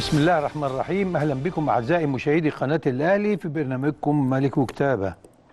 بسم الله الرحمن الرحيم اهلا بكم اعزائي مشاهدي قناه الاهلي في برنامجكم ملك وكتابه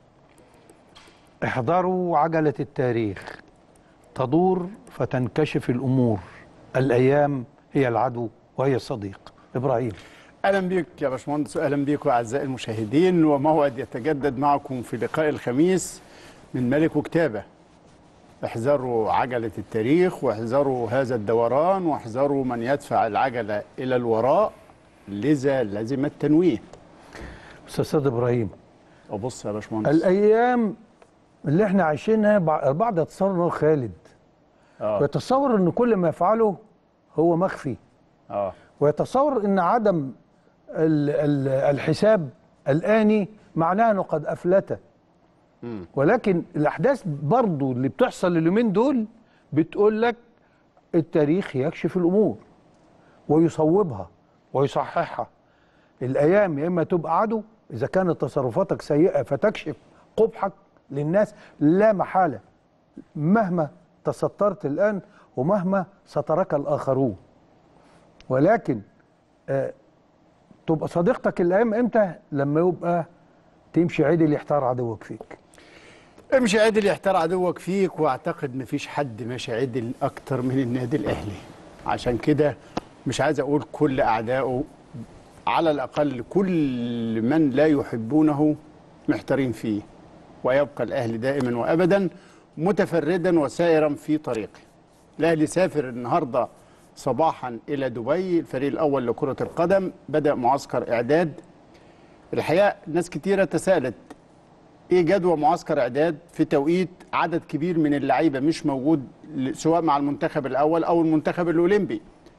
احضروا عجله التاريخ تدور فتنكشف الامور الايام هي العدو وهي الصديق ابراهيم اهلا بك يا باشمهندس واهلا بكم اعزائي المشاهدين وموعد يتجدد معكم في لقاء الخميس من ملك وكتابه احذروا عجله التاريخ واحذروا هذا الدوران واحذروا من يدفع العجله الى الوراء لذا لزم التنويه استاذ ابراهيم وبص يا باشمهندس الايام اللي احنا عايشينها بع- البعض يتصور ان هو خالد اه ويتصور ان كل ما يفعله هو مخفي اه ويتصور ان عدم ال- ال- الحساب الآني معناه انه قد افلت مم. ولكن الاحداث برضو اللي بتحصل اليومين دول بتقول لك التاريخ يكشف الامور ويصوبها ويصححها الايام يا اما تبقى عدو اذا كانت تصرفاتك سيئه فتكشف قبحك للناس لا محاله مهما تسترت الان ومهما سترك الاخرون ولكن آه تبقى صديقتك الايام امتى لما يبقى تمشي عدل يحتار عدوك فيك امشي عدل يحتار عدوك فيك واعتقد مفيش حد ماشي عدل اكتر من النادي الاهلي عشان كده مش عايز اقول كل اعدائه على الاقل كل من لا يحبونه محتارين فيه ويبقى الاهلي دائما وابدا متفردا وسائرا في طريقه الاهلي سافر النهارده صباحا الى دبي الفريق الاول لكره القدم بدا معسكر اعداد الحقيقه ناس كتيره تساءلت ايه جدوى معسكر اعداد في توقيت عدد كبير من اللعيبه مش موجود ل- سواء مع المنتخب الاول او المنتخب الاولمبي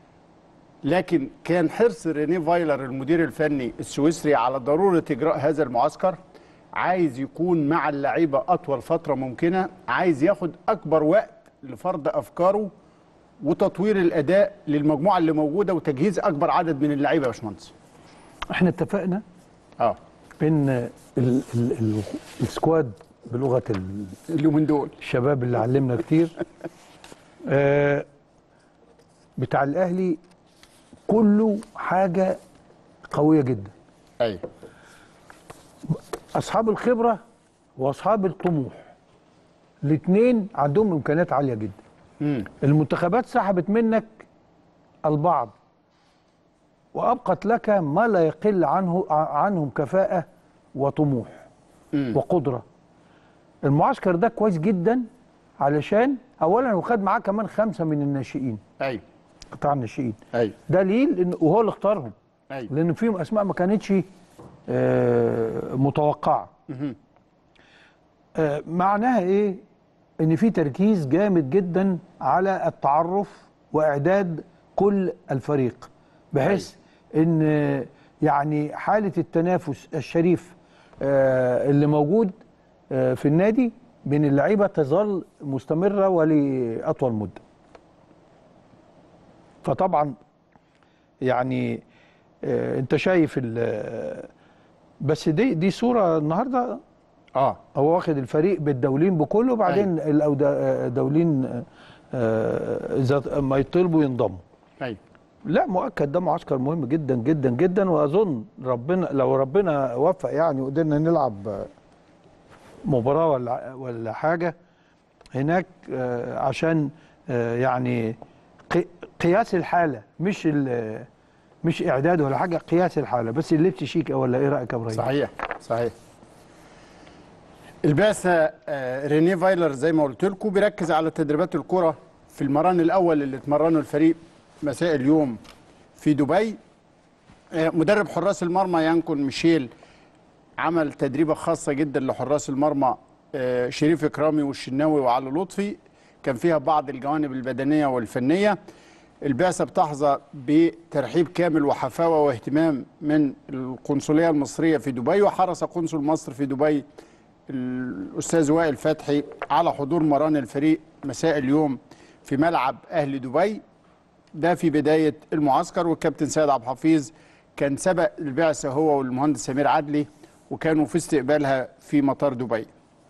لكن كان حرص ريني فايلر المدير الفني السويسري على ضروره اجراء هذا المعسكر عايز يكون مع اللعيبه اطول فتره ممكنه عايز ياخد اكبر وقت لفرض افكاره وتطوير الاداء للمجموعه اللي موجوده وتجهيز اكبر عدد من اللعيبه يا باشمهندس احنا اتفقنا اه ان ال ال ال السكواد بلغه ال- اليومين دول الشباب اللي علمنا كتير آه بتاع الاهلي كله حاجه قويه جدا ايوه اصحاب الخبره واصحاب الطموح الاثنين عندهم امكانيات عاليه جدا امم المنتخبات سحبت منك البعض وابقت لك ما لا يقل عنه عنهم كفاءه وطموح امم وقدره المعسكر ده كويس جدا علشان اولا هو خد معاه كمان خمسه من الناشئين ايوه قطاع الناشئين ايوه دليل ان وهو اللي اختارهم ايوه لان فيهم اسماء ما كانتش آه، متوقعه مهم. آه، معناها ايه ان في تركيز جامد جدا على التعرف واعداد كل الفريق بحيث ان آه، يعني حاله التنافس الشريف آه، اللي موجود آه، في النادي بين اللعيبه تظل مستمره ولاطول مده فطبعا يعني آه، انت شايف ال- بس دي دي صوره النهارده اه هو واخد الفريق بالدولين بكله وبعدين الدولين اذا ما يطلبوا ينضموا ايوه لا مؤكد ده معسكر مهم جدا جدا جدا واظن ربنا لو ربنا وفق يعني وقدرنا نلعب مباراه ولا ولا حاجه هناك آه، عشان آه، يعني قي- قياس الحاله مش ال- مش اعداد ولا حاجه قياس الحاله بس اللبس شيك ولا ايه رايك يا ابراهيم؟ صحيح صحيح البعثه آه، ريني فايلر زي ما قلت لكم بيركز على تدريبات الكره في المران الاول اللي اتمرنه الفريق مساء اليوم في دبي آه، مدرب حراس المرمى يانكون ميشيل عمل تدريبه خاصه جدا لحراس المرمى آه، شريف اكرامي والشناوي وعلي لطفي كان فيها بعض الجوانب البدنيه والفنيه البعثه بتحظى بترحيب كامل وحفاوه واهتمام من القنصليه المصريه في دبي وحرص قنصل مصر في دبي الاستاذ وائل فتحي على حضور مران الفريق مساء اليوم في ملعب اهل دبي ده في بدايه المعسكر والكابتن سيد عبد الحفيظ كان سبق البعثه هو والمهندس سمير عدلي وكانوا في استقبالها في مطار دبي.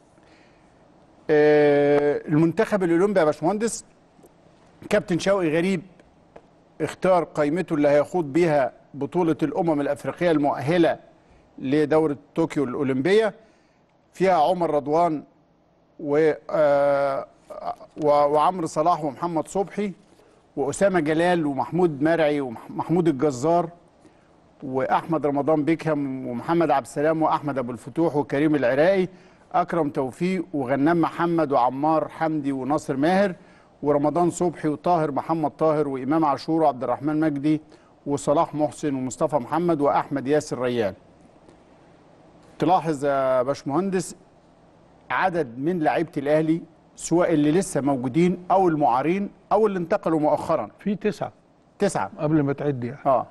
آه، المنتخب الاولمبي يا باشمهندس كابتن شوقي غريب اختار قائمته اللي هيخوض بيها بطولة الأمم الأفريقية المؤهلة لدورة طوكيو الأولمبية فيها عمر رضوان و آه، و- وعمرو صلاح ومحمد صبحي وأسامة جلال ومحمود مرعي ومحمود الجزار واحمد رمضان بيكهام ومحمد عبد السلام واحمد ابو الفتوح وكريم العراقي اكرم توفيق وغنام محمد وعمار حمدي وناصر ماهر ورمضان صبحي وطاهر محمد طاهر وامام عاشور وعبد الرحمن مجدي وصلاح محسن ومصطفى محمد واحمد ياسر ريان تلاحظ يا باشمهندس عدد من لعيبه الاهلي سواء اللي لسه موجودين او المعارين او اللي انتقلوا مؤخرا في تسعه تسعه قبل ما تعد يعني اه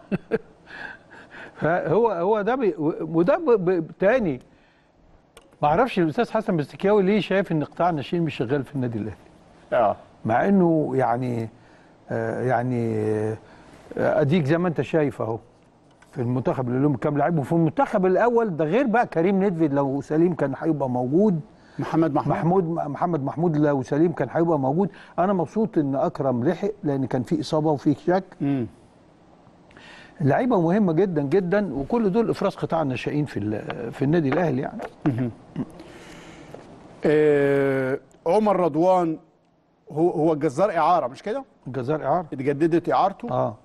فهو هو ده بي وده ب- ب- تاني ما اعرفش الاستاذ حسن بستكاوي ليه شايف ان قطاع الناشئين مش شغال في النادي الاهلي اه مع انه يعني آه يعني آه اديك زي ما انت شايف اهو في المنتخب الاولمبي كام لعيب وفي المنتخب الاول ده غير بقى كريم ندفد لو سليم كان هيبقى موجود محمد محمود محمود محمد محمود لو سليم كان هيبقى موجود انا مبسوط ان اكرم لحق لان كان في اصابه وفي شك مم. لعيبه مهمه جدا جدا وكل دول افراز قطاع الناشئين في ال- في النادي الاهلي يعني آه عمر رضوان هو هو الجزار اعاره مش كده؟ الجزائر اعاره اتجددت اعارته اه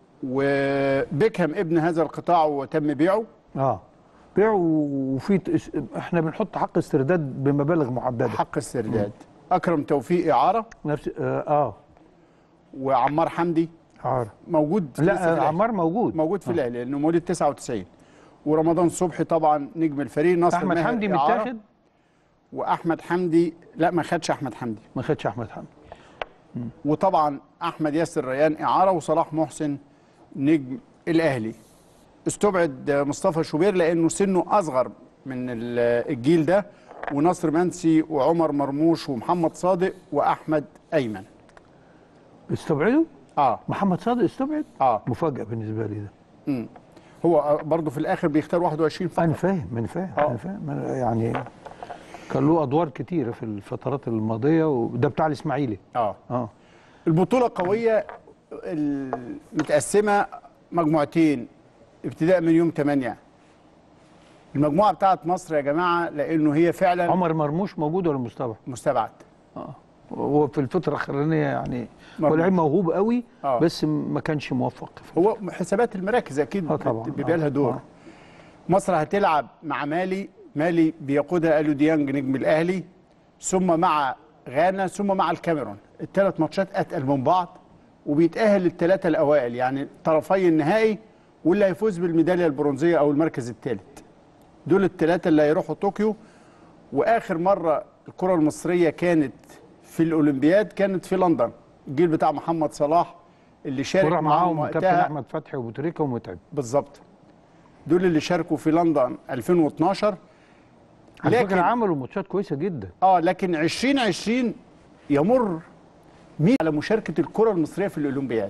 وبيكهام ابن هذا القطاع وتم بيعه اه بيعوا وفي ت- احنا بنحط حق استرداد بمبالغ محدده حق السرداد اكرم توفيق اعاره نفس اه, آه وعمار حمدي اعاره موجود لسه في لا الأهلي. عمار موجود موجود في الاهلي لانه مواليد 99 ورمضان صبحي طبعا نجم الفريق ناصر احمد ماهر حمدي إعارة. متاخد واحمد حمدي لا ما خدش احمد حمدي ما خدش احمد حمدي وطبعا احمد ياسر ريان اعاره وصلاح محسن نجم الاهلي استبعد مصطفى شوبير لانه سنه اصغر من ال- الجيل ده ونصر منسي وعمر مرموش ومحمد صادق واحمد ايمن استبعدوا اه محمد صادق استبعد اه مفاجاه بالنسبه لي ده مم. هو برضه في الاخر بيختار 21 فقط انا فاهم انا فاهم آه. انا فاهم أنا يعني كان له ادوار كتيره في الفترات الماضيه وده بتاع الاسماعيلي اه اه البطوله قويه ال- متقسمه مجموعتين ابتداء من يوم 8 المجموعه بتاعت مصر يا جماعه لانه هي فعلا عمر مرموش موجود ولا مستبعد؟ مستبعد اه هو في الفتره الاخرانيه يعني هو مرموش. لعيب موهوب قوي آه. بس ما كانش موفق في هو حسابات المراكز اكيد آه طبعاً. بيبقى لها آه. دور آه. مصر هتلعب مع مالي مالي بيقودها الو ديانج نجم الاهلي ثم مع غانا ثم مع الكاميرون الثلاث ماتشات اتقل من بعض وبيتاهل الثلاثه الاوائل يعني طرفي النهائي واللي هيفوز بالميداليه البرونزيه او المركز الثالث دول الثلاثه اللي هيروحوا طوكيو واخر مره الكره المصريه كانت في الاولمبياد كانت في لندن الجيل بتاع محمد صلاح اللي شارك وراح معاهم معاهم كابتن وقتها احمد فتحي وبوتريكا ومتعب بالظبط دول اللي شاركوا في لندن 2012 على فكره لكن عملوا ماتشات كويسه جدا اه لكن 2020 يمر مين على مشاركه الكره المصريه في الاولمبياد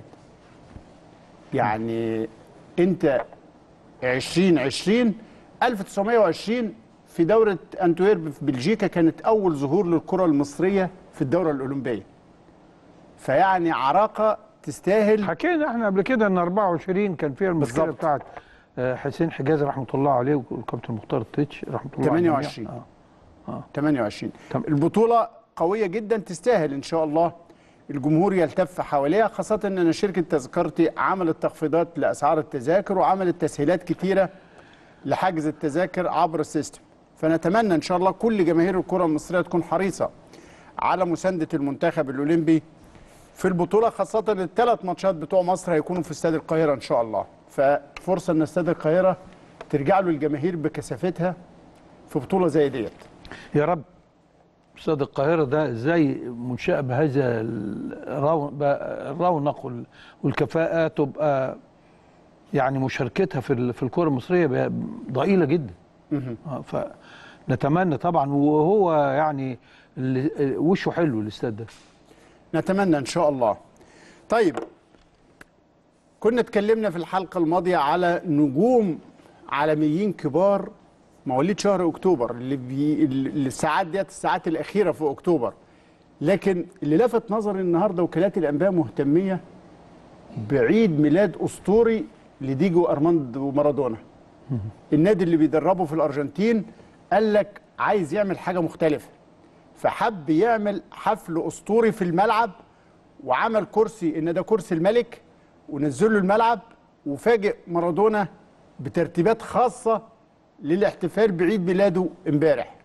يعني انت 2020 1920 في دوره انتويرب في بلجيكا كانت اول ظهور للكره المصريه في الدوره الاولمبيه فيعني عراقه تستاهل حكينا احنا قبل كده ان 24 كان فيها المشكله بالظبط. بتاعت آه، حسين حجازي رحمه الله عليه والكابتن مختار التتش رحمه الله عليه 28. آه. 28 تم- البطولة قوية جدا تستاهل إن شاء الله الجمهور يلتف حواليها خاصة أن شركة تذكرتي عملت تخفيضات لأسعار التذاكر وعملت تسهيلات كتيرة لحجز التذاكر عبر السيستم فنتمنى إن شاء الله كل جماهير الكرة المصرية تكون حريصة على مساندة المنتخب الأولمبي في البطولة خاصة الثلاث ماتشات بتوع مصر هيكونوا في استاد القاهرة إن شاء الله ففرصة أن استاد القاهرة ترجع له الجماهير بكثافتها في بطولة زي ديت يا رب استاد القاهره ده ازاي منشاه بهذا الرو- ب- الرونق وال- والكفاءه تبقى يعني مشاركتها في ال- في الكره المصريه بقى ضئيله جدا آه، فنتمنى طبعا وهو يعني اللي- وشه حلو الاستاد ده نتمنى ان شاء الله طيب كنا اتكلمنا في الحلقه الماضيه على نجوم عالميين كبار مواليد شهر اكتوبر اللي بي اللي الساعات ديت الساعات الاخيره في اكتوبر لكن اللي لفت نظري النهارده وكالات الانباء مهتميه بعيد ميلاد اسطوري لديجو ارماندو مارادونا النادي اللي بيدربه في الارجنتين قال لك عايز يعمل حاجه مختلفه فحب يعمل حفل اسطوري في الملعب وعمل كرسي ان ده كرسي الملك ونزله الملعب وفاجئ مارادونا بترتيبات خاصه للاحتفال بعيد ميلاده امبارح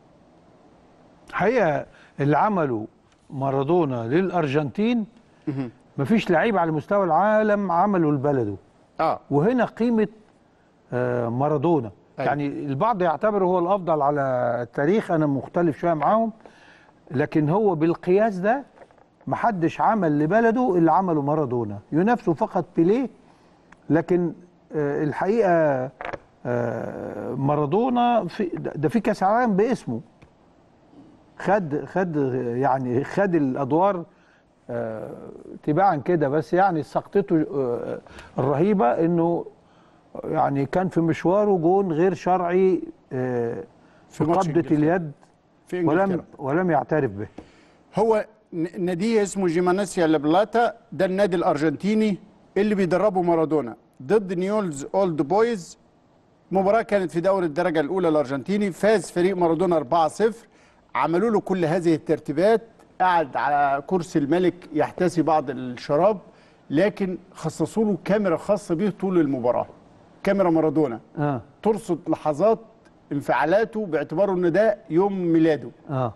حقيقه اللي عمله مارادونا للارجنتين مفيش لعيب على مستوى العالم عمله لبلده اه وهنا قيمه آه، مارادونا أيوة. يعني البعض يعتبره هو الافضل على التاريخ انا مختلف شويه معاهم لكن هو بالقياس ده محدش عمل لبلده اللي عمله مارادونا ينافسه فقط بيليه لكن آه، الحقيقه آه، مارادونا في ده ده في كاس عالم باسمه خد خد يعني خد الادوار آه، تباعا كده بس يعني سقطته آه، الرهيبه انه يعني كان في مشواره جون غير شرعي آه، في في ماتش قبضه إنجلترا. اليد في ولم انجلترا ولم يعترف به هو ن- ناديه اسمه جيمانيسيا لابلاتا ده النادي الارجنتيني اللي بيدربه مارادونا ضد نيولز اولد بويز مباراة كانت في دوري الدرجة الأولى الأرجنتيني فاز فريق مارادونا 4-0 عملوا له كل هذه الترتيبات قعد على كرسي الملك يحتسي بعض الشراب لكن خصصوا له كاميرا خاصة به طول المباراة كاميرا مارادونا اه ترصد لحظات انفعالاته باعتباره ان ده يوم ميلاده اه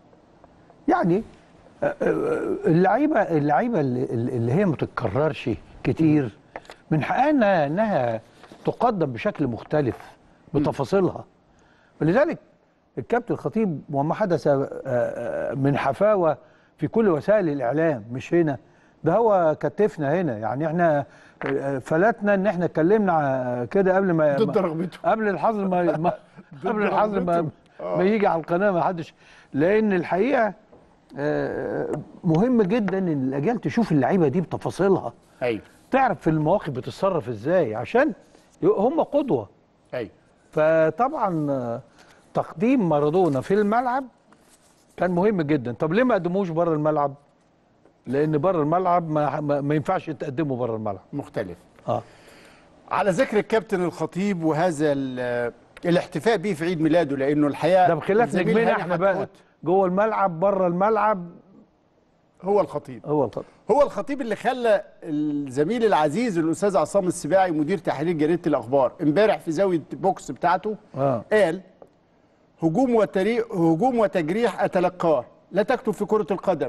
يعني آه، آه، اللعيبه اللعيبه اللي, اللي هي ما تتكررش كتير من حقها انها انها تقدم بشكل مختلف بتفاصيلها ولذلك الكابتن الخطيب وما حدث آه، آه، من حفاوه في كل وسائل الاعلام مش هنا ده هو كتفنا هنا يعني احنا آه، فلتنا ان احنا اتكلمنا ع- كده قبل ما ضد رغبته قبل الحظر ما, ما قبل الحظر ما, رغبته. ما يجي على القناه ما حدش لان الحقيقه آه، مهم جدا ان الاجيال تشوف اللعيبه دي بتفاصيلها ايوه تعرف في المواقف بتتصرف ازاي عشان ي- هم قدوه ايوه فطبعا آه، تقديم مارادونا في الملعب كان مهم جدا طب ليه ما قدموش بره الملعب لان بره الملعب ما, ما, ما ينفعش تقدمه بره الملعب مختلف اه على ذكر الكابتن الخطيب وهذا ال- الاحتفاء به في عيد ميلاده لانه الحقيقه ده بخلاف الزميل نجمنا هاني احنا بقى حتحوت جوه الملعب بره الملعب هو الخطيب هو الخطأ هو الخطيب اللي خلى الزميل العزيز الاستاذ عصام السباعي مدير تحرير جريده الاخبار امبارح في زاويه بوكس بتاعته اه قال هجوم وتريق هجوم وتجريح اتلقاه لا تكتب في كره القدم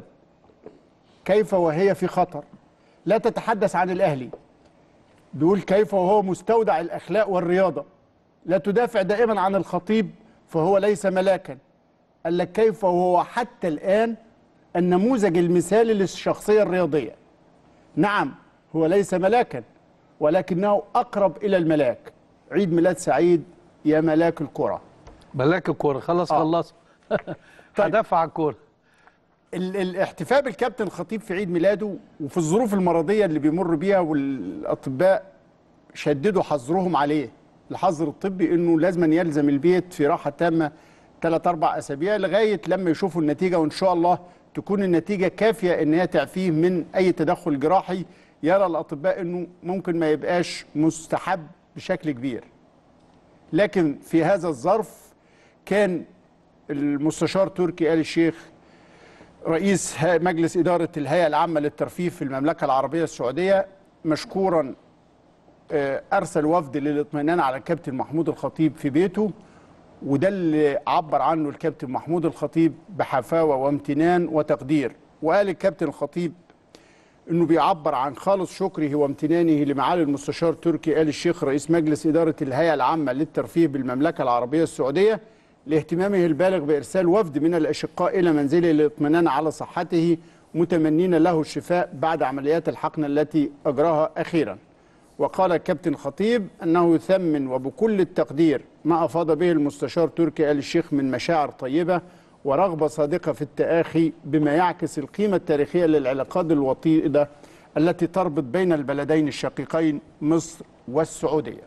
كيف وهي في خطر لا تتحدث عن الاهلي بيقول كيف وهو مستودع الاخلاق والرياضه لا تدافع دائما عن الخطيب فهو ليس ملاكا قال لك كيف وهو حتى الان النموذج المثالي للشخصيه الرياضيه نعم هو ليس ملاكا ولكنه اقرب الى الملاك عيد ميلاد سعيد يا ملاك الكره بلاك الكوره خلاص آه. خلص هدافع على الكوره ال- الاحتفاء بالكابتن الخطيب في عيد ميلاده وفي الظروف المرضيه اللي بيمر بيها والاطباء شددوا حظرهم عليه الحظر الطبي انه لازم يلزم البيت في راحه تامه ثلاث اربع اسابيع لغايه لما يشوفوا النتيجه وان شاء الله تكون النتيجه كافيه ان هي تعفيه من اي تدخل جراحي يرى الاطباء انه ممكن ما يبقاش مستحب بشكل كبير لكن في هذا الظرف كان المستشار تركي آل الشيخ رئيس ها- مجلس إدارة الهيئة العامة للترفيه في المملكة العربية السعودية مشكورا آه، أرسل وفد للاطمئنان على الكابتن محمود الخطيب في بيته وده اللي عبر عنه الكابتن محمود الخطيب بحفاوة وامتنان وتقدير وقال الكابتن الخطيب انه بيعبر عن خالص شكره وامتنانه لمعالي المستشار تركي آل الشيخ رئيس مجلس إدارة الهيئة العامة للترفيه بالمملكة العربية السعودية لاهتمامه البالغ بإرسال وفد من الأشقاء إلى منزله للاطمئنان على صحته متمنين له الشفاء بعد عمليات الحقن التي أجراها أخيرا وقال الكابتن خطيب أنه يثمن وبكل التقدير ما أفاض به المستشار تركي آل الشيخ من مشاعر طيبة ورغبة صادقة في التآخي بما يعكس القيمة التاريخية للعلاقات الوطيدة التي تربط بين البلدين الشقيقين مصر والسعودية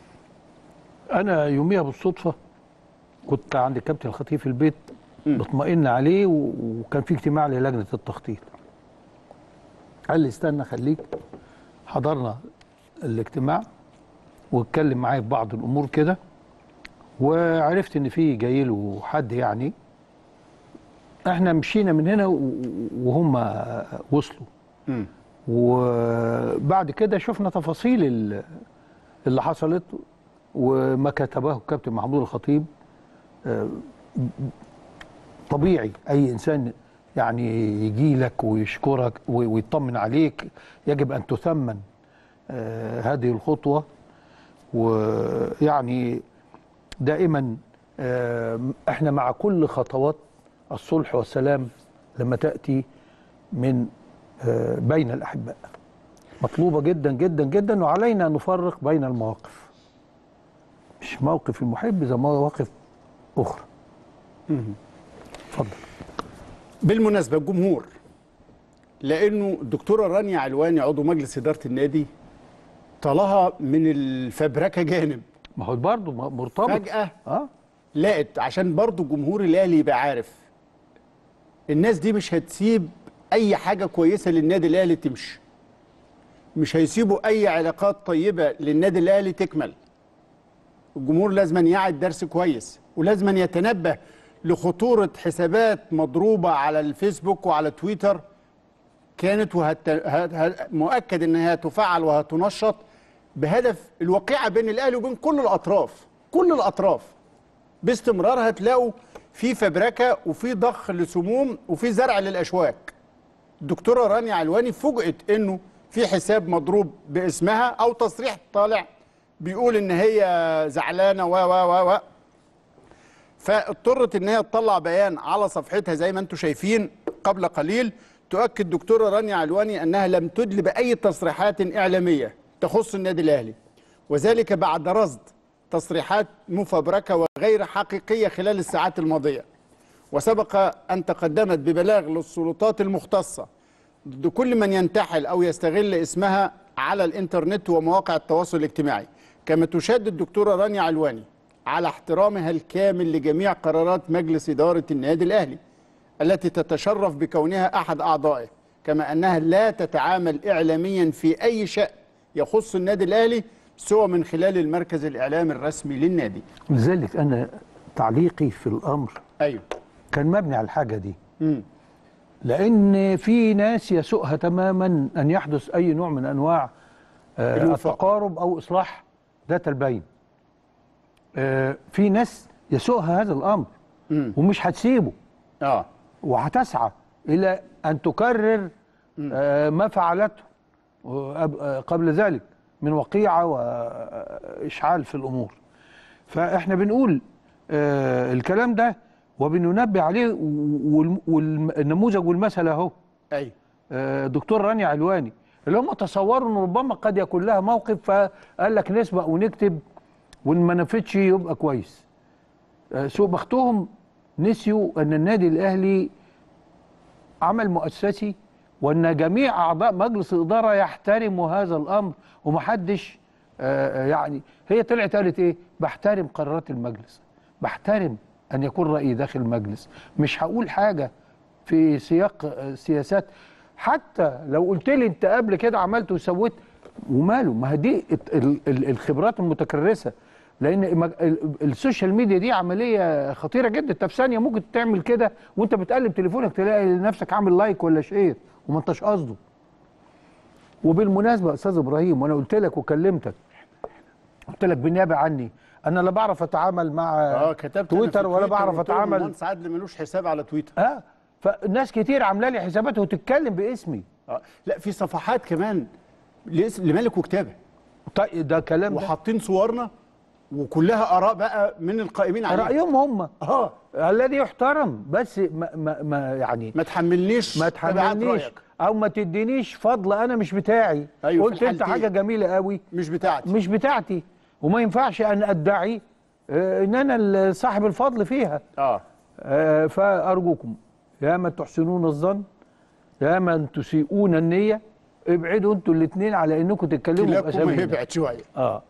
انا يوميها بالصدفه كنت عند الكابتن الخطيب في البيت بطمئن عليه و- وكان في اجتماع للجنه التخطيط قال لي استنى خليك حضرنا الاجتماع واتكلم معايا في بعض الامور كده وعرفت ان في جاي له حد يعني احنا مشينا من هنا و- وهم وصلوا مم. وبعد كده شفنا تفاصيل ال- اللي حصلت وما كتبه الكابتن محمود الخطيب آه، طبيعي اي انسان يعني يجي لك ويشكرك و- ويطمن عليك يجب ان تثمن آه، هذه الخطوه ويعني دائما آه، احنا مع كل خطوات الصلح والسلام لما تاتي من آه، بين الاحباء مطلوبه جدا جدا جدا وعلينا ان نفرق بين المواقف مش موقف المحب زي مواقف اخرى اتفضل بالمناسبة الجمهور لأنه الدكتورة رانيا علواني عضو مجلس إدارة النادي طالها من الفبركة جانب ما هو برضه م- مرتبط فجأة اه لقت عشان برضو جمهور الأهلي يبقى عارف الناس دي مش هتسيب أي حاجة كويسة للنادي الأهلي تمشي مش هيسيبوا أي علاقات طيبة للنادي الأهلي تكمل الجمهور لازم يعد درس كويس ولازم يتنبه لخطورة حسابات مضروبة على الفيسبوك وعلى تويتر كانت وهت... هت... هت... مؤكد انها تفعل وهتنشط بهدف الوقيعة بين الاهلي وبين كل الاطراف كل الاطراف باستمرار هتلاقوا في فبركة وفي ضخ لسموم وفي زرع للاشواك الدكتورة رانيا علواني فوجئت انه في حساب مضروب باسمها او تصريح طالع بيقول ان هي زعلانة و و و و فاضطرت ان هي تطلع بيان على صفحتها زي ما انتم شايفين قبل قليل تؤكد دكتوره رانيا علواني انها لم تدل باي تصريحات اعلاميه تخص النادي الاهلي وذلك بعد رصد تصريحات مفبركه وغير حقيقيه خلال الساعات الماضيه وسبق ان تقدمت ببلاغ للسلطات المختصه ضد كل من ينتحل او يستغل اسمها على الانترنت ومواقع التواصل الاجتماعي كما تشدد الدكتوره رانيا علواني على احترامها الكامل لجميع قرارات مجلس اداره النادي الاهلي التي تتشرف بكونها احد اعضائه كما انها لا تتعامل اعلاميا في اي شان يخص النادي الاهلي سوى من خلال المركز الاعلامي الرسمي للنادي لذلك انا تعليقي في الامر ايوه كان مبني على الحاجه دي امم لان في ناس يسوءها تماما ان يحدث اي نوع من انواع آه، الوفاق. التقارب او اصلاح ذات البين آه، في ناس يسوءها هذا الامر مم. ومش هتسيبه اه وهتسعى الى ان تكرر آه، ما فعلته وأب- آه، قبل ذلك من وقيعه واشعال في الامور فاحنا بنقول آه، الكلام ده وبننبه عليه وال- والنموذج والمثل اهو ايوه آه، دكتور رانيا علواني اللي هم تصوروا ان ربما قد يكون لها موقف فقال لك نسبق ونكتب وان ما نفتش يبقى كويس آه، سوء بختهم نسيوا ان النادي الاهلي عمل مؤسسي وان جميع اعضاء مجلس الاداره يحترموا هذا الامر ومحدش آه، آه، يعني هي طلعت قالت ايه بحترم قرارات المجلس بحترم ان يكون رايي داخل المجلس مش هقول حاجه في سياق آه، سياسات حتى لو قلت لي انت قبل كده عملت وسويت وماله ما هي دي الت- ال- ال- الخبرات المتكرسه لان مج- ال- السوشيال ميديا دي عمليه خطيره جدا انت في ثانيه ممكن تعمل كده وانت بتقلب تليفونك تلاقي نفسك عامل لايك ولا شير وما انتش قصده وبالمناسبه يا استاذ ابراهيم وانا قلت لك وكلمتك قلت لك بالنيابه عني انا لا بعرف اتعامل مع اه كتبت أنا في تويتر ولا بعرف قلت لهم اتعامل مهندس عادل ملوش حساب على تويتر اه فناس كتير عامله لي حسابات وتتكلم باسمي آه. لا في صفحات كمان لاسم لملك وكتابه طيب ده كلام ده وحاطين صورنا وكلها اراء بقى من القائمين عليه رايهم هم اه الذي يحترم بس ما, ما, ما يعني ما تحملنيش ما تبعات تحملنيش رأيك. او ما تدينيش فضل انا مش بتاعي أيوة، في قلت انت الحالتين. حاجه جميله قوي مش بتاعتي مش بتاعتي وما ينفعش ان ادعي آه، ان انا ال- صاحب الفضل فيها اه آه، فارجوكم يا من تحسنون الظن يا من تسيئون النيه ابعدوا انتوا الاثنين على انكم تتكلموا كلاكم باسامينا يبعد شويه اه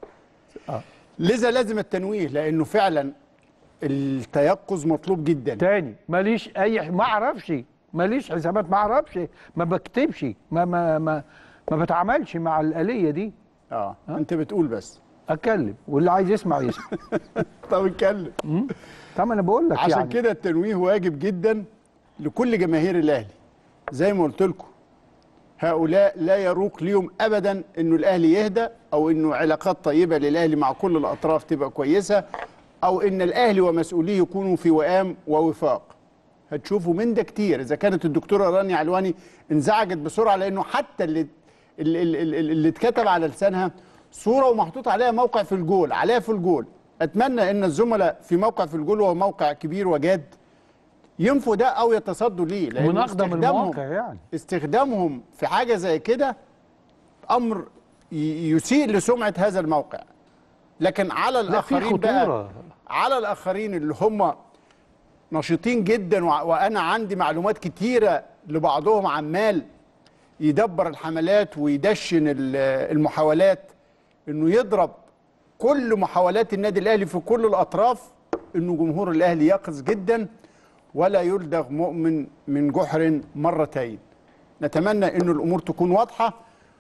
لذا لازم التنويه لانه فعلا التيقظ مطلوب جدا تاني ماليش اي ما اعرفش ماليش حسابات ما اعرفش ما بكتبش ما ما ما ما بتعاملش مع الآلية دي اه انت بتقول بس اتكلم واللي عايز يسمع يسمع طب اتكلم طب انا بقول لك عشان يعني كده التنويه واجب جدا لكل جماهير الاهلي زي ما قلت لكم هؤلاء لا يروق ليهم ابدا انه الاهلي يهدى او انه علاقات طيبه للاهلي مع كل الاطراف تبقى كويسه او ان الاهلي ومسؤوليه يكونوا في وئام ووفاق هتشوفوا من ده كتير اذا كانت الدكتوره رانيا علواني انزعجت بسرعه لانه حتى اللي اللي, اللي, اللي اتكتب على لسانها صوره ومحطوط عليها موقع في الجول عليها في الجول اتمنى ان الزملاء في موقع في الجول وهو موقع كبير وجاد ينفوا ده او يتصدوا ليه لأن من اقدم استخدامهم- المواقع يعني استخدامهم في حاجه زي كده امر ي- يسيء لسمعه هذا الموقع لكن على لا في الاخرين بقى خطوره على الاخرين اللي هم نشيطين جدا وع- وانا عندي معلومات كتيره لبعضهم عمال يدبر الحملات ويدشن ال- المحاولات انه يضرب كل محاولات النادي الاهلي في كل الاطراف انه جمهور الاهلي يقظ جدا ولا يلدغ مؤمن من جحر مرتين نتمنى انه الامور تكون واضحه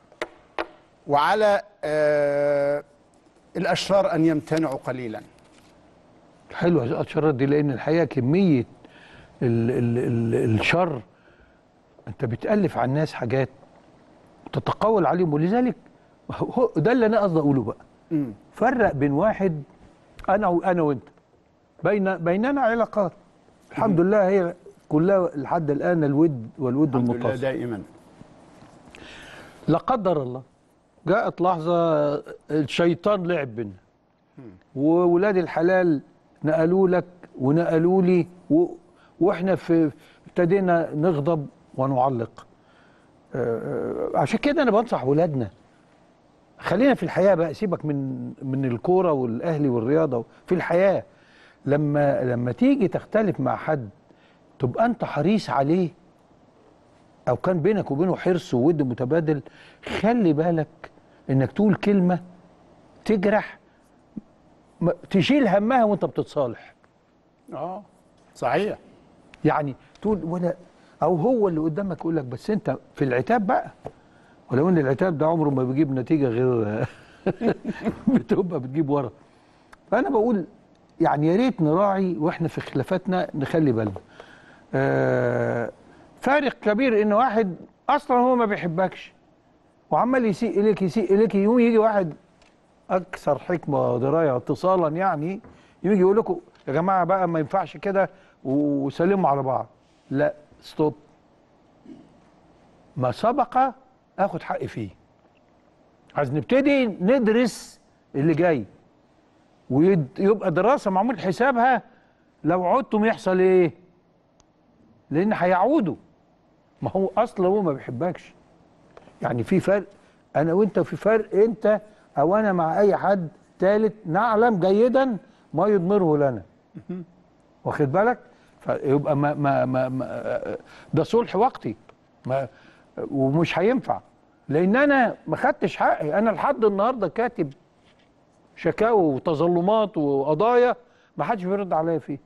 وعلى آه الاشرار ان يمتنعوا قليلا حلوه الاشارات دي لان الحقيقه كميه ال ال ال الشر انت بتالف على الناس حاجات تتقول عليهم ولذلك هو ده اللي انا قصدي اقوله بقى مم. فرق بين واحد انا وانا وانت بين بيننا علاقات الحمد لله هي كلها لحد الان الود والود الحمد لله المتصل دائما لا قدر الله جاءت لحظة الشيطان لعب بينا وولاد الحلال نقلوا لك ونقلوا لي و... واحنا في ابتدينا نغضب ونعلق آه، آه، عشان كده انا بنصح ولادنا خلينا في الحياة بقى سيبك من من الكورة والاهلي والرياضة في الحياة لما لما تيجي تختلف مع حد تبقى انت حريص عليه او كان بينك وبينه حرص وود متبادل خلي بالك انك تقول كلمه تجرح ما- تشيل همها وانت بتتصالح اه صحيح يعني تقول ولا او هو اللي قدامك يقول لك بس انت في العتاب بقى ولو ان العتاب ده عمره ما بيجيب نتيجه غير بتبقى بتجيب ورا فانا بقول يعني يا ريت نراعي واحنا في خلافاتنا نخلي بالنا آه فارق كبير ان واحد اصلا هو ما بيحبكش وعمال يسيء اليك يسيء اليك يوم يجي واحد اكثر حكمه ودرايه اتصالا يعني يجي يقول لكم يا جماعه بقى ما ينفعش كده وسلموا على بعض لا ستوب ما سبق اخد حقي فيه عايز نبتدي ندرس اللي جاي ويبقى دراسه معمول حسابها لو عدتم يحصل ايه لان هيعودوا ما هو اصلا هو ما بيحبكش يعني في فرق انا وانت في فرق انت او انا مع اي حد ثالث نعلم جيدا ما يضمره لنا واخد بالك فيبقى ما ما ما, ما ده صلح وقتي ما ومش هينفع لان انا ما خدتش حقي انا لحد النهارده كاتب شكاوى وتظلمات وقضايا ما حدش بيرد عليا فيه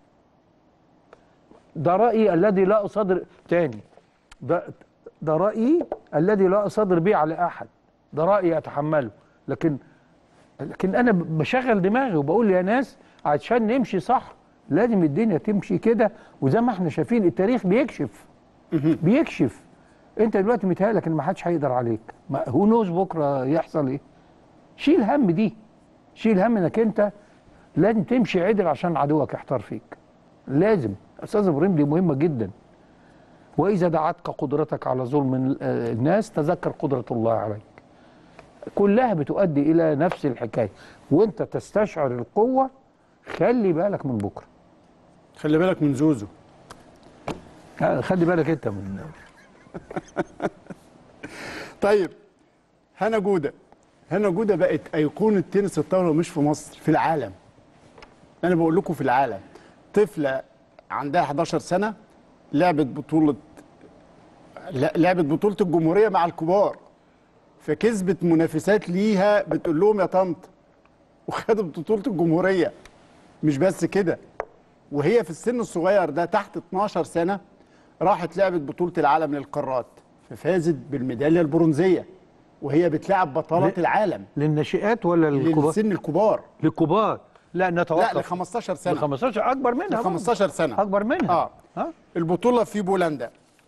ده رايي الذي لا اصادر تاني ده ده رايي الذي لا اصادر به على احد ده رايي اتحمله لكن لكن انا بشغل دماغي وبقول يا ناس عشان نمشي صح لازم الدنيا تمشي كده وزي ما احنا شايفين التاريخ بيكشف بيكشف انت دلوقتي متهيألك ان ما حدش هيقدر عليك هو نوز بكره يحصل ايه شيل هم دي شيل هم انك انت لازم تمشي عدل عشان عدوك يحتار فيك لازم استاذ ابراهيم دي مهمه جدا واذا دعتك قدرتك على ظلم الناس تذكر قدره الله عليك كلها بتؤدي الى نفس الحكايه وانت تستشعر القوه خلي بالك من بكره خلي بالك من زوزو خلي بالك انت من طيب هنا جوده هنا جوده بقت ايقونه تنس الطاوله مش في مصر في العالم انا بقول لكم في العالم طفله عندها 11 سنه لعبت بطوله لعبت بطوله الجمهوريه مع الكبار فكسبت منافسات ليها بتقول لهم يا طنط وخدت بطوله الجمهوريه مش بس كده وهي في السن الصغير ده تحت 12 سنه راحت لعبت بطوله العالم للقارات ففازت بالميداليه البرونزيه وهي بتلعب بطلات ل- العالم للناشئات ولا للكبار؟ للسن الكبار للكبار لا لا نتوقف ل 15 ل سنه 15 اكبر منها ل بقى. 15 سنه اكبر منها اه ها البطوله في بولندا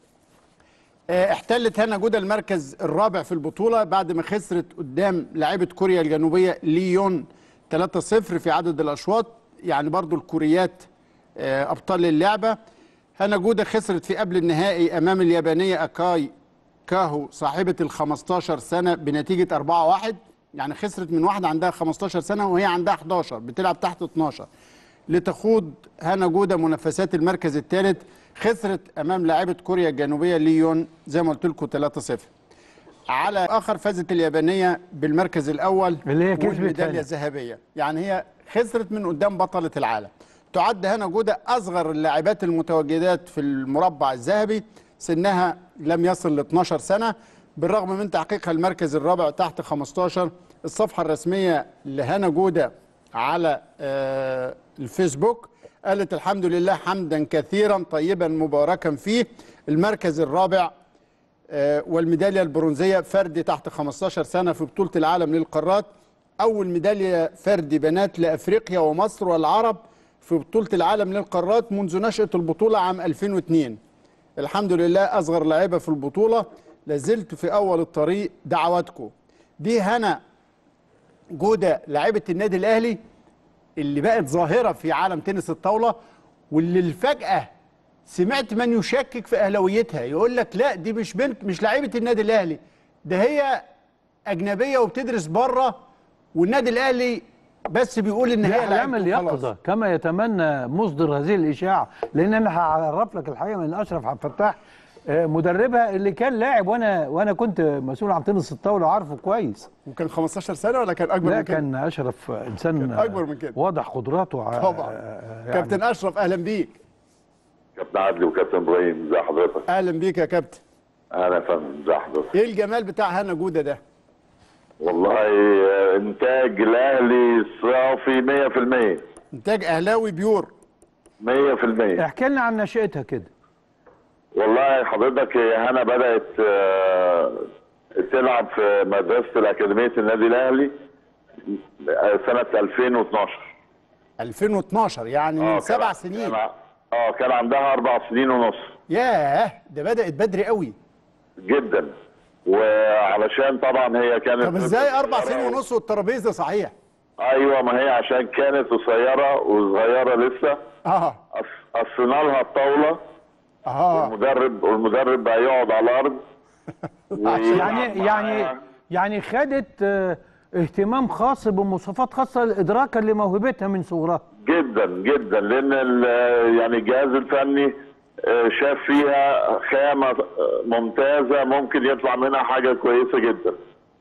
آه، احتلت هنا جودا المركز الرابع في البطوله بعد ما خسرت قدام لاعيبه كوريا الجنوبيه ليون 3-0 في عدد الاشواط يعني برضو الكوريات آه، ابطال اللعبه هنا جودا خسرت في قبل النهائي امام اليابانيه اكاي كاهو صاحبه ال 15 سنه بنتيجه 4-1 يعني خسرت من واحده عندها 15 سنه وهي عندها 11 بتلعب تحت 12 لتخوض هانا جودا منافسات المركز الثالث خسرت امام لاعبه كوريا الجنوبيه ليون زي ما قلت لكم 3-0 على اخر فازت اليابانيه بالمركز الاول اللي هي كسبت والميداليه هنا. الذهبيه يعني هي خسرت من قدام بطله العالم تعد هنا جودا اصغر اللاعبات المتواجدات في المربع الذهبي سنها لم يصل ل 12 سنه بالرغم من تحقيقها المركز الرابع تحت 15 الصفحه الرسميه لهنا جودا على آه، الفيسبوك قالت الحمد لله حمدا كثيرا طيبا مباركا فيه المركز الرابع آه، والميداليه البرونزيه فردي تحت 15 سنه في بطوله العالم للقارات اول ميداليه فردي بنات لافريقيا ومصر والعرب في بطوله العالم للقارات منذ نشاه البطوله عام 2002 الحمد لله اصغر لاعبه في البطوله لازلت في اول الطريق دعواتكم دي هنا جوده لاعبه النادي الاهلي اللي بقت ظاهره في عالم تنس الطاوله واللي الفجاه سمعت من يشكك في اهلاويتها يقول لك لا دي مش بنت مش لعيبه النادي الاهلي ده هي اجنبيه وبتدرس بره والنادي الاهلي بس بيقول ان دي هي احلام لعيبته وخلاص. اليقظه كما يتمنى مصدر هذه الاشاعه لان انا هعرف لك الحقيقه من اشرف عبد الفتاح آه، مدربها اللي كان لاعب وانا وانا كنت مسؤول عن تنس الطاوله وعارفه كويس وكان 15 سنه ولا كان اكبر لا من كده كان اشرف انسان كان أكبر من كده. واضح قدراته ع- طبعا آه، يعني كابتن اشرف اهلا بيك كابتن عدلي وكابتن ابراهيم ازي حضرتك؟ اهلا بيك يا كابتن اهلا يا فندم ازي حضرتك؟ ايه الجمال بتاع هنا جوده ده والله آه، انتاج الاهلي صافي 100% انتاج اهلاوي بيور 100% احكي لنا عن نشأتها كده والله حضرتك هي هنا بدات آه، تلعب في مدرسه الاكاديميه النادي الاهلي آه، سنه 2012 2012 يعني من آه، سبع كان- سنين كان- اه كان عندها اربع سنين ونص ياه ده بدات بدري قوي جدا وعلشان طبعا هي كانت طب ازاي اربع سنين ونص والترابيزه صحيح ايوه ما هي عشان كانت قصيره وصغيره لسه اه قص- قصينا لها الطاوله اه والمدرب والمدرب بقى يقعد على الارض ويلعب يعني معاها. يعني يعني خدت آه، اهتمام خاص بمواصفات خاصه ادراكا لموهبتها من صغرها جدا جدا لان ال- يعني الجهاز الفني آه، شاف فيها خامه آه، ممتازه ممكن يطلع منها حاجه كويسه جدا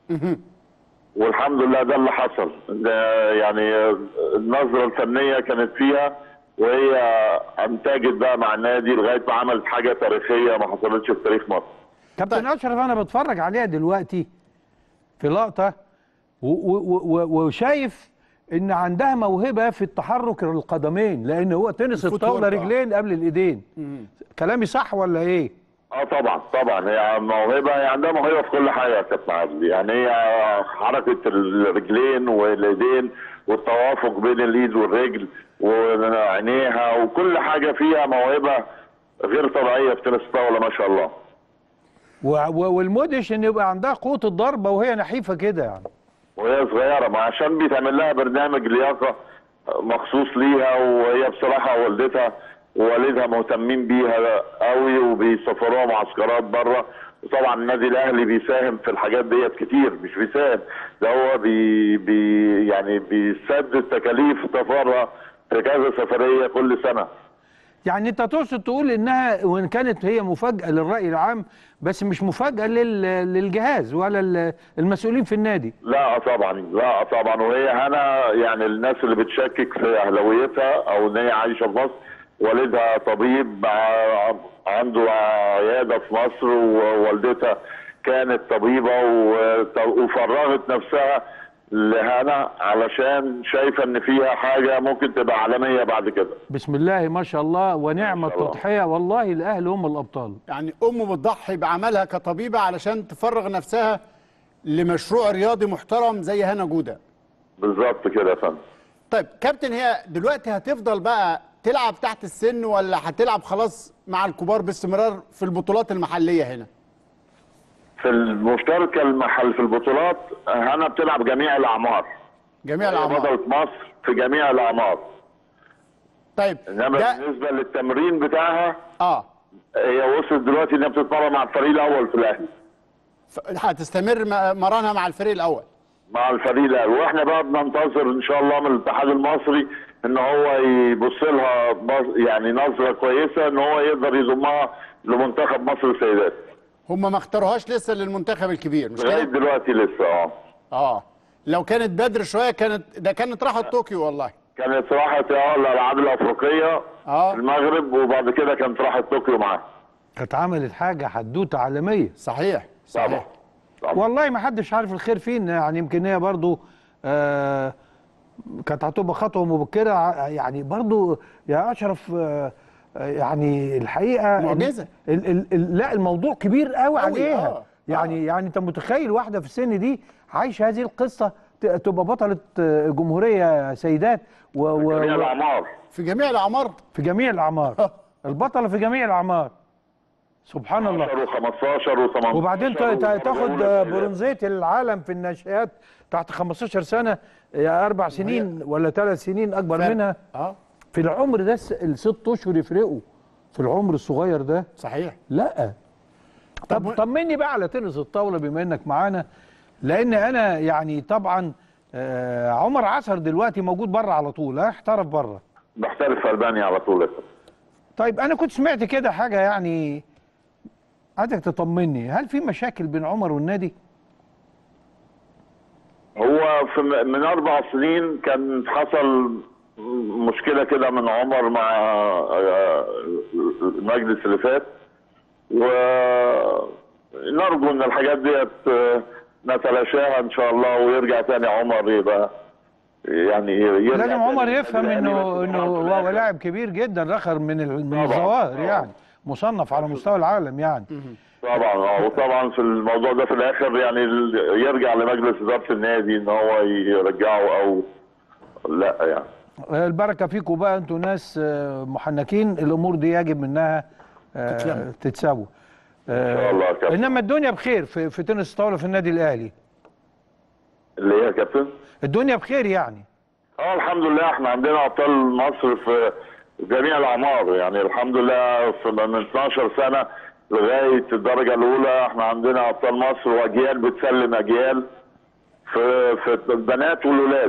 والحمد لله ده اللي حصل ده يعني آه، النظره الفنيه كانت فيها وهي انتجت بقى مع النادي لغايه ما عملت حاجه تاريخيه ما حصلتش في تاريخ مصر كابتن اشرف انا بتفرج عليها دلوقتي في لقطه و- و- و- وشايف ان عندها موهبه في التحرك القدمين لان هو تنس الفوت الطاوله وورك، آه. رجلين قبل الايدين كلامي صح ولا ايه اه طبعا طبعا هي موهبه هي عندها موهبه في كل حاجه يا كابتن عادل يعني هي حركه الرجلين والايدين والتوافق بين اليد والرجل وعينيها وكل حاجه فيها موهبه غير طبيعيه في تنس الطاوله ما شاء الله و- و- والمدهش ان يبقى عندها قوه الضربه وهي نحيفه كده يعني وهي صغيره ما عشان بيتعمل لها برنامج لياقه مخصوص ليها وهي بصراحه والدتها ووالدها مهتمين بيها قوي وبيسافروها معسكرات بره وطبعا النادي الاهلي بيساهم في الحاجات ديت كتير مش بيساهم ده هو بي بي يعني بيسدد تكاليف سفرها في كذا سفريه كل سنه يعني انت تقصد تقول انها وان كانت هي مفاجاه للراي العام بس مش مفاجاه لل- للجهاز ولا ال- المسؤولين في النادي لا طبعا لا طبعا وهي هنا يعني الناس اللي بتشكك في اهلاويتها او ان هي عايشه في مصر والدها طبيب ع- عنده عياده في مصر ووالدتها كانت طبيبه وط- وفرغت نفسها لهنا علشان شايفه ان فيها حاجه ممكن تبقى عالميه بعد كده بسم الله ما شاء الله ونعم ما شاء الله. التضحيه والله الاهل هم الابطال يعني امه بتضحي بعملها كطبيبه علشان تفرغ نفسها لمشروع رياضي محترم زي هنا جوده بالظبط كده يا فندم طيب كابتن هي دلوقتي هتفضل بقى تلعب تحت السن ولا هتلعب خلاص مع الكبار باستمرار في البطولات المحليه هنا في المشتركه المحل في البطولات هنا بتلعب جميع الاعمار جميع هي الاعمار بطلة مصر في جميع الاعمار طيب انما ده بالنسبه للتمرين بتاعها اه هي وصلت دلوقتي انها بتتمرن مع الفريق الاول في الاهلي ف- هتستمر م- مرانها مع الفريق الاول مع الفريق الاول واحنا بقى بننتظر ان شاء الله من الاتحاد المصري ان هو يبص لها بص- يعني نظره كويسه ان هو يقدر يضمها لمنتخب مصر السيدات هم ما اختاروهاش لسه للمنتخب الكبير مش لغايه كده دلوقتي لسه اه اه لو كانت بدر شويه كانت ده كانت راحت طوكيو والله كانت راحت اه الالعاب الافريقيه آه. في المغرب وبعد كده كانت راحت طوكيو معاه كانت عملت حاجه حدوته عالميه صحيح طبعا صحيح طبعا والله ما حدش عارف الخير فين يعني يمكن هي برضو آه كانت هتبقى خطوه مبكره ع- يعني برضو يا اشرف آه آه، يعني الحقيقه معجزة. ال ال ال لا الموضوع كبير قوي أوي، عليها آه، يعني يعني انت متخيل واحده في السن دي عايشه هذه القصه ت- تبقى بطله آه، جمهوريه سيدات و و جميع و الاعمار في جميع الاعمار في جميع الاعمار البطله في جميع الاعمار سبحان الله 10 و15 و18 وبعدين تا- تا- تاخد برونزيه العالم في الناشئات تحت 15 سنه يا اربع سنين ولا ثلاث سنين اكبر فرق. منها اه في العمر ده الس- الست اشهر يفرقوا في العمر الصغير ده صحيح لا طب و- طب طمني بقى على تنس الطاوله بما انك معانا لان انا يعني طبعا آه، عمر عصر دلوقتي موجود بره على طول ها احترف بره بحترف في البانيا على طول طيب انا كنت سمعت كده حاجه يعني عايزك تطمني هل في مشاكل بين عمر والنادي هو في من اربع سنين كان حصل مشكله كده من عمر مع آه، المجلس اللي فات ونرجو ان الحاجات ديت آه، نتلاشاها ان شاء الله ويرجع تاني عمر يبقى يعني يرجع لازم تاني عمر للنادي يفهم الأهلي، انه بس انه طبعاً في هو الآخر. لاعب كبير جدا رخر من ال- من طبعاً، الظواهر طبعاً. يعني مصنف على مستوى العالم يعني طبعا اه وطبعا في الموضوع ده في الاخر يعني ال- يرجع لمجلس اداره النادي ان هو يرجعه او لا يعني البركه فيكم بقى انتوا ناس آه، محنكين الامور دي يجب منها آه، تتلم. تتساووا ان شاء الله يا كابتن انما الدنيا بخير في, في تنس الطاوله في النادي الاهلي اللي هي يا كابتن الدنيا بخير يعني اه الحمد لله احنا عندنا ابطال مصر في جميع الاعمار يعني الحمد لله في من 12 سنه لغايه الدرجه الاولى احنا عندنا ابطال مصر واجيال بتسلم اجيال في في البنات والولاد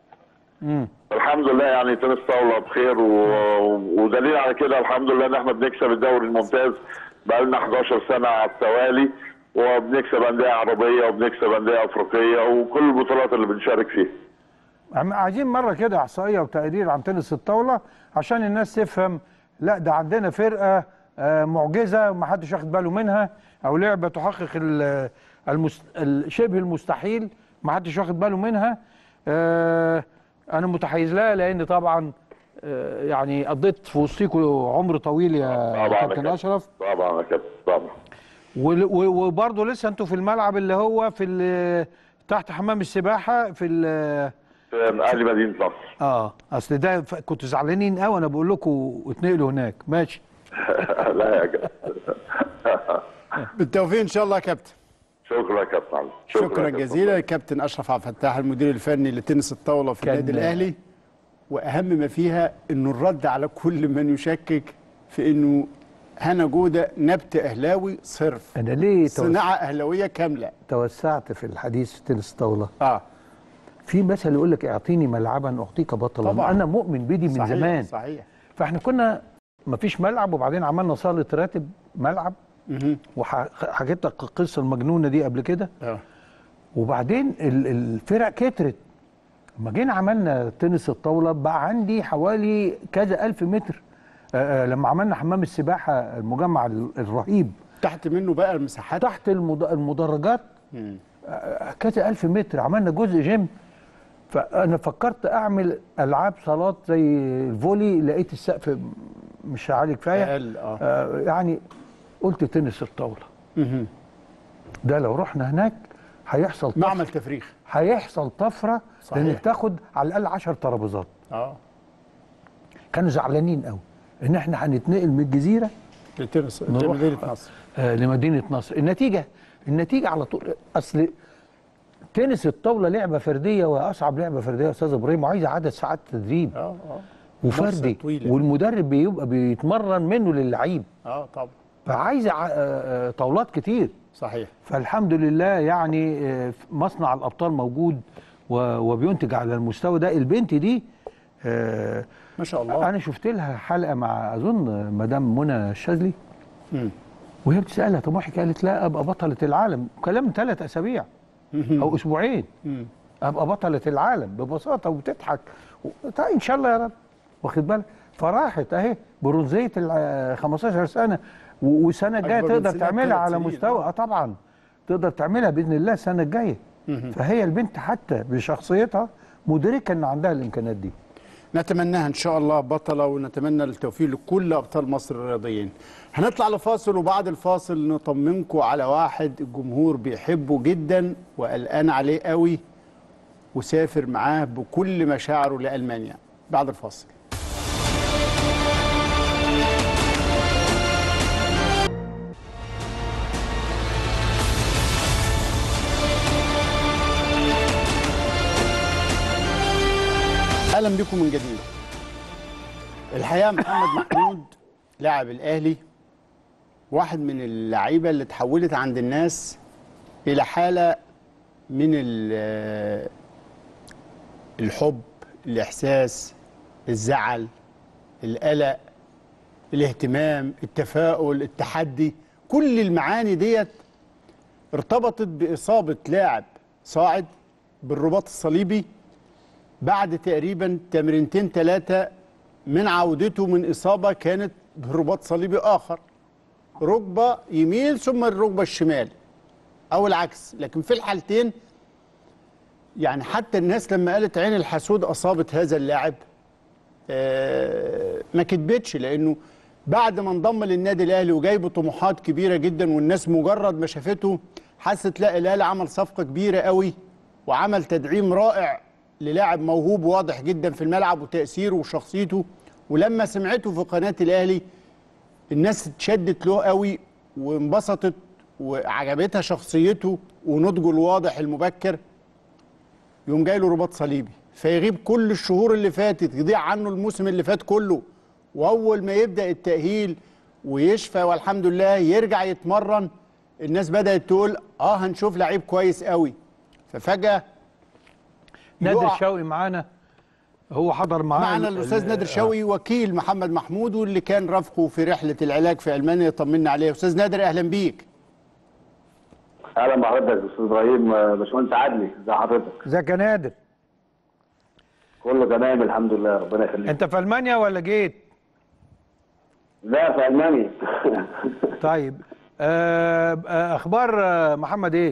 امم الحمد لله يعني تنس طاوله بخير و... ودليل على كده الحمد لله ان احنا بنكسب الدوري الممتاز بقالنا 11 سنه على التوالي وبنكسب انديه عربيه وبنكسب انديه افريقيه وكل البطولات اللي بنشارك فيها عم- عايزين مره كده احصائيه وتقرير عن تنس الطاوله عشان الناس تفهم لا ده عندنا فرقه آه، معجزه وما حدش واخد باله منها او لعبه تحقق ال- المست... ال- شبه المستحيل ما حدش واخد باله منها آه، انا متحيز لها لان طبعا آه، يعني قضيت في وسطيكم عمر طويل يا طبعا يا كابتن كابتن. اشرف طبعا يا كابتن طبعا ول- و- وبرضه لسه انتوا في الملعب اللي هو في ال- تحت حمام السباحه في ال- في اهلي مدينه نصر اه اصل ده ف- كنتوا زعلانين قوي انا بقول لكم اتنقلوا هناك ماشي لا يا كابتن بالتوفيق ان شاء الله يا كابتن شكرا يا كابتن علي. شكرا, يا كابتن. جزيلا للكابتن اشرف عبد الفتاح المدير الفني لتنس الطاوله في كان- النادي الاهلي واهم ما فيها انه الرد على كل من يشكك في انه هنا جوده نبت اهلاوي صرف انا ليه توس- صناعه اهلاويه كامله توسعت في الحديث في تنس طاوله اه في مثل يقول لك اعطيني ملعبا اعطيك بطلا طبعاً. انا مؤمن بدي من صحيح زمان صحيح فاحنا كنا ما فيش ملعب وبعدين عملنا صاله راتب ملعب مهم. وحكيت لك القصه المجنونه دي قبل كده اه وبعدين ال- الفرق كترت لما جينا عملنا تنس الطاوله بقى عندي حوالي كذا الف متر آه، آه، لما عملنا حمام السباحه المجمع ال- الرهيب تحت منه بقى المساحات تحت المد- المدرجات مم. آه، كذا الف متر عملنا جزء جيم فانا فكرت اعمل العاب صالات زي الفولي لقيت السقف مش عالي كفايه اقل اه آه، يعني قلت تنس الطاوله مهم. ده لو رحنا هناك هيحصل طفره معمل تفريخ هيحصل طفره صحيح. لانك تاخد على الاقل 10 ترابيزات اه كانوا زعلانين قوي ان احنا هنتنقل من الجزيره لتنس نروح- لمدينه نصر آه لمدينه نصر النتيجه النتيجه على طول اصل تنس الطاوله لعبه فرديه واصعب لعبه فرديه يا استاذ ابراهيم وعايزه عدد ساعات تدريب اه اه وفردي منافسة طويلة. والمدرب بيبقى بيتمرن منه للعيب اه طبعا فعايزه ع- آه، آه، طاولات كتير صحيح فالحمد لله يعني آه، مصنع الابطال موجود و- وبينتج على المستوى ده البنت دي آه، ما شاء الله انا شفت لها حلقه مع اظن مدام منى الشاذلي مم. وهي بتسالها طموحك قالت لا ابقى بطله العالم كلام من ثلاث اسابيع او اسبوعين مم. ابقى بطله العالم ببساطه وبتضحك و- طيب ان شاء الله يا رب واخد بالك فراحت اهي برونزيه ال 15 سنه و- والسنه الجايه أكبر من تقدر سنها تعملها بثلاث على سنين، مستوى آه. اه طبعا تقدر تعملها باذن الله السنه الجايه فهي البنت حتى بشخصيتها مدركه ان عندها الامكانيات دي نتمناها ان شاء الله بطله ونتمنى التوفيق لكل ابطال مصر الرياضيين هنطلع لفاصل وبعد الفاصل نطمنكم على واحد الجمهور بيحبه جدا وقلقان عليه قوي وسافر معاه بكل مشاعره لالمانيا بعد الفاصل اهلا بكم من جديد الحقيقه محمد محمود لاعب الاهلي واحد من اللعيبه اللي اتحولت عند الناس الى حاله من ال- الحب الاحساس الزعل القلق الاهتمام التفاؤل التحدي كل المعاني ديت ارتبطت باصابه لاعب صاعد بالرباط الصليبي بعد تقريبا تمرينتين ثلاثة من عودته من إصابة كانت برباط صليبي آخر ركبة يمين ثم الركبة الشمال أو العكس لكن في الحالتين يعني حتى الناس لما قالت عين الحسود أصابت هذا اللاعب آه، ما كدبتش لأنه بعد ما انضم للنادي الأهلي وجاي بطموحات كبيرة جدا والناس مجرد ما شافته حست لا الأهلي عمل صفقة كبيرة قوي وعمل تدعيم رائع للاعب موهوب واضح جدا في الملعب وتأثيره وشخصيته ولما سمعته في قناة الأهلي الناس اتشدت له قوي وانبسطت وعجبتها شخصيته ونضجه الواضح المبكر يقوم جاي له رباط صليبي فيغيب كل الشهور اللي فاتت يضيع عنه الموسم اللي فات كله واول ما يبدا التاهيل ويشفى والحمد لله يرجع يتمرن الناس بدات تقول اه هنشوف لعيب كويس قوي ففجاه نادر يقع. شوقي معانا هو حضر معانا معنا الاستاذ نادر شوقي وكيل محمد محمود واللي كان رافقه في رحله العلاج في المانيا طمنا عليه استاذ نادر اهلا بيك اهلا بحضرتك استاذ ابراهيم آه، باشمهندس عدلي ازي حضرتك ازيك يا نادر كله تمام الحمد لله ربنا يخليك انت في المانيا ولا جيت لا في المانيا طيب آه آه، اخبار آه، محمد ايه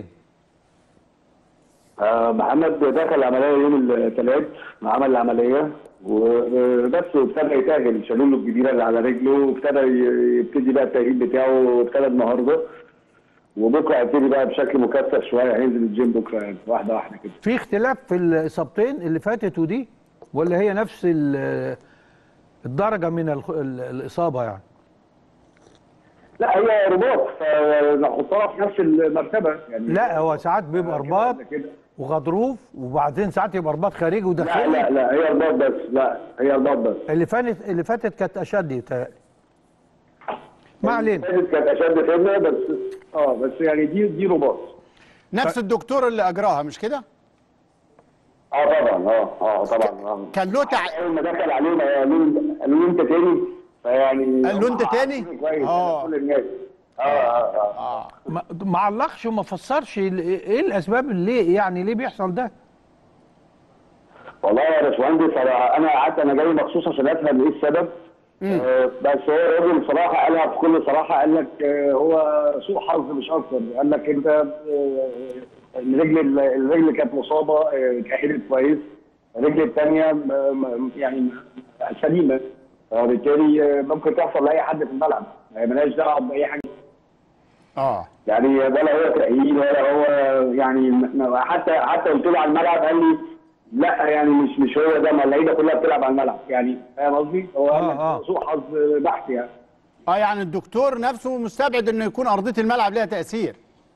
آه، محمد دخل العمليه يوم الثلاث عمل العمليه وبس ابتدى يتاهل شالوا له الجديره اللي على رجله وابتدى ي- يبتدي بقى التاهيل بتاعه ابتدى النهارده وبكره هيبتدي بقى بشكل مكثف شويه هينزل الجيم بكره يعني واحده واحده كده في اختلاف في الاصابتين اللي فاتت ودي ولا هي نفس ال- الدرجه من الخ- ال- الاصابه يعني لا هي رباط فنحطها في نفس المرتبه يعني لا هو ساعات بيبقى رباط كده- كده. وغضروف وبعدين ساعات يبقى رباط خارجي لا وداخلي لا لا هي رباط بس لا هي رباط بس اللي فاتت اللي فاتت كانت اشد يتهيألي ما علينا كانت كانت اشد خدمه بس اه بس يعني دي دي رباط نفس الدكتور اللي اجراها مش كده اه طبعا اه اه طبعا اه كان له تع... اول ما دخل علينا قالوا لي قالوا لي انت تاني فيعني قال له أنت تاني؟ كويس آه. كل الناس اه اه اه اه ما ما علقش وما فسرش ال- ايه الاسباب اللي يعني ليه بيحصل ده والله يا باشمهندس انا انا قعدت انا جاي مخصوص عشان افهم ايه السبب آه بس هو الراجل بصراحه قالها بكل صراحه قال لك آه هو سوء حظ مش اكتر قال لك انت آه الرجل الرجل كانت مصابه آه اتاهلت كويس الرجل الثانيه يعني سليمه فبالتالي آه، ممكن تحصل لاي حد في الملعب ما مالهاش دعوه باي حاجه اه يعني ولا هو تأهيل ولا هو يعني م- حتى حتى قلت له على الملعب قال لي لا يعني مش مش هو ده ما اللعيبه كلها بتلعب على الملعب يعني فاهم قصدي؟ هو قال لك آه، آه. سوء حظ بحت يعني اه يعني الدكتور نفسه مستبعد انه يكون ارضيه الملعب ليها تاثير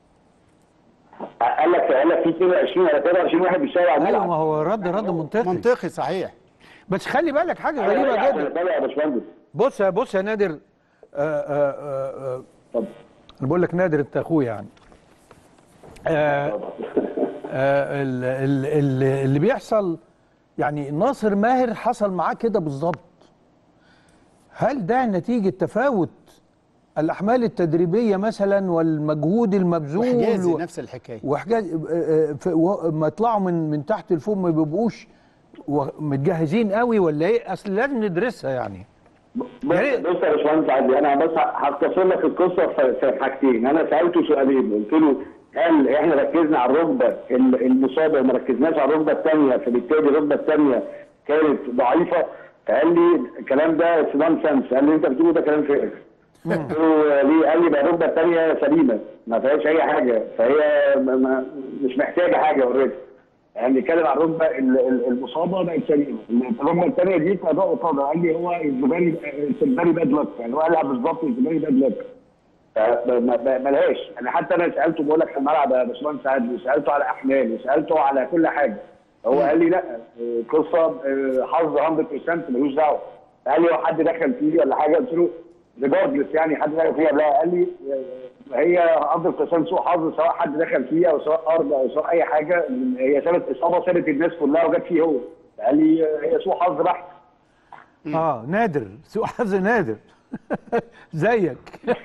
قال لك قال لك في 22 ولا 23 واحد بيشتغل على ايوه الملعب ما هو رد رد منطقي منطقي صحيح بس خلي بالك حاجه أيوة، غريبه عشان جدا أتابع يا باشمهندس بص يا بص يا نادر آه آه آه آه اتفضل انا بقول لك نادر انت اخويا يعني آه آه ال- ال- ال- اللي بيحصل يعني ناصر ماهر حصل معاه كده بالظبط هل ده نتيجة تفاوت الأحمال التدريبية مثلا والمجهود المبذول وحجازي و- نفس الحكايه وحجاز آه، آه، ف- و- ما يطلعوا من من تحت الفوق ما بيبقوش و- متجهزين قوي ولا ايه اصل لازم ندرسها يعني بص يا ريت. بص يا باشمهندس عادي انا بس هختصر لك القصه في في حاجتين انا سالته سؤالين قلت له هل احنا ركزنا على الركبه ال- المصابه وما ركزناش على الركبه الثانيه فبالتالي الركبه الثانيه كانت ضعيفه فقال لي الكلام ده في وان سنس قال لي انت بتقوله ده كلام فارغ قلت له ليه؟ قال لي بقى الركبه الثانيه سليمه ما فيهاش اي حاجه فهي م- م- مش محتاجه حاجه اوريدي يعني نتكلم عن الركبه ال- ال- المصابه بقت سليمه الركبه الثانيه دي فده قصادها قال لي هو الزبالي الزبالي باد لك يعني هو قالها بالظبط الزبالي باد لك ملهاش انا حتى انا سالته بقول لك في الملعب يا باشمهندس عادل وسالته على احمال وسالته على كل حاجه هو قال لي لا آه، قصه آه، حظ 100% ملوش دعوه قال لي هو حد دخل فيه ولا حاجه قلت له ريجاردلس يعني حد دخل فيها لا قال لي آه، هي 100% سوء حظ سواء حد دخل فيها او سواء ارض او سواء اي حاجه هي سابت اصابه سابت الناس كلها وجت فيه هو قال لي آه، هي سوء حظ بحت اه نادر سوء حظ نادر زيك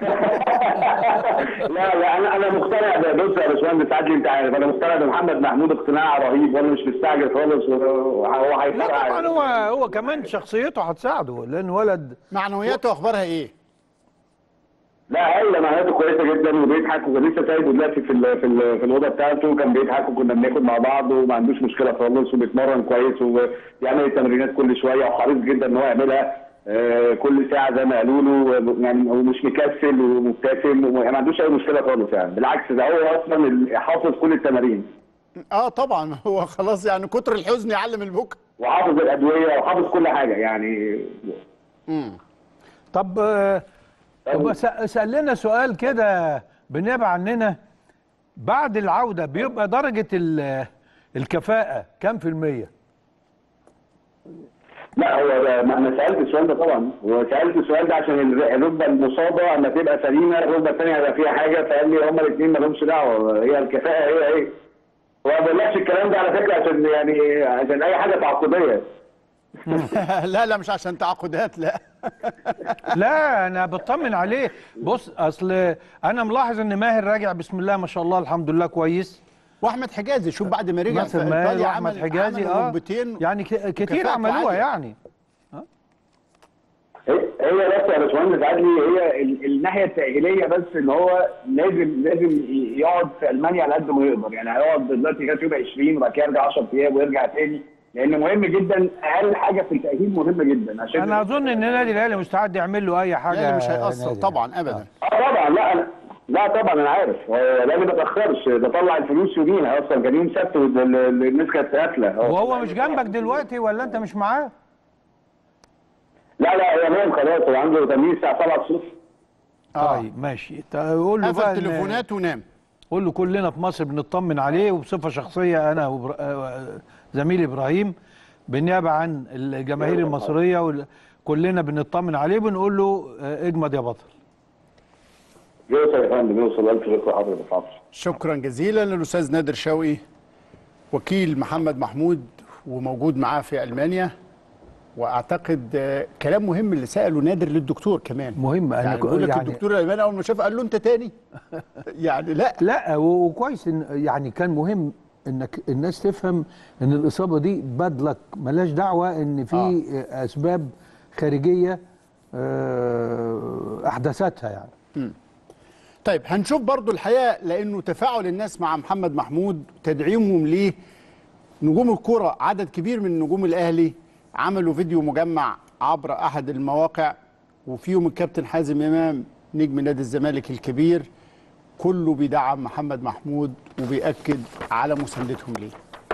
لا لا انا انا مقتنع ب- بص يا باشمهندس عادل انت عارف انا مقتنع بمحمد محمود اقتناع رهيب وانا مش مستعجل خالص وهو لا هيفرق طبعا هو هو كمان شخصيته هتساعده لان ولد معنوياته اخبارها ايه لا هايله معناته كويسه جدا وبيضحك وكان لسه سايبه دلوقتي في ال في ال في الاوضه بتاعته كان بيضحك وكنا بناخد مع بعض وما عندوش مشكله خالص وبيتمرن كويس وبيعمل التمرينات كل شويه وحريص جدا ان هو يعملها آه، كل ساعه زي ما قالوا له يعني هو مش مكسل ومبتسم وما ما عندوش اي مشكله خالص يعني بالعكس ده هو اصلا اللي حافظ كل التمارين اه طبعا هو خلاص يعني كتر الحزن يعلم البكا وحافظ الادويه وحافظ كل حاجه يعني طب آه، طب س- اسال لنا سؤال كده بالنيابه عننا بعد العوده بيبقى درجه ال- الكفاءه كام في الميه؟ لا هو ده ما انا سالت السؤال ده طبعا وسالت السؤال ده عشان الر- الركبه المصابه اما تبقى سليمه الركبه الثانيه هيبقى فيها حاجه فقال لي هما الاثنين ما لهمش دعوه هي الكفاءه هي هي هو ما بقولكش الكلام ده على فكره عشان يعني عشان اي حاجه تعاقديه لا لا مش عشان تعاقدات لا لا انا بطمن عليه بص اصل انا ملاحظ ان ماهر راجع بسم الله ما شاء الله الحمد لله كويس واحمد حجازي شوف بعد ما رجع في ناصر ماهر ايطاليا واحمد عمل حجازي عمل اه ركبتين يعني ك- كتير وكفاءته عملوها عالية. يعني هي هي بس يا باشمهندس عدلي هي ال- الناحيه التاهيليه بس ان هو لازم لازم ي- يقعد في المانيا على قد ما يقدر يعني هيقعد دلوقتي كانت يبقى 20 وبعد كده يرجع 10 ايام ويرجع تاني لان مهم جدا اقل حاجه في التاهيل مهمه جدا عشان انا اظن ان النادي الاهلي مستعد يعمل له اي حاجه يعني مش يا هيأثر نادر. طبعا ابدا اه طبعا لا أنا لا طبعا انا عارف هو ده ما بتاخرش ده طلع الفلوس يوميها اصلا كان يوم سبت وال- ال- الناس كانت قافله وهو مش جنبك دلوقتي ولا انت مش معاه؟ لا لا هو نام خلاص هو عنده تمرين الساعه 7 الصبح اه طيب ماشي ت- قول له بقى قفل إن- تليفونات ونام قول له كلنا في مصر بنطمن عليه وبصفه شخصيه انا وزميلي ابراهيم بالنيابه عن الجماهير المصريه وال- كلنا بنطمن عليه بنقول له آه، اجمد يا بطل يوصل يا فندم يوصل الف شكر حضرتك حاضر شكرا جزيلا للاستاذ نادر شوقي وكيل محمد محمود وموجود معاه في المانيا واعتقد آه، كلام مهم اللي ساله نادر للدكتور كمان مهم أنا يعني كو- بيقول لك يعني- الدكتور الالماني اول ما شافه قال له انت تاني يعني لا لا و- وكويس ان يعني كان مهم انك الناس تفهم ان الاصابه دي باد لك ملاش دعوه ان في آه. اسباب خارجيه آه، احدثتها يعني طيب هنشوف برضو الحقيقه لانه تفاعل الناس مع محمد محمود تدعيمهم ليه نجوم الكرة عدد كبير من نجوم الاهلي عملوا فيديو مجمع عبر احد المواقع وفيهم الكابتن حازم امام نجم نادي الزمالك الكبير كله بيدعم محمد محمود وبيأكد على مساندتهم ليه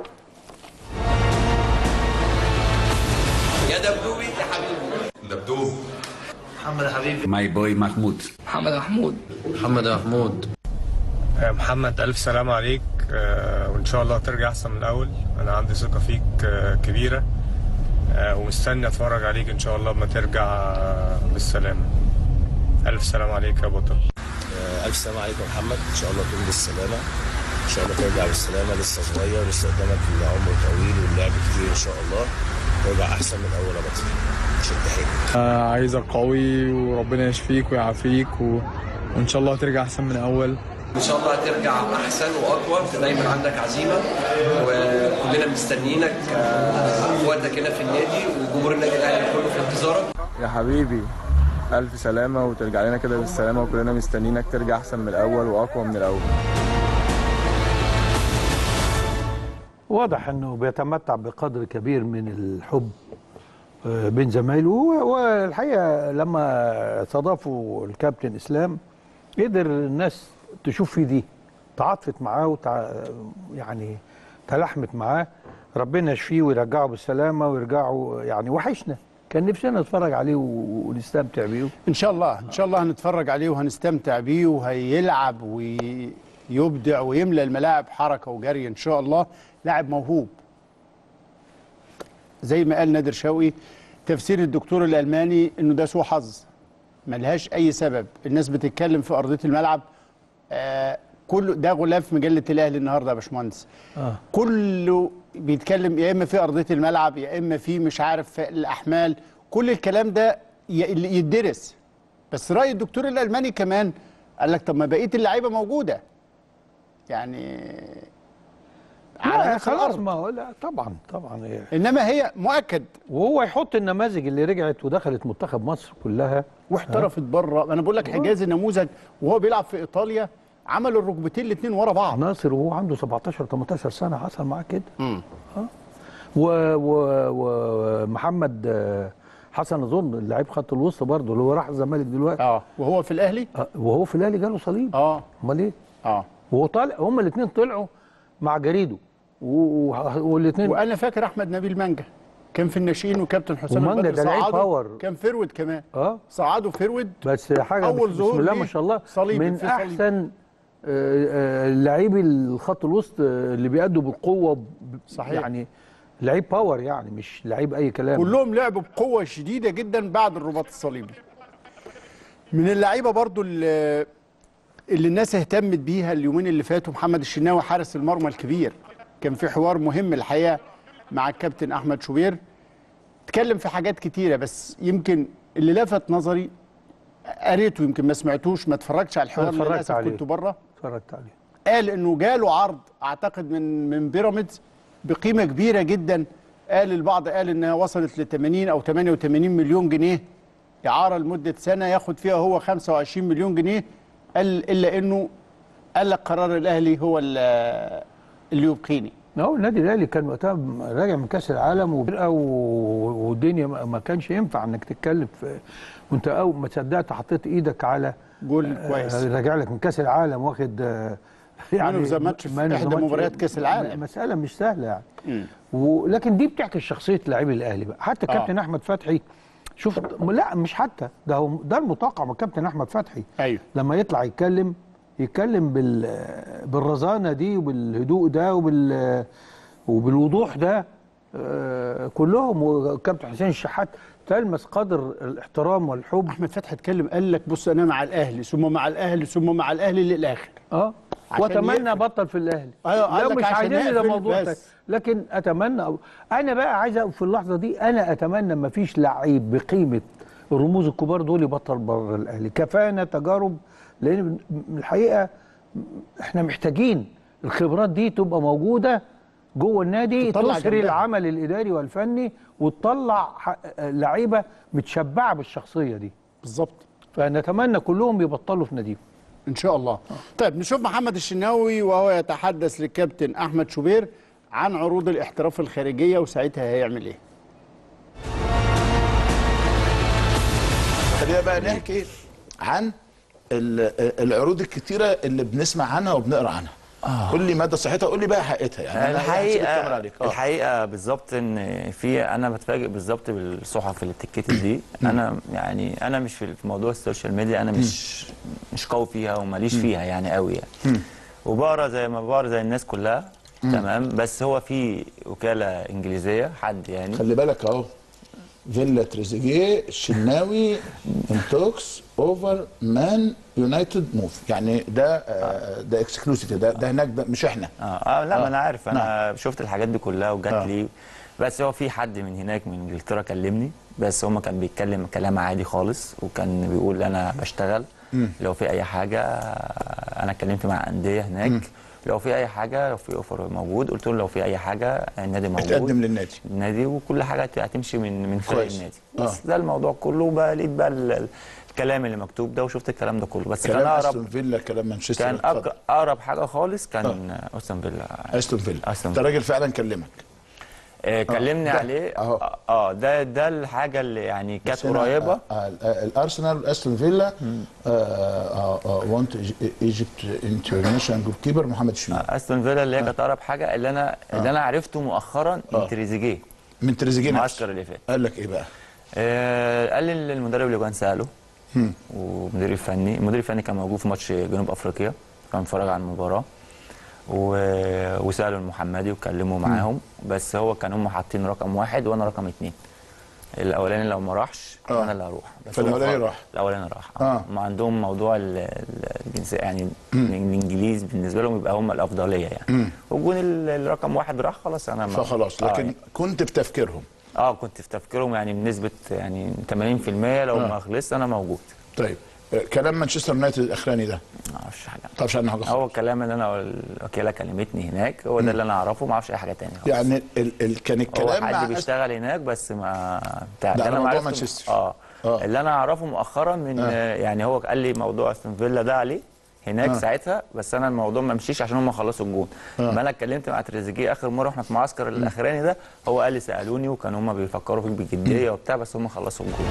يا دبدوبي يا حبيبي دبدوب محمد حبيبي ماي بوي محمود محمد محمود محمد محمود محمد ألف سلام عليك آه، وإن شاء الله ترجع أحسن من الأول أنا عندي ثقة فيك آه، كبيرة آه، ومستني أتفرج عليك إن شاء الله لما ترجع آه، بالسلامة ألف سلام عليك يا بطل ألف سلام عليكم يا محمد إن شاء الله تكون بالسلامة إن شاء الله ترجع بالسلامة لسه صغير لسه قدامك العمر طويل واللعب كتير إن شاء الله ترجع أحسن من أول يا بطل شد حيلك عايزك قوي وربنا يشفيك ويعافيك و... وان شاء الله هترجع احسن من الاول ان شاء الله هترجع احسن واقوى دايما عندك عزيمه وكلنا مستنيينك آه، اخواتك هنا في النادي وجمهور النادي الاهلي كله في انتظارك يا حبيبي الف سلامه وترجع لنا كده بالسلامه وكلنا مستنيينك ترجع احسن من الاول واقوى من الاول واضح انه بيتمتع بقدر كبير من الحب آه، بين زمايله و- والحقيقه لما استضافوا الكابتن اسلام قدر الناس تشوف فيه دي تعاطفت معاه وتع... يعني تلحمت معاه ربنا يشفيه ويرجعه بالسلامه ويرجعه يعني وحشنا كان نفسنا نتفرج عليه و- ونستمتع بيه ان شاء الله ان شاء الله هنتفرج عليه وهنستمتع بيه وهيلعب ويبدع ويملى الملاعب حركه وجري ان شاء الله لاعب موهوب زي ما قال نادر شوقي تفسير الدكتور الالماني انه ده سوء حظ ملهاش اي سبب الناس بتتكلم في ارضيه الملعب آه كله ده غلاف مجله الاهلي النهارده يا باشمهندس آه. كله بيتكلم يا اما في ارضيه الملعب يا اما في مش عارف في الاحمال كل الكلام ده ي- يدرس بس راي الدكتور الالماني كمان قال لك طب ما بقيه اللعيبه موجوده يعني على لا نفس خلاص الارض ما هو لا طبعا طبعا هي انما هي مؤكد وهو يحط النماذج اللي رجعت ودخلت منتخب مصر كلها واحترفت بره انا بقول لك حجازي نموذج وهو بيلعب في ايطاليا عمل الركبتين الاثنين ورا بعض ناصر وهو عنده 17 18 سنه حصل معاه كده اه و- و- ومحمد آه، حسن اظن لعيب خط الوسط برضه اللي هو راح الزمالك دلوقتي اه وهو في الاهلي آه، وهو في الاهلي جاله صليب اه امال ايه؟ اه وهو طالع هما الاثنين طلعوا مع جريدو والاثنين وانا فاكر احمد نبيل مانجا كان في الناشئين وكابتن حسام ومانجا البدري ده لعيب صعده، باور. كان فيرود كمان اه صعدوا فيرود بس حاجه أول بس- ظهور بسم الله ليه ما شاء الله صليب، من في صليب. احسن آه، آه، لاعبي الخط الوسط آه، اللي بيأدوا بالقوه ب- صحيح. يعني لعيب باور يعني مش لعيب اي كلام كلهم لعبوا بقوه شديده جدا بعد الرباط الصليبي من اللعيبه برضو اللي, اللي الناس اهتمت بيها اليومين اللي فاتوا محمد الشناوي حارس المرمى الكبير كان في حوار مهم الحقيقه مع الكابتن احمد شوبير اتكلم في حاجات كتيره بس يمكن اللي لفت نظري قريته يمكن ما سمعتوش ما اتفرجتش على الحوار أنا اتفرجت للاسف عليه. كنت بره اتفرجت عليه قال انه جاله عرض اعتقد من من بيراميدز بقيمه كبيره جدا قال البعض قال انها وصلت ل 80 او 88 مليون جنيه اعاره لمده سنه ياخد فيها هو 25 مليون جنيه قال الا انه قال لك قرار الاهلي هو اللي اللي يبقيني هو النادي الاهلي كان وقتها راجع من كاس العالم وفرقه و- والدنيا ما ما كانش ينفع انك تتكلم في وانت اول ما صدقت حطيت ايدك على جول كويس آه، راجع لك من كاس العالم واخد آه، Man of the match في man of the إحدى match. مباريات كأس العالم. مساله مش سهله يعني مم. ولكن دي بتعكس شخصيه لاعبي الاهلي بقى حتى آه. كابتن احمد فتحي شوف لا مش حتى ده هو ده المتوقع من كابتن احمد فتحي ايوه لما يطلع يتكلم يتكلم بال بالرزانه دي وبالهدوء ده وبال وبالوضوح ده آه، كلهم وكابتن حسين الشحات تلمس قدر الاحترام والحب احمد فتحي اتكلم قال لك بص انا مع الاهلي ثم مع الاهلي ثم مع الاهلي للاخر اه عشان واتمنى يقفل. ابطل في الاهلي أيوة، قال لا لك مش عشان عايزين ده يقفل موضوع بس. تاني. لكن اتمنى أو انا بقى عايز أقول في اللحظه دي انا اتمنى ما فيش لعيب بقيمه الرموز الكبار دول يبطل بره الاهلي كفانا تجارب لان من الحقيقه احنا محتاجين الخبرات دي تبقى موجوده جوه النادي تطلع تسري جنبها. العمل الاداري والفني وتطلع ح- لعيبه متشبعه بالشخصيه دي بالظبط فنتمنى كلهم يبطلوا في ناديهم ان شاء الله طيب نشوف محمد الشناوي وهو يتحدث للكابتن احمد شوبير عن عروض الاحتراف الخارجيه وساعتها هيعمل ايه خلينا بقى نحكي عن ال- العروض الكتيره اللي بنسمع عنها وبنقرا عنها قول لي مدى صحتها قول لي بقى حقيقتها يعني أنا هسيب الكاميرا الحقيقه عليك آه. الحقيقه بالظبط ان في انا بتفاجئ بالظبط بالصحف اللي بتتكتب دي انا يعني انا مش في في موضوع السوشيال ميديا انا مش مش قوي فيها وماليش فيها يعني قوي يعني وبقرا زي ما بقرا زي الناس كلها تمام بس هو في وكاله انجليزيه حد يعني خلي بالك اهو فيلا تريزيجيه الشناوي ان توكس اوفر مان يونايتد موف يعني ده آه، ده اكسكلوسيف ده ده هناك ده مش احنا اه, آه لا آه. ما انا عارف انا شفت الحاجات دي كلها وجات آه. لي بس هو في حد من هناك من انجلترا كلمني بس هو كان بيتكلم كلام عادي خالص وكان بيقول انا بشتغل لو في اي حاجه انا اتكلمت مع انديه هناك لو في اي حاجه لو في اوفر موجود قلت له لو في اي حاجه النادي موجود اتقدم للنادي النادي وكل حاجه هتمشي من من خلال كويس. النادي آه. بس ده الموضوع كله بقى لقيت بقى ال- ال- الكلام اللي مكتوب ده وشفت الكلام ده كله بس كان كلام اقرب استون فيلا كلام مانشستر كان اتفضل. أق- اقرب حاجه خالص كان استون فيلا استون فيلا أستون ده راجل فعلا كلمك آه، كلمني ده عليه أهو. اه آه، ده ده الحاجه اللي يعني كانت بس هنا، قريبه آه، آه، آه، الارسنال استون فيلا وانت ايجيبت انترناشونال جروب كيبر محمد شميل استون فيلا اللي هي كانت اقرب حاجه اللي انا اللي انا عرفته مؤخرا من آه. تريزيجيه من تريزيجيه نفسه. المعسكر اللي فات قال لك ايه بقى؟ آه قال لي المدرب اللي كان ساله والمدير الفني المدير الفني كان موجود في ماتش جنوب افريقيا كان اتفرج على المباراه و... وسالوا المحمدي وكلموا معاهم بس هو كان هم حاطين رقم واحد وانا رقم اتنين الاولاني لو ما راحش آه. انا اللي هروح بس فالأولاني هو خلاص- راح. الاولاني راح آه. هم عندهم موضوع ال- ال- الجنسيه يعني الانجليز بالنسبه لهم يبقى هم الافضليه يعني والجون ال- الرقم واحد راح خلاص انا ما- فخلاص آه، لكن يعني. كنت بتفكيرهم اه كنت في تفكيرهم يعني بنسبه يعني 80% لو آه. ما خلصت انا موجود طيب آه، كلام مانشستر يونايتد الاخراني ده ما اعرفش حاجه ما تعرفش عنه حاجه هو خالص الكلام اللي انا الوكيله كلمتني هناك هو ده اللي انا اعرفه ما اعرفش اي حاجه تانية خالص. يعني ال ال كان هو الكلام مع حد أس- بيشتغل هناك بس ما بتاع ده اللي على أنا موضوع عرفته- مانشستر. اه, آه. اللي انا اعرفه مؤخرا من آه. آه. يعني هو قال لي موضوع استون فيلا ده عليه هناك آه. آه. ساعتها بس انا الموضوع ما مشيش عشان هم خلصوا الجون آه. آه. انا اتكلمت مع تريزيجيه اخر مره واحنا في المعسكر الاخراني ده هو قال لي سالوني وكانوا هم بيفكروا فيك بجديه وبتاع بس هم خلصوا الجون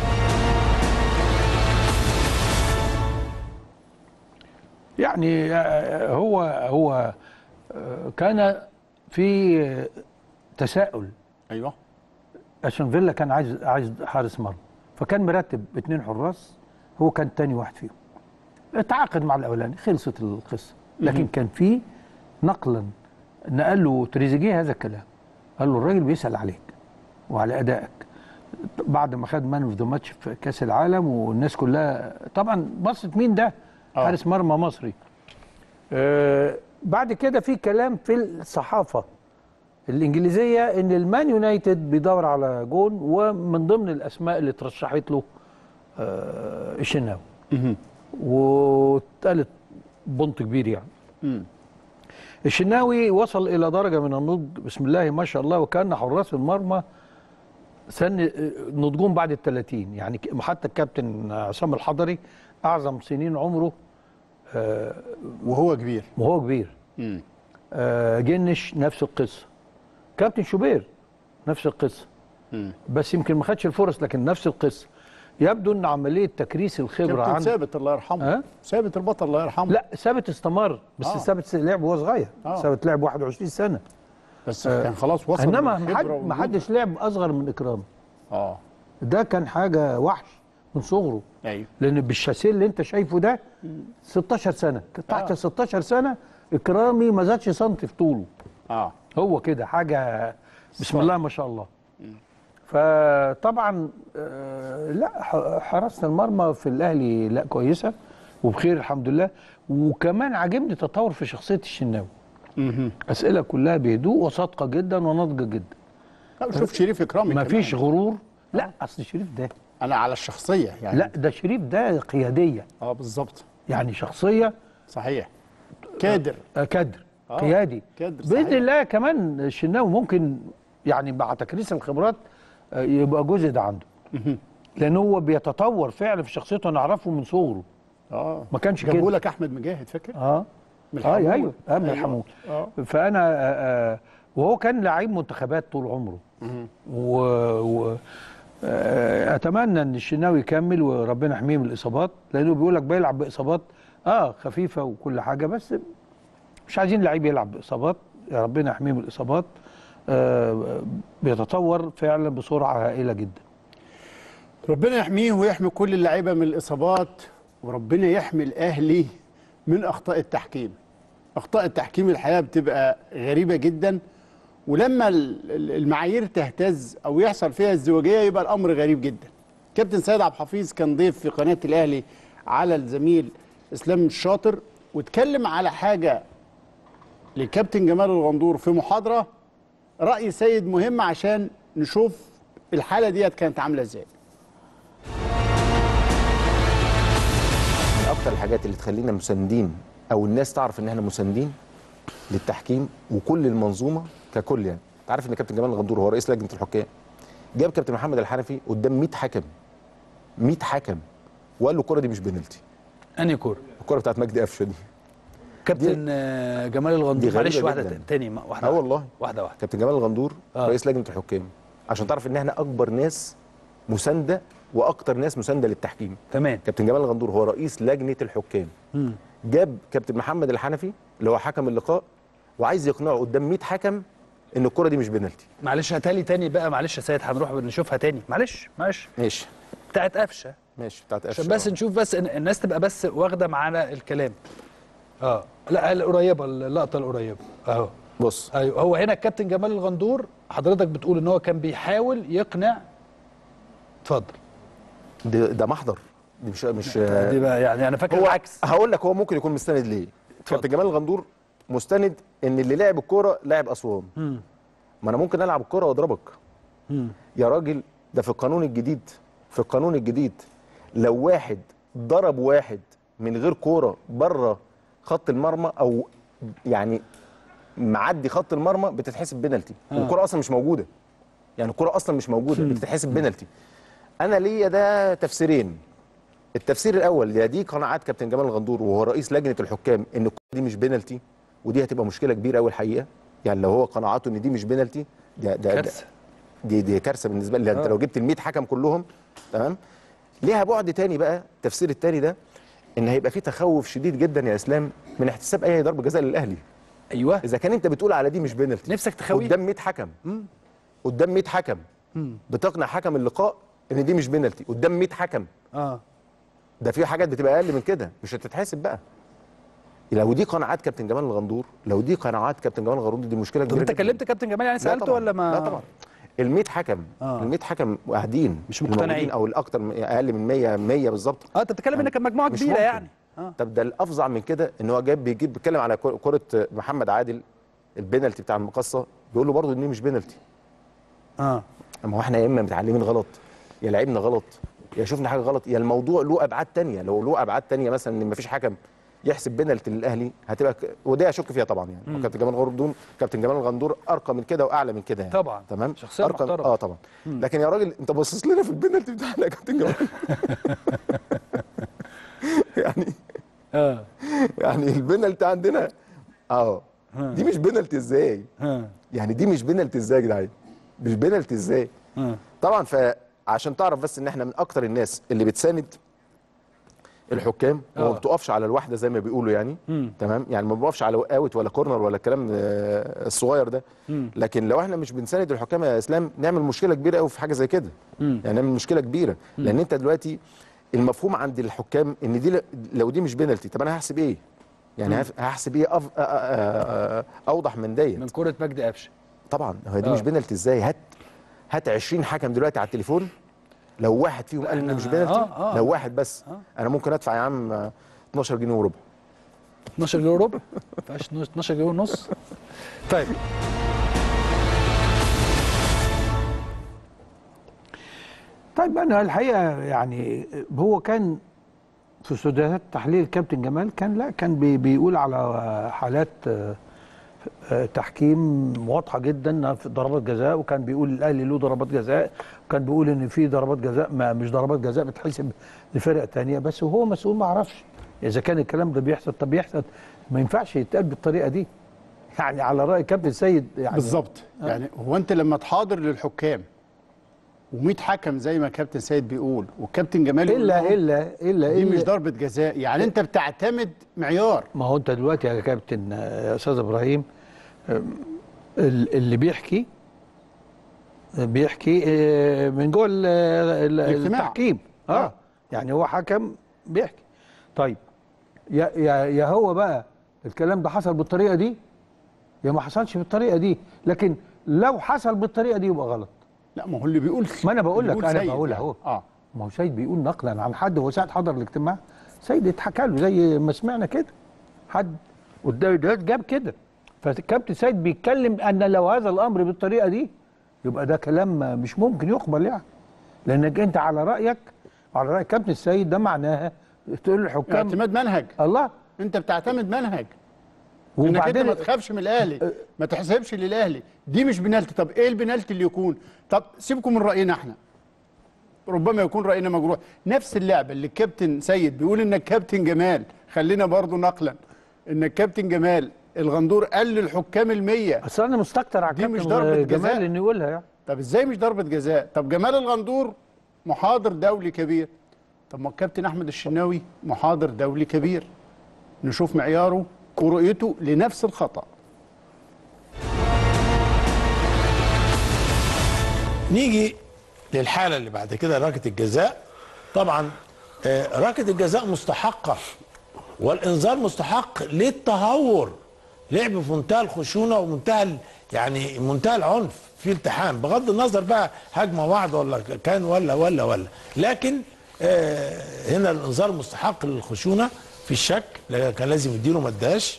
يعني آه، هو هو آه، كان في آه، تساؤل ايوه عشان فيلا كان عايز عايز حارس مرمى فكان مرتب اثنين حراس هو كان تاني واحد فيهم اتعاقد مع الاولاني خلصت القصه لكن كان في نقلا نقل له تريزيجيه هذا الكلام قال له الراجل بيسال عليك وعلى ادائك بعد ما خد مان اوف ذا ماتش في كاس العالم والناس كلها طبعا بصت مين ده آه. حارس مرمى مصري آه بعد كده في كلام في الصحافه الانجليزيه ان المان يونايتد بيدور على جون ومن ضمن الاسماء اللي ترشحت له آه الشناوي واتقالت بونت كبير يعني الشناوي وصل الى درجه من النضج بسم الله ما شاء الله وكان حراس المرمى سن نضجهم بعد ال 30 يعني ك- حتى الكابتن عصام الحضري اعظم سنين عمره وهو كبير وهو كبير مم. آه، جنش نفس القصه كابتن شوبير نفس القصه مم. بس يمكن ما خدش الفرص لكن نفس القصه يبدو ان عمليه تكريس الخبره كابتن عن ثابت الله يرحمه ها؟ ثابت البطل الله يرحمه لا ثابت استمر بس آه. ثابت لعب وهو صغير آه. ثابت لعب 21 سنه بس كان خلاص وصل انما ما بالخبرة حد- ما والوجود. حدش لعب اصغر من اكرام اه ده كان حاجه وحش من صغره ايوه لان بالشاسيه اللي انت شايفه ده 16 سنه تحت آه. 16 سنه اكرامي ما زادش سنتي في طوله اه هو كده حاجه بسم الله ما شاء الله فطبعا آه، لا ح- حراسه المرمى في الاهلي لا كويسه وبخير الحمد لله وكمان عاجبني تطور في شخصيه الشناوي اسئله كلها بهدوء وصادقه جدا وناضجه جدا لا شوف شريف اكرامي ما كمان. فيش غرور لا اصل شريف ده انا على الشخصيه يعني لا ده شريف ده قياديه اه بالظبط يعني شخصيه صحيح كادر آه، كادر آه، قيادي كادر باذن صحيح. الله كمان الشناوي ممكن يعني مع تكريس الخبرات آه، يبقى جزء ده عنده لان هو بيتطور فعلا في شخصيته انا اعرفه من صغره اه ما كانش جابوا كده لك احمد مجاهد فاكر اه من اه الحمول. ايوه اه من الحمول اه فانا آه آه وهو كان لعيب منتخبات طول عمره و, و آه، اتمنى ان الشناوي يكمل وربنا يحميه من الاصابات لانه بيقول لك بيلعب باصابات اه خفيفه وكل حاجه بس مش عايزين لعيب يلعب باصابات يا ربنا يحميه من الاصابات آه بيتطور فعلا بسرعه هائله جدا ربنا يحميه ويحمي كل اللعيبه من الاصابات وربنا يحمي الاهلي من اخطاء التحكيم اخطاء التحكيم الحقيقه بتبقى غريبه جدا ولما ال- ال- المعايير تهتز او يحصل فيها ازدواجيه يبقى الامر غريب جدا كابتن سيد عبد الحفيظ كان ضيف في قناه الاهلي على الزميل اسلام الشاطر واتكلم على حاجه للكابتن جمال الغندور في محاضره راي سيد مهم عشان نشوف الحاله ديت كانت عامله ازاي من اكتر الحاجات اللي تخلينا مساندين او الناس تعرف ان احنا مساندين للتحكيم وكل المنظومه ككل يعني انت عارف ان كابتن جمال الغندور هو رئيس لجنه الحكام جاب كابتن محمد الحنفي قدام 100 حكم 100 حكم وقال له الكره دي مش بنالتي انهي كوره الكره بتاعت مجدي قفشه دي كابتن آه، جمال دي الغندور غريبة معلش واحده جداً. تاني ما- واحده اه واحدة. والله واحده واحده كابتن جمال الغندور آه. رئيس لجنه الحكام عشان تعرف ان احنا اكبر ناس مسانده واكتر ناس مسانده للتحكيم تمام كابتن جمال الغندور هو رئيس لجنه الحكام مم. جاب كابتن محمد الحنفي اللي هو حكم اللقاء وعايز يقنعه قدام 100 حكم ان الكره دي مش بنالتي معلش هاتالي تاني بقى معلش يا سيد هنروح نشوفها تاني معلش معلش ماشي بتاعت قفشه ماشي بتاعت عشان قفشه بس نشوف بس إن الناس تبقى بس واخده معانا الكلام اه لا القريبه اللقطه القريبه اهو بص ايوه هو هنا الكابتن جمال الغندور حضرتك بتقول ان هو كان بيحاول يقنع اتفضل ده, ده محضر دي مش مش دي بقى يعني انا فاكر هو العكس هقول لك هو ممكن يكون مستند ليه كابتن جمال الغندور مستند ان اللي لعب الكوره لاعب اسوان مم. ما انا ممكن العب الكوره واضربك مم. يا راجل ده في القانون الجديد في القانون الجديد لو واحد ضرب واحد من غير كوره بره خط المرمى او يعني معدي خط المرمى بتتحسب بينالتي آه. والكوره اصلا مش موجوده يعني الكوره اصلا مش موجوده بتتحسب بينالتي انا ليا ده تفسيرين التفسير الاول يا دي قناعات كابتن جمال الغندور وهو رئيس لجنه الحكام ان الكوره دي مش بينالتي ودي هتبقى مشكله كبيره قوي الحقيقه يعني لو هو قناعاته ان دي مش بينالتي ده ده, ده كارثة. دي دي كارثه بالنسبه لي انت آه. لو جبت ال 100 حكم كلهم تمام ليها بعد تاني بقى التفسير التاني ده ان هيبقى في تخوف شديد جدا يا اسلام من احتساب اي ضربه جزاء للاهلي ايوه اذا كان انت بتقول على دي مش بينالتي نفسك تخويه قدام 100 حكم قدام 100 حكم مم. بتقنع حكم اللقاء ان دي مش بينالتي قدام 100 حكم اه ده في حاجات بتبقى اقل من كده مش هتتحسب بقى لو دي قناعات كابتن جمال الغندور لو دي قناعات كابتن جمال الغندور دي مشكله طب كبيره انت جداً. كلمت كابتن جمال يعني لا سالته طبعاً. ولا ما لا طبعا ال 100 حكم آه. ال 100 حكم قاعدين مش مقتنعين. الموجودين او الاكثر من- اقل من 100 100 بالظبط اه انت بتتكلم ان كان مجموعه مش كبيره ممكن. يعني اه طب ده الافظع من كده ان هو جاب بيجيب بيتكلم على كر- كره محمد عادل البينالتي بتاع المقصه بيقول له برضه ان دي مش بينالتي اه اما هو احنا يا اما متعلمين غلط يا لعبنا غلط يا شفنا حاجه غلط يا الموضوع له ابعاد تانية لو له ابعاد تانية مثلا ان مفيش حكم يحسب بينالتي للاهلي هتبقى ك... وده اشك فيها طبعا يعني وكابتن جمال غندور كابتن جمال الغندور ارقى من كده واعلى من كده يعني طبعا تمام شخصية ارقى محترمة. اه طبعا لكن يا راجل انت باصص لنا في البينالتي بتاعنا يا كابتن جمال يعني اه يعني البينالتي عندنا اه دي مش بينالتي ازاي اه يعني دي مش بينالتي ازاي يا جدعان مش بينالتي ازاي اه طبعا فعشان تعرف بس ان احنا من اكتر الناس اللي بتساند الحكام وما آه. بتقفش على الواحده زي ما بيقولوا يعني مم. تمام يعني ما بنقفش على اوت ولا كورنر ولا الكلام آه، الصغير ده مم. لكن لو احنا مش بنساند الحكام يا اسلام نعمل مشكله كبيره قوي في حاجه زي كده مم. يعني نعمل مشكله كبيره لان انت دلوقتي المفهوم عند الحكام ان دي ل- لو دي مش بينالتي طب انا هحسب ايه يعني هف- هحسب ايه أف... آ- آ- آ- آ- اوضح من ديت من كره مجدي قفشه طبعا هو دي آه. مش بينالتي ازاي هات هات 20 حكم دلوقتي على التليفون لو واحد فيهم قال ان مش بينالتي آه، آه. لو واحد بس انا ممكن ادفع يا عم آه، 12 جنيه وربع 12 جنيه وربع ما فيهاش 12 جنيه ونص طيب طيب انا الحقيقه يعني هو كان في استوديوهات تحليل كابتن جمال كان لا كان بي بيقول على حالات آه، آه، تحكيم واضحه جدا في ضربات جزاء وكان بيقول الاهلي له ضربات جزاء وكان بيقول ان في ضربات جزاء ما مش ضربات جزاء بتحسب لفرق تانية بس وهو مسؤول ما اعرفش اذا كان الكلام ده بيحصل طب بيحصل ما ينفعش يتقال بالطريقه دي يعني على راي كابتن سيد يعني بالظبط يعني هو انت لما تحاضر للحكام و100 حكم زي ما كابتن سيد بيقول والكابتن جمال يقول الا لهم الا الا دي إلا- مش ضربه جزاء يعني انت بتعتمد معيار ما هو انت دلوقتي يا كابتن آه، يا استاذ ابراهيم آم، ال- اللي بيحكي بيحكي آه، من جوه ال- ال- الاجتماع. التحكيم اه يعني هو حكم بيحكي طيب يا يا يا هو بقى الكلام ده حصل بالطريقه دي يا ما حصلش بالطريقه دي لكن لو حصل بالطريقه دي يبقى غلط لا ما هو اللي بيقول ما انا بقول لك بيقول انا سيد بقول يعني. اهو اه ما هو سيد بيقول نقلا عن حد هو ساعه حضر الاجتماع سيد اتحكى له زي ما سمعنا كده حد قدام ده جاب كده فكابتن سيد بيتكلم ان لو هذا الامر بالطريقه دي يبقى ده كلام مش ممكن يقبل يعني لانك انت على رايك على راي كابتن السيد ده معناها تقول للحكام اعتماد منهج الله انت بتعتمد منهج انك انت وبعدين ما تخافش من الاهلي ما تحسبش للاهلي دي مش بنالتي طب ايه البنالتي اللي يكون طب سيبكم من راينا احنا ربما يكون راينا مجروح نفس اللعبه اللي الكابتن سيد بيقول ان الكابتن جمال خلينا برضو نقلا ان الكابتن جمال الغندور قال للحكام المية اصل انا مستكتر على دي مش كابتن ضربه جمال جزاء انه يقولها يعني طب ازاي مش ضربه جزاء طب جمال الغندور محاضر دولي كبير طب ما الكابتن احمد الشناوي محاضر دولي كبير نشوف معياره ورؤيته لنفس الخطأ نيجي للحاله اللي بعد كده ركله الجزاء طبعا آه، ركله الجزاء مستحقه والانذار مستحق للتهور لعب في منتهى الخشونه ومنتهى ال- يعني منتهى العنف في التحام بغض النظر بقى هجمه واحده ولا كان ولا ولا ولا لكن آه، هنا الانذار مستحق للخشونه في الشك لا- كان لازم يديله ما اداش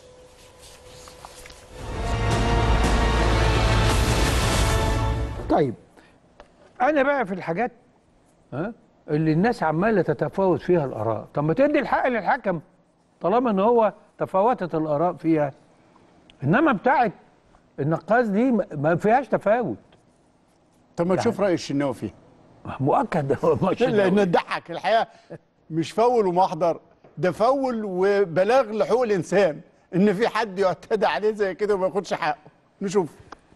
طيب انا بقى في الحاجات ها اللي الناس عماله تتفاوت فيها الاراء طب ما تدي الحق للحكم طالما ان هو تفاوتت الاراء فيها انما بتاعت النقاص دي ما- ما فيهاش تفاوت طب ما تشوف راي الشناوي فيه مؤكد هو ما لان الضحك الحقيقه مش فول ومحضر ده فول وبلاغ لحقوق الانسان ان في حد يعتدى عليه زي كده وما ياخدش حقه نشوف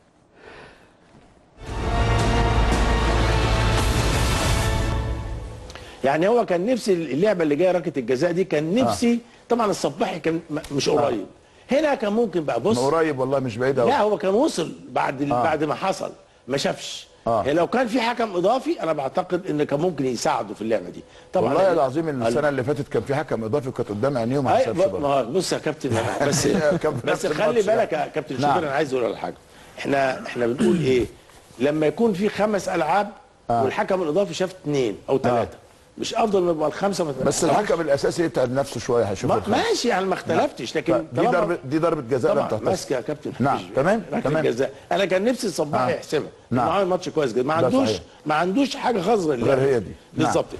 يعني هو كان نفسي اللعبه اللي جايه ركله الجزاء دي كان نفسي آه. طبعا الصباحي كان م- مش قريب هنا كان ممكن بقى بص قريب والله مش بعيد لا هو كان وصل بعد آه. آه. بعد ما حصل ما شافش آه. آه. لو كان في حكم اضافي انا بعتقد ان كان ممكن يساعده في اللعبه دي طبعا والله ال- العظيم إن السنه اللي فاتت كان في حكم اضافي كانت قدام عينيه وما أي حسبش ب- برضه ما هو بص يا كابتن أنا بس كان في بس نفس خلي الماتش بالك يعني. يا كابتن نعم. شوبير انا عايز اقول على حاجه احنا احنا بنقول ايه لما يكون في خمس العاب آه. والحكم الاضافي شاف اثنين او ثلاثه مش افضل ما يبقى الخمسه ما بس الحكم الاساسي يتعب نفسه شويه هيشوف ما الخمسة. ماشي يعني ما اختلفتش لكن دي طالما- ضربه دي ضربه جزاء لم طبعا تحتسب ماسكه يا كابتن نعم مفيش- تمام ركله تمام الجزاء انا كان نفسي الصباحي آه. يحسبها نعم. نعم عامل ماتش كويس جدا ما ده عندوش صحيح. ما عندوش حاجه خاصه غير هي دي. نعم. بالظبط كده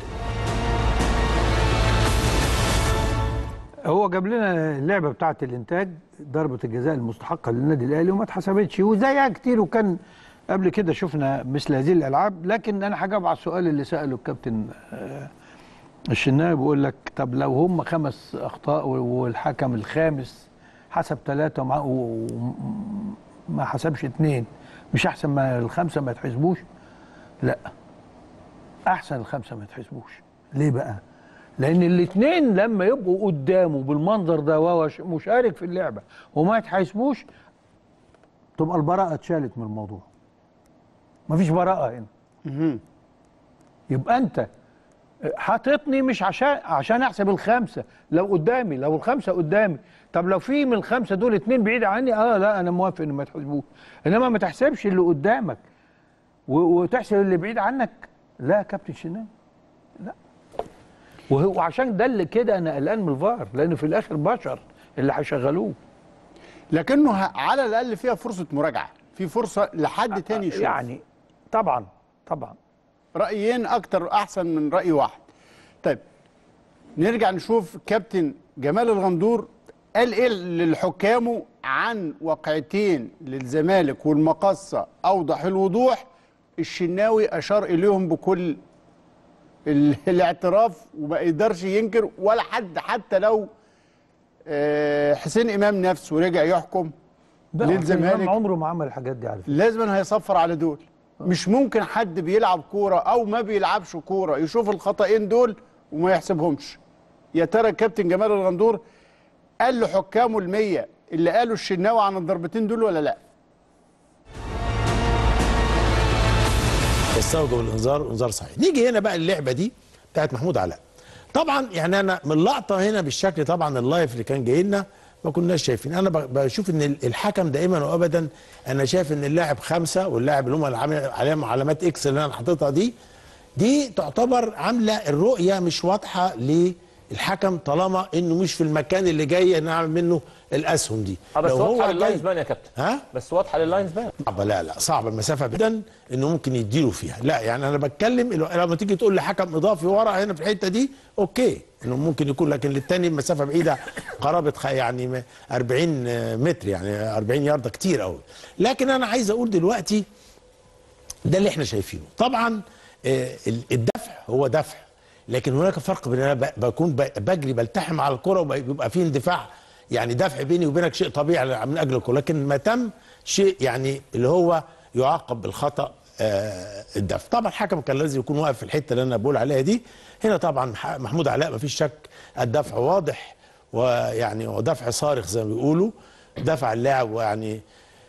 هو جاب لنا اللعبه بتاعه الانتاج ضربه الجزاء المستحقه للنادي الاهلي وما اتحسبتش وزيها كتير وكان قبل كده شفنا مثل هذه الالعاب لكن انا هجاوب على السؤال اللي ساله الكابتن آه، الشناوي بيقول لك طب لو هم خمس اخطاء والحكم الخامس حسب ثلاثه ومع- وما حسبش اثنين مش احسن ما الخمسه ما يتحسبوش؟ لا احسن الخمسه ما يتحسبوش ليه بقى؟ لان الاثنين لما يبقوا قدامه بالمنظر ده وهو ش- مشارك في اللعبه وما يتحاسبوش تبقى البراءه اتشالت من الموضوع مفيش براءه هنا يبقى انت حاططني مش عشان عشان احسب الخمسه لو قدامي لو الخمسه قدامي طب لو في من الخمسه دول اتنين بعيد عني اه لا انا موافق ان ما تحسبوش انما ما تحسبش اللي قدامك و- وتحسب اللي بعيد عنك لا يا كابتن شناوي لا وهو وعشان ده اللي كده انا قلقان من الفار لان في الاخر بشر اللي هيشغلوه لكنه ه- على الاقل فيها فرصه مراجعه في فرصه لحد تاني يشوف يعني طبعا طبعا رايين اكتر احسن من راي واحد طيب نرجع نشوف كابتن جمال الغندور قال ايه للحكامه عن واقعتين للزمالك والمقصه اوضح الوضوح الشناوي اشار اليهم بكل ال- الاعتراف وما يقدرش ينكر ولا حد حتى لو آه، حسين امام نفسه رجع يحكم ده الإمام للزمالك عمره ما عمل الحاجات دي على فكره لازم هيصفر على دول مش ممكن حد بيلعب كوره او ما بيلعبش كوره يشوف الخطأين دول وما يحسبهمش يا ترى الكابتن جمال الغندور قال لحكامه المية اللي قالوا الشناوي عن الضربتين دول ولا لا يستوجب الانذار انذار صحيح نيجي هنا بقى اللعبه دي بتاعت محمود علاء طبعا يعني انا من اللقطه هنا بالشكل طبعا اللايف اللي كان جاي لنا ما كناش شايفين انا ب- بشوف ان الحكم دائما وابدا انا شايف ان اللاعب خمسه واللاعب اللي هم اللي عامل عليهم علامات اكس اللي انا حاططها دي دي تعتبر عامله الرؤيه مش واضحه للحكم طالما انه مش في المكان اللي جاي نعمل منه الاسهم دي اه بس لو هو واضحه جاي- لللاينز مان يا كابتن ها بس واضحه لللاينز مان صعبه لا لا صعبه المسافه جدا انه ممكن يديله فيها لا يعني انا بتكلم لو- لما تيجي تقول لحكم اضافي ورا هنا في الحته دي اوكي انه ممكن يكون لكن للتاني المسافه بعيده قرابه خ- يعني م- 40 متر يعني 40 يارده كتير قوي لكن انا عايز اقول دلوقتي ده اللي احنا شايفينه طبعا آه، ال- الدفع هو دفع لكن هناك فرق بين انا ب- بكون ب- بجري بلتحم على الكره وبيبقى في اندفاع يعني دفع بيني وبينك شيء طبيعي من اجل الكره لكن ما تم شيء يعني اللي هو يعاقب بالخطا آه، الدفع طبعا الحكم كان لازم يكون واقف في الحته اللي انا بقول عليها دي هنا طبعا مح- محمود علاء ما فيش شك الدفع واضح ويعني ودفع صارخ زي ما بيقولوا دفع اللاعب ويعني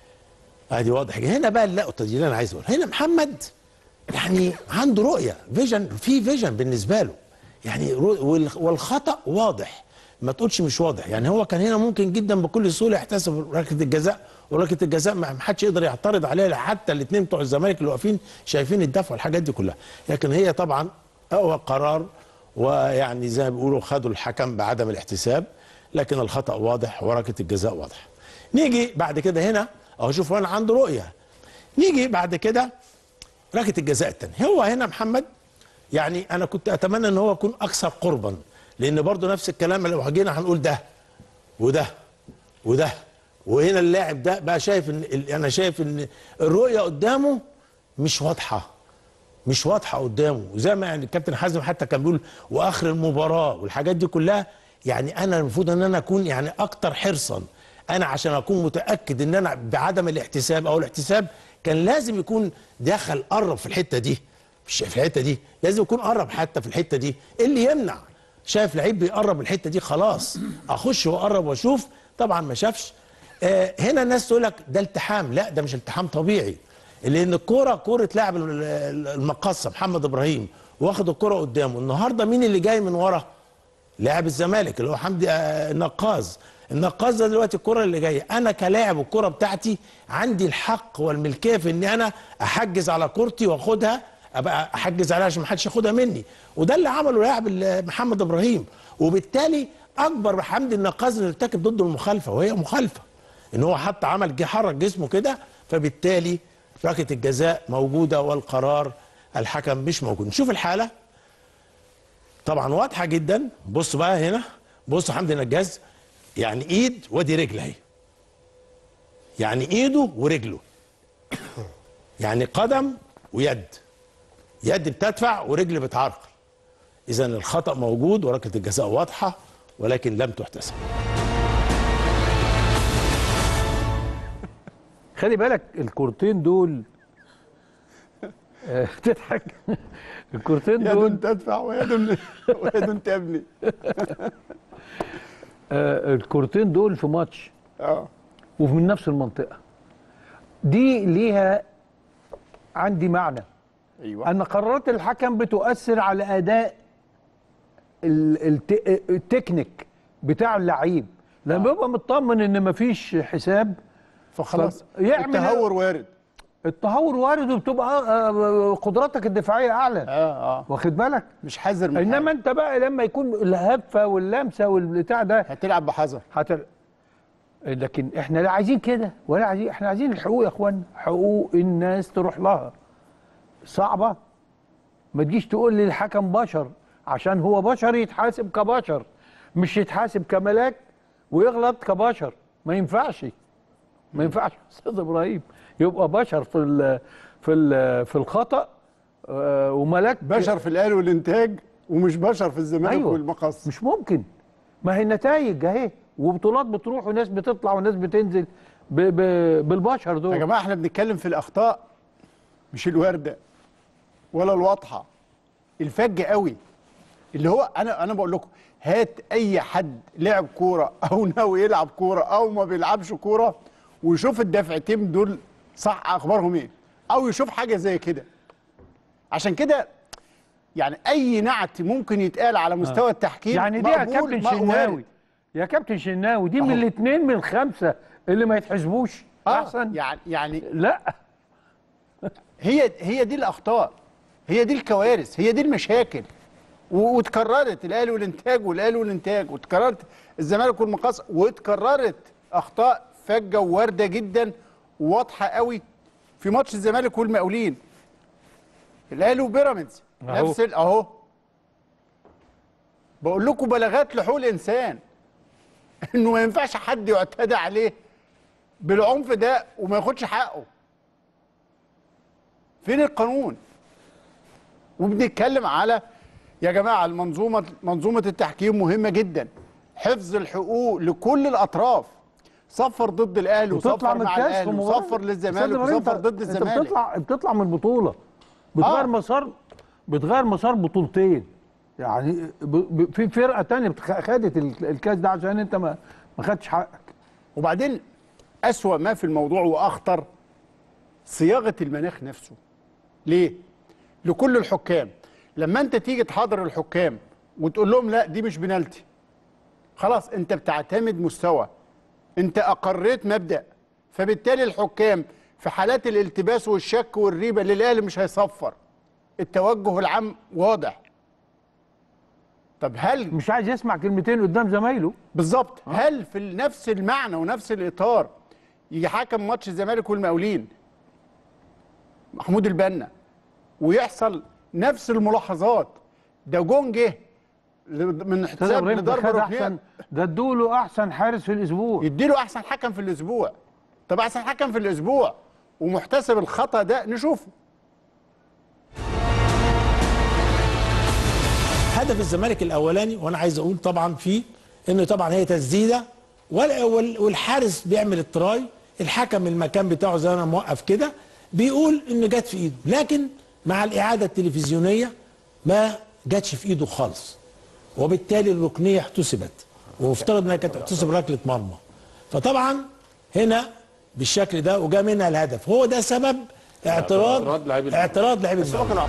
ادي واضح جدا. هنا بقى اللقطه دي اللي انا عايز اقولها هنا محمد يعني عنده رؤيه فيجن في فيجن بالنسبه له يعني رو- وال- والخطا واضح ما تقولش مش واضح يعني هو كان هنا ممكن جدا بكل سهوله يحتسب ركله الجزاء وركله الجزاء ما ما حدش يقدر يعترض عليها حتى الاثنين بتوع الزمالك اللي واقفين شايفين الدفع والحاجات دي كلها لكن هي طبعا اقوى قرار ويعني زي ما بيقولوا خدوا الحكم بعدم الاحتساب لكن الخطا واضح وركله الجزاء واضح نيجي بعد كده هنا اهو شوف انا عنده رؤيه نيجي بعد كده ركله الجزاء الثانيه هو هنا محمد يعني انا كنت اتمنى ان هو يكون اكثر قربا لان برضو نفس الكلام لو جينا هنقول ده وده وده وهنا اللاعب ده بقى شايف ان ال- انا شايف ان الرؤيه قدامه مش واضحه مش واضحه قدامه زي ما يعني الكابتن حازم حتى كان بيقول واخر المباراه والحاجات دي كلها يعني انا المفروض ان انا اكون يعني اكتر حرصا انا عشان اكون متاكد ان انا بعدم الاحتساب او الاحتساب كان لازم يكون دخل قرب في الحته دي مش في الحته دي لازم يكون قرب حتى في الحته دي إيه اللي يمنع شايف لعيب بيقرب الحته دي خلاص اخش واقرب واشوف طبعا ما شافش آه هنا الناس تقول لك ده التحام لا ده مش التحام طبيعي لان الكوره كوره لاعب ال- ال- المقصه محمد ابراهيم واخد الكوره قدامه النهارده مين اللي جاي من ورا لاعب الزمالك اللي هو حمدي آه، النقاز النقاز ده دلوقتي الكره اللي جايه انا كلاعب الكره بتاعتي عندي الحق والملكيه في ان انا احجز على كورتي واخدها ابقى احجز عليها عشان ما حدش ياخدها مني وده اللي عمله لاعب ال- محمد ابراهيم وبالتالي اكبر حمدي النقاز اللي ارتكب ضده المخالفه وهي مخالفه ان هو حتى عمل جه حرك جسمه كده فبالتالي ركله الجزاء موجوده والقرار الحكم مش موجود نشوف الحاله طبعا واضحه جدا بص بقى هنا بص حمدي نجاز يعني ايد وادي رجل اهي يعني ايده ورجله يعني قدم ويد يد بتدفع ورجل بتعرقل اذا الخطا موجود وركله الجزاء واضحه ولكن لم تحتسب خلي بالك الكورتين دول آه، تضحك الكورتين يد دول تدفع ويد ويد تبني آه، الكورتين دول في ماتش اه ومن نفس المنطقه دي ليها عندي معنى ايوه ان قرارات الحكم بتؤثر على اداء ال- الت- التكنيك بتاع اللعيب لما بيبقى مطمن ان مفيش حساب فخلاص يعمل التهور وارد التهور وارد وبتبقى آه، قدراتك الدفاعيه اعلى اه اه واخد بالك مش حذر من انما انت بقى لما يكون الهفه واللمسه والبتاع ده هتلعب بحذر هتل... لكن احنا لا عايزين كده ولا عايزين احنا عايزين الحقوق يا اخوانا حقوق الناس تروح لها صعبه ما تجيش تقول لي الحكم بشر عشان هو بشر يتحاسب كبشر مش يتحاسب كملاك ويغلط كبشر ما ينفعش ما ينفعش استاذ ابراهيم يبقى بشر في ال في ال في الخطا آه، وملاك بشر في الاهلي والانتاج ومش بشر في الزمالك أيوة. والمقص مش ممكن ما هي النتائج اهي وبطولات بتروح وناس بتطلع وناس بتنزل ب ب بالبشر يا دول جماعه احنا بنتكلم في الاخطاء مش الورده ولا الواضحه الفج قوي اللي هو انا انا بقول لكم هات اي حد لعب كوره او ناوي يلعب كوره او ما بيلعبش كوره ويشوف الدفعتين دول صح اخبارهم ايه او يشوف حاجه زي كده عشان كده يعني اي نعت ممكن يتقال على مستوى آه. التحكيم يعني دي يا مقبول، كابتن مقبول. شناوي يا كابتن شناوي دي من أهو. الاثنين من الخمسه اللي ما يتحسبوش آه، احسن يعني يعني لا هي هي دي الاخطاء هي دي الكوارث هي دي المشاكل و- واتكررت الاهلي والانتاج والاهلي والانتاج واتكررت الزمالك والمقاصه واتكررت اخطاء فجه ووارده جدا وواضحه قوي في ماتش الزمالك والمقاولين الاهلي وبيراميدز أهو. نفس ال- اهو بقول لكم بلاغات لحقوق الانسان انه ما ينفعش حد يعتدى عليه بالعنف ده وما ياخدش حقه فين القانون وبنتكلم على يا جماعه المنظومه منظومه التحكيم مهمه جدا حفظ الحقوق لكل الاطراف صفر ضد الاهلي وتطلع وصفر من مع الكاس الاهلي في مباراة. وصفر أستاذ للزمالك إبراهيم، وصفر أنت- ضد انت الزمالك بتطلع بتطلع من بطوله بتغير آه. مسار بتغير مسار بطولتين يعني ب... ب... في فرقه تانية بتخ- خدت ال- الكاس ده عشان انت ما ما خدتش حقك وبعدين أسوأ ما في الموضوع وأخطر صياغة المناخ نفسه ليه؟ لكل الحكام لما أنت تيجي تحاضر الحكام وتقول لهم لا دي مش بنالتي خلاص أنت بتعتمد مستوى أنت أقريت مبدأ فبالتالي الحكام في حالات الالتباس والشك والريبة للأهلي مش هيصفر التوجه العام واضح طب هل مش عايز يسمع كلمتين قدام زمايله بالظبط هل في نفس المعنى ونفس الاطار يجي حكم ماتش الزمالك والمقاولين محمود البنا ويحصل نفس الملاحظات ده جون جه ل- من استاذ احتساب ابراهيم ده لضربه خد ركنيه احسن ده ادوله احسن حارس في الاسبوع يديله احسن حكم في الاسبوع طب احسن حكم في الاسبوع ومحتسب الخطا ده نشوفه هدف الزمالك الاولاني وانا عايز اقول طبعا فيه انه طبعا هي تسديده وال- وال- والحارس بيعمل التراي الحكم المكان بتاعه زي ما انا موقف كده بيقول ان جت في ايده لكن مع الاعاده التلفزيونيه ما جاتش في ايده خالص وبالتالي الركنيه احتسبت ومفترض انها كانت تحتسب ركله مرمى فطبعا هنا بالشكل ده وجا منها الهدف هو ده سبب اعتراض اعتراض لاعبي اعتراض لاعبي المقاولين.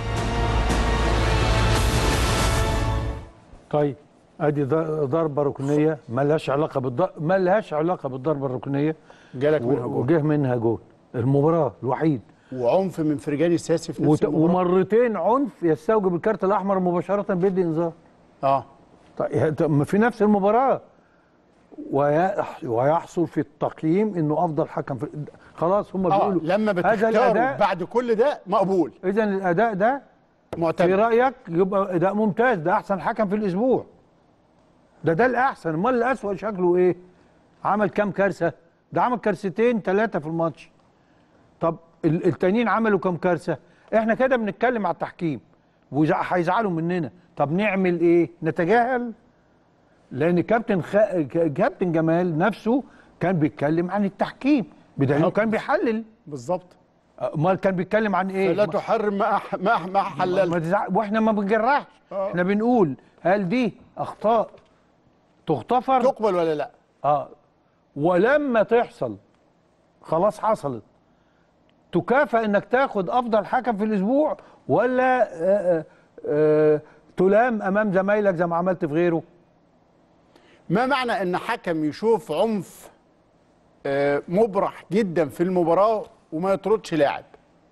طيب ادي ض- ضربه ركنيه ملهاش علاقه بالض... ملهاش علاقه بالضربه الركنيه جالك و- منها جول. وجه منها جول المباراه الوحيد وعنف من فرجاني الساسي في نفس وت... المباراة. ومرتين عنف يستوجب الكارت الاحمر مباشره بيدي انذار اه طيب طب ما في نفس المباراه ويح... ويحصل في التقييم انه افضل حكم في خلاص هم اه بيقولوا لما هذا بتختاروا الاداء بعد كل ده مقبول اذا الاداء ده في معتمد رايك يبقى اداء ممتاز ده احسن حكم في الاسبوع ده ده الاحسن امال الاسوأ شكله ايه عمل كام كارثه ده عمل كارثتين ثلاثه في الماتش طب ال- التانيين عملوا كام كارثه احنا كده بنتكلم على التحكيم وهيزعلوا مننا طب نعمل ايه نتجاهل لان كابتن خ... ك- كابتن جمال نفسه كان بيتكلم عن التحكيم بدليل إنه كان بيحلل بالظبط امال كان بيتكلم عن ايه فلا تحرم ما أح- ما أح- ما حللت ما تزع... واحنا ما بنجرحش آه. احنا بنقول هل دي اخطاء تغتفر تقبل ولا لا اه ولما تحصل خلاص حصلت تكافئ انك تاخد افضل حكم في الاسبوع ولا آه آه آه تلام امام زمايلك زي ما عملت في غيره ما معنى ان حكم يشوف عنف آه، مبرح جدا في المباراه وما يطردش لاعب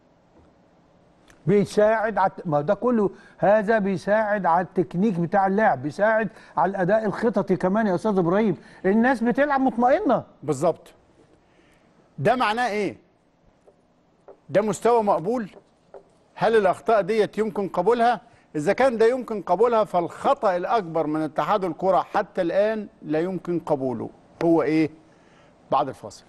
بيساعد على ما ده كله هذا بيساعد على التكنيك بتاع اللعب بيساعد على الاداء الخططي كمان يا استاذ ابراهيم الناس بتلعب مطمئنه بالظبط ده معناه ايه ده مستوى مقبول هل الاخطاء ديت يمكن قبولها اذا كان ده يمكن قبولها فالخطا الاكبر من اتحاد الكره حتى الان لا يمكن قبوله هو ايه بعد الفاصل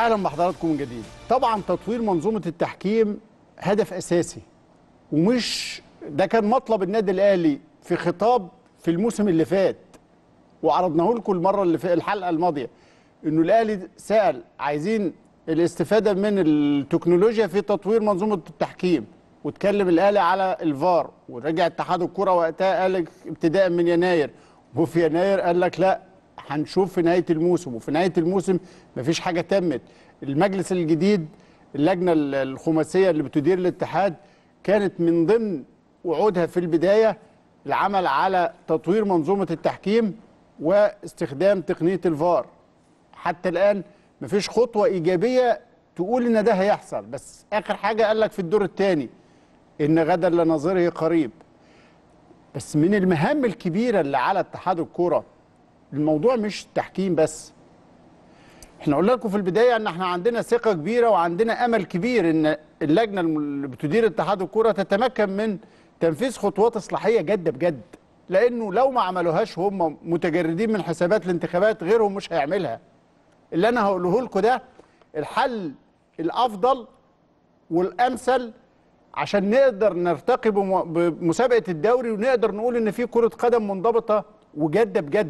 اهلا بحضراتكم من جديد طبعا تطوير منظومه التحكيم هدف اساسي ومش ده كان مطلب النادي الاهلي في خطاب في الموسم اللي فات وعرضناه لكم المره اللي في الحلقه الماضيه انه الاهلي سال عايزين الاستفاده من التكنولوجيا في تطوير منظومه التحكيم واتكلم الاهلي على الفار ورجع اتحاد الكره وقتها قال لك ابتداء من يناير وفي يناير قال لك لا هنشوف في نهايه الموسم وفي نهايه الموسم مفيش حاجه تمت المجلس الجديد اللجنه الخماسيه اللي بتدير الاتحاد كانت من ضمن وعودها في البدايه العمل على تطوير منظومه التحكيم واستخدام تقنيه الفار حتى الان مفيش خطوه ايجابيه تقول ان ده هيحصل بس اخر حاجه قال لك في الدور الثاني ان غدا لنظيره قريب بس من المهام الكبيره اللي على اتحاد الكوره الموضوع مش تحكيم بس احنا قلنا لكم في البدايه ان احنا عندنا ثقه كبيره وعندنا امل كبير ان اللجنه اللي بتدير اتحاد الكوره تتمكن من تنفيذ خطوات اصلاحيه جد بجد لانه لو ما عملوهاش هم متجردين من حسابات الانتخابات غيرهم مش هيعملها اللي انا هقوله لكم ده الحل الافضل والامثل عشان نقدر نرتقي بم- بمسابقه الدوري ونقدر نقول ان في كره قدم منضبطه وجاده بجد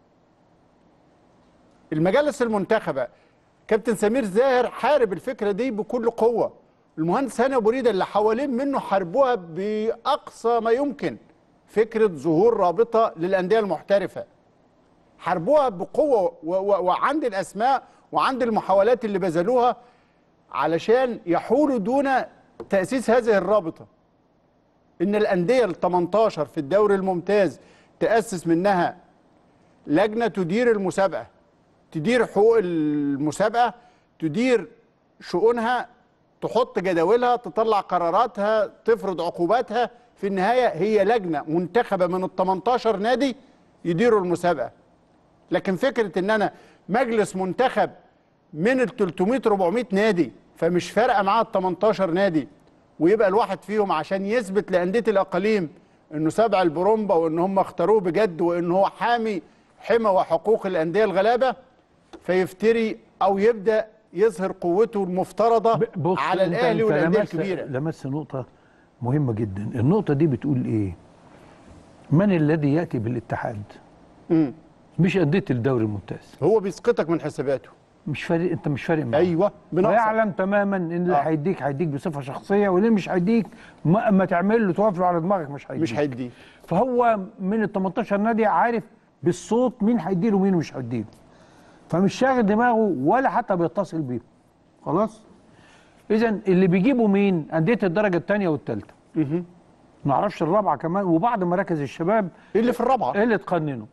المجالس المنتخبه كابتن سمير زاهر حارب الفكره دي بكل قوه المهندس هاني ابو ريده اللي حوالين منه حاربوها باقصى ما يمكن فكره ظهور رابطه للانديه المحترفه حاربوها بقوه و- و- وعند الاسماء وعند المحاولات اللي بذلوها علشان يحولوا دون تاسيس هذه الرابطه ان الانديه ال 18 في الدوري الممتاز تاسس منها لجنه تدير المسابقه تدير حقوق المسابقه تدير شؤونها تحط جداولها تطلع قراراتها تفرض عقوباتها في النهايه هي لجنه منتخبه من ال 18 نادي يديروا المسابقه لكن فكره ان انا مجلس منتخب من ال 300 400 نادي فمش فارقه معاه ال 18 نادي ويبقى الواحد فيهم عشان يثبت لانديه الاقاليم انه سبع البرومبا وان هم اختاروه بجد وان هو حامي حمى وحقوق الانديه الغلابه فيفتري او يبدا يظهر قوته المفترضه بص على أنت- الاهلي أنت والانديه لمست- الكبيره لمست نقطة مهمة جدا النقطة دي بتقول ايه من الذي يأتي بالاتحاد مم. مش أندية الدوري الممتاز هو بيسقطك من حساباته مش فارق انت مش فارق معاه ايوه بنقصك. ويعلم تماما ان اللي آه. هيديك هيديك بصفه شخصيه واللي مش هيديك ما, ما تعمل له توقف له على دماغك مش هيديك مش هيديه فهو من ال 18 نادي عارف بالصوت مين هيديله ومين مش هيديله فمش شاغل دماغه ولا حتى بيتصل بيهم خلاص اذا اللي بيجيبوا مين انديه الدرجه الثانيه والثالثه ما نعرفش الرابعه كمان وبعض مراكز الشباب اللي في الرابعه اللي تقننوا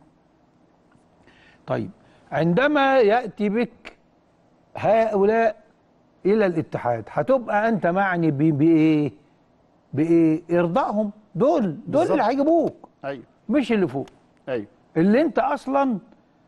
طيب عندما ياتي بك هؤلاء الى الاتحاد هتبقى انت معني ب- بايه بايه ارضائهم دول دول بالظبط. اللي هيجيبوك ايوه مش اللي فوق ايوه اللي انت اصلا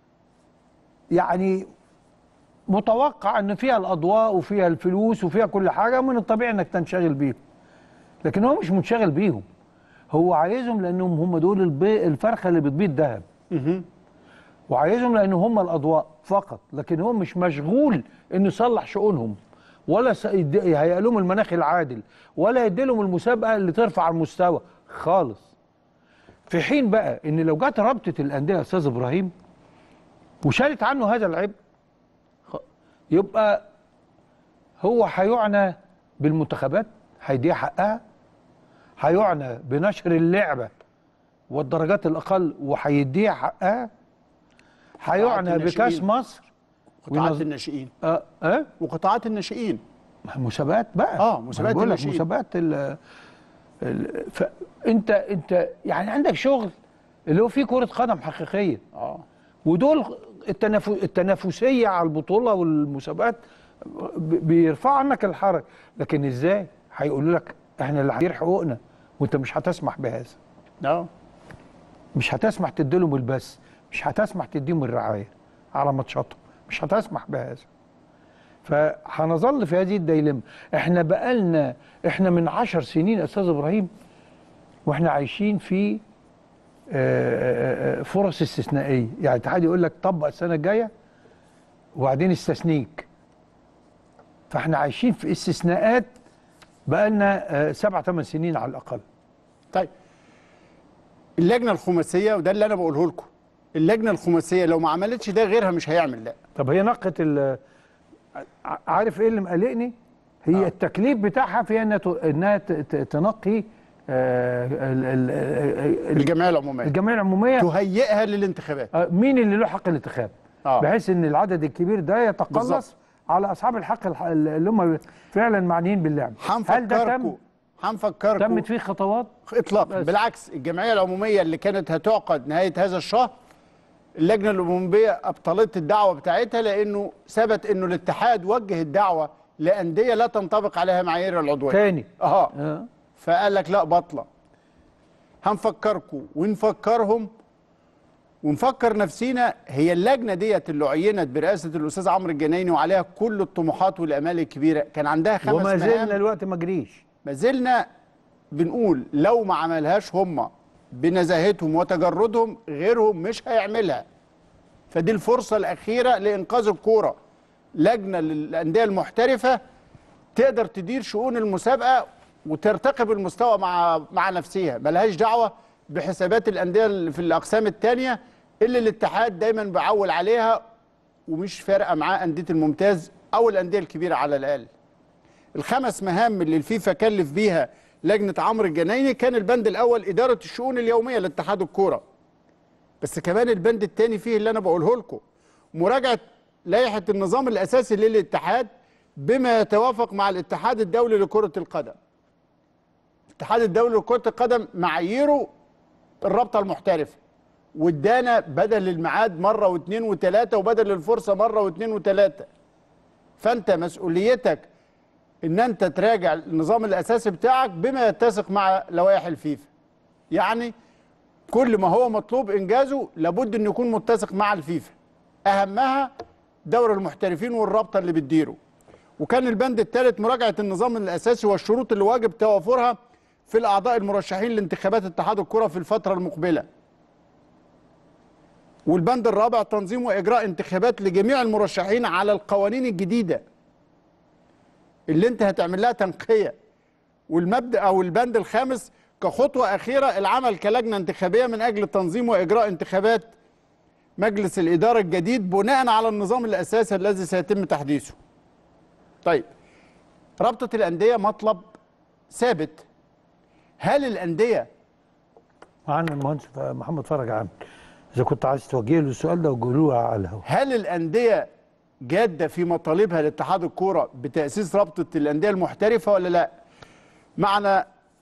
يعني متوقع ان فيها الاضواء وفيها الفلوس وفيها كل حاجه من الطبيعي انك تنشغل بيهم لكن هو مش منشغل بيهم هو عايزهم لانهم هم دول البي... الفرخه اللي بتبيض ذهب وعايزهم لان هم الاضواء فقط لكن هو مش مشغول انه يصلح شؤونهم ولا س- يد- يهيئ لهم المناخ العادل ولا يدي لهم المسابقه اللي ترفع المستوى خالص في حين بقى ان لو جت رابطه الانديه يا استاذ ابراهيم وشالت عنه هذا العبء خ- يبقى هو هيعنى بالمنتخبات هيديها حقها هيعنى بنشر اللعبه والدرجات الاقل وهيديها حقها هيعنى الناشئين. بكاس مصر قطاعات وينظ- الناشئين اه اه وقطاعات الناشئين مسابقات بقى اه ما مسابقات أنا بقول لك الناشئين. مسابقات ال ال- فانت انت يعني عندك شغل اللي هو فيه كره قدم حقيقيه اه ودول التنافس التنافسيه على البطوله والمسابقات ب- بيرفعوا عنك الحرج لكن ازاي هيقولوا لك احنا اللي هندير حقوقنا وانت مش هتسمح بهذا اه مش هتسمح تديلهم البث مش هتسمح تديهم الرعايه على ماتشاتهم مش هتسمح بهذا فهنظل في هذه الديلمة احنا بقالنا احنا من عشر سنين يا استاذ ابراهيم واحنا عايشين في آه، آه، آه، فرص استثنائيه يعني الاتحاد يقول لك طبق السنه الجايه وبعدين استثنيك فاحنا عايشين في استثناءات بقالنا آه، سبع ثمان سنين على الاقل طيب اللجنه الخماسيه وده اللي انا بقوله لكم اللجنه الخماسيه لو ما عملتش ده غيرها مش هيعمل ده طب هي نقت ال ع- عارف ايه اللي مقلقني؟ هي آه. التكليف بتاعها في انها ت- انها ت- ت- تنقي آه، ال- ال- ال- الجمعيه العموميه الجمعيه العموميه تهيئها للانتخابات آه، مين اللي له حق الانتخاب؟ آه. بحيث ان العدد الكبير ده يتقلص بالظبط. على اصحاب الحق الح- اللي هم فعلا معنيين باللعب هل ده تم؟ هنفكركم هنفكركم تمت فيه خطوات؟ اطلاقا بس. بالعكس الجمعيه العموميه اللي كانت هتعقد نهايه هذا الشهر اللجنه العموميه ابطلت الدعوه بتاعتها لانه ثبت انه الاتحاد وجه الدعوه لانديه لا تنطبق عليها معايير العضويه تاني اه آه. فقال لك لا بطله هنفكركم ونفكرهم ونفكر نفسينا هي اللجنه ديت اللي عينت برئاسه الاستاذ عمرو الجنايني وعليها كل الطموحات والامال الكبيره كان عندها خمس وما مهام زلنا الوقت ما جريش ما زلنا بنقول لو ما عملهاش هم بنزاهتهم وتجردهم غيرهم مش هيعملها فدي الفرصة الأخيرة لإنقاذ الكورة لجنة للأندية المحترفة تقدر تدير شؤون المسابقة وترتقي بالمستوى مع مع نفسها ملهاش دعوة بحسابات الأندية اللي في الأقسام التانية اللي الاتحاد دايما بيعول عليها ومش فارقة معاه أندية الممتاز أو الأندية الكبيرة على الأقل الخمس مهام اللي الفيفا كلف بيها لجنه عمرو الجنايني كان البند الاول اداره الشؤون اليوميه لاتحاد الكوره بس كمان البند الثاني فيه اللي انا بقوله لكم مراجعه لائحه النظام الاساسي للاتحاد بما يتوافق مع الاتحاد الدولي لكره القدم الاتحاد الدولي لكره القدم معاييره الرابطه المحترفه وادانا بدل الميعاد مره واثنين وثلاثه وبدل الفرصه مره واثنين وثلاثه فانت مسؤوليتك ان انت تراجع النظام الاساسي بتاعك بما يتسق مع لوائح الفيفا يعني كل ما هو مطلوب انجازه لابد انه يكون متسق مع الفيفا اهمها دور المحترفين والرابطه اللي بتديره وكان البند الثالث مراجعه النظام الاساسي والشروط اللي واجب توافرها في الاعضاء المرشحين لانتخابات اتحاد الكره في الفتره المقبله والبند الرابع تنظيم واجراء انتخابات لجميع المرشحين على القوانين الجديده اللي انت هتعمل لها تنقيه والمبدا او البند الخامس كخطوه اخيره العمل كلجنه انتخابيه من اجل تنظيم واجراء انتخابات مجلس الاداره الجديد بناء على النظام الاساسي الذي سيتم تحديثه. طيب رابطه الانديه مطلب ثابت هل الانديه معانا المهندس محمد فرج عامل اذا كنت عايز توجه له السؤال ده وجهه له على الهواء هل الانديه جاده في مطالبها لاتحاد الكوره بتاسيس رابطه الانديه المحترفه ولا لا؟ معنا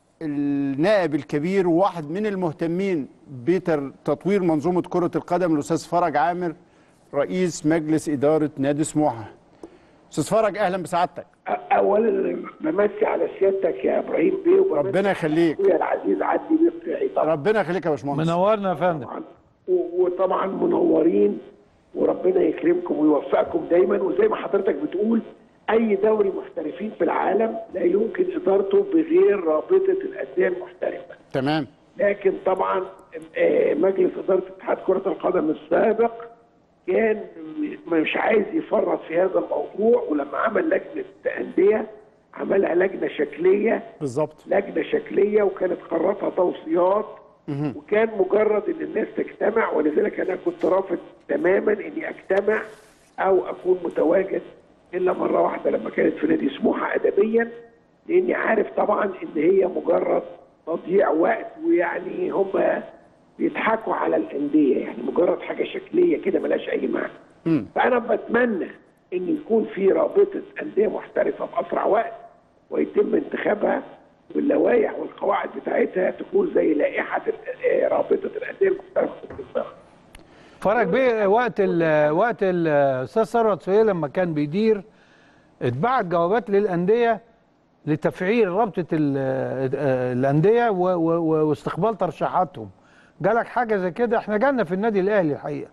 النائب الكبير وواحد من المهتمين بتطوير منظومه كره القدم الاستاذ فرج عامر رئيس مجلس اداره نادي سموحه. استاذ فرج اهلا بسعادتك. اولا بمسي على سيادتك يا ابراهيم بيه وبمسي ربنا يخليك. اخويا العزيز عدي بيه القيعي طبعا ربنا يخليك يا باشمهندس. منورنا يا فندم. و- وطبعا منورين وربنا يكرمكم ويوفقكم دايما وزي ما حضرتك بتقول اي دوري محترفين في العالم لا يمكن ادارته بغير رابطه الانديه المحترفه تمام. لكن طبعا آه، مجلس اداره اتحاد كره القدم السابق كان م- مش عايز يفرط في هذا الموضوع ولما عمل لجنه انديه عملها لجنه شكليه بالظبط لجنه شكليه وكانت قراراتها توصيات وكان مجرد ان الناس تجتمع ولذلك انا كنت رافض تماما اني اجتمع او اكون متواجد الا مره واحده لما كانت في نادي سموحه ادبيا لاني عارف طبعا ان هي مجرد تضييع وقت ويعني هم بيضحكوا على الانديه يعني مجرد حاجه شكليه كده ملهاش اي معنى فانا بتمنى ان يكون في رابطه انديه محترفه باسرع وقت ويتم انتخابها واللوائح والقواعد بتاعتها تكون زي لائحه ال- آه، رابطه الانديه المحترفه في السابق. فرج بيه وقت ال وقت الاستاذ ثروت سهيل لما كان بيدير اتبعت جوابات للانديه لتفعيل رابطه ال- آه، الانديه و- و- و- واستقبال ترشيحاتهم جالك حاجه زي كده احنا جالنا في النادي الاهلي الحقيقه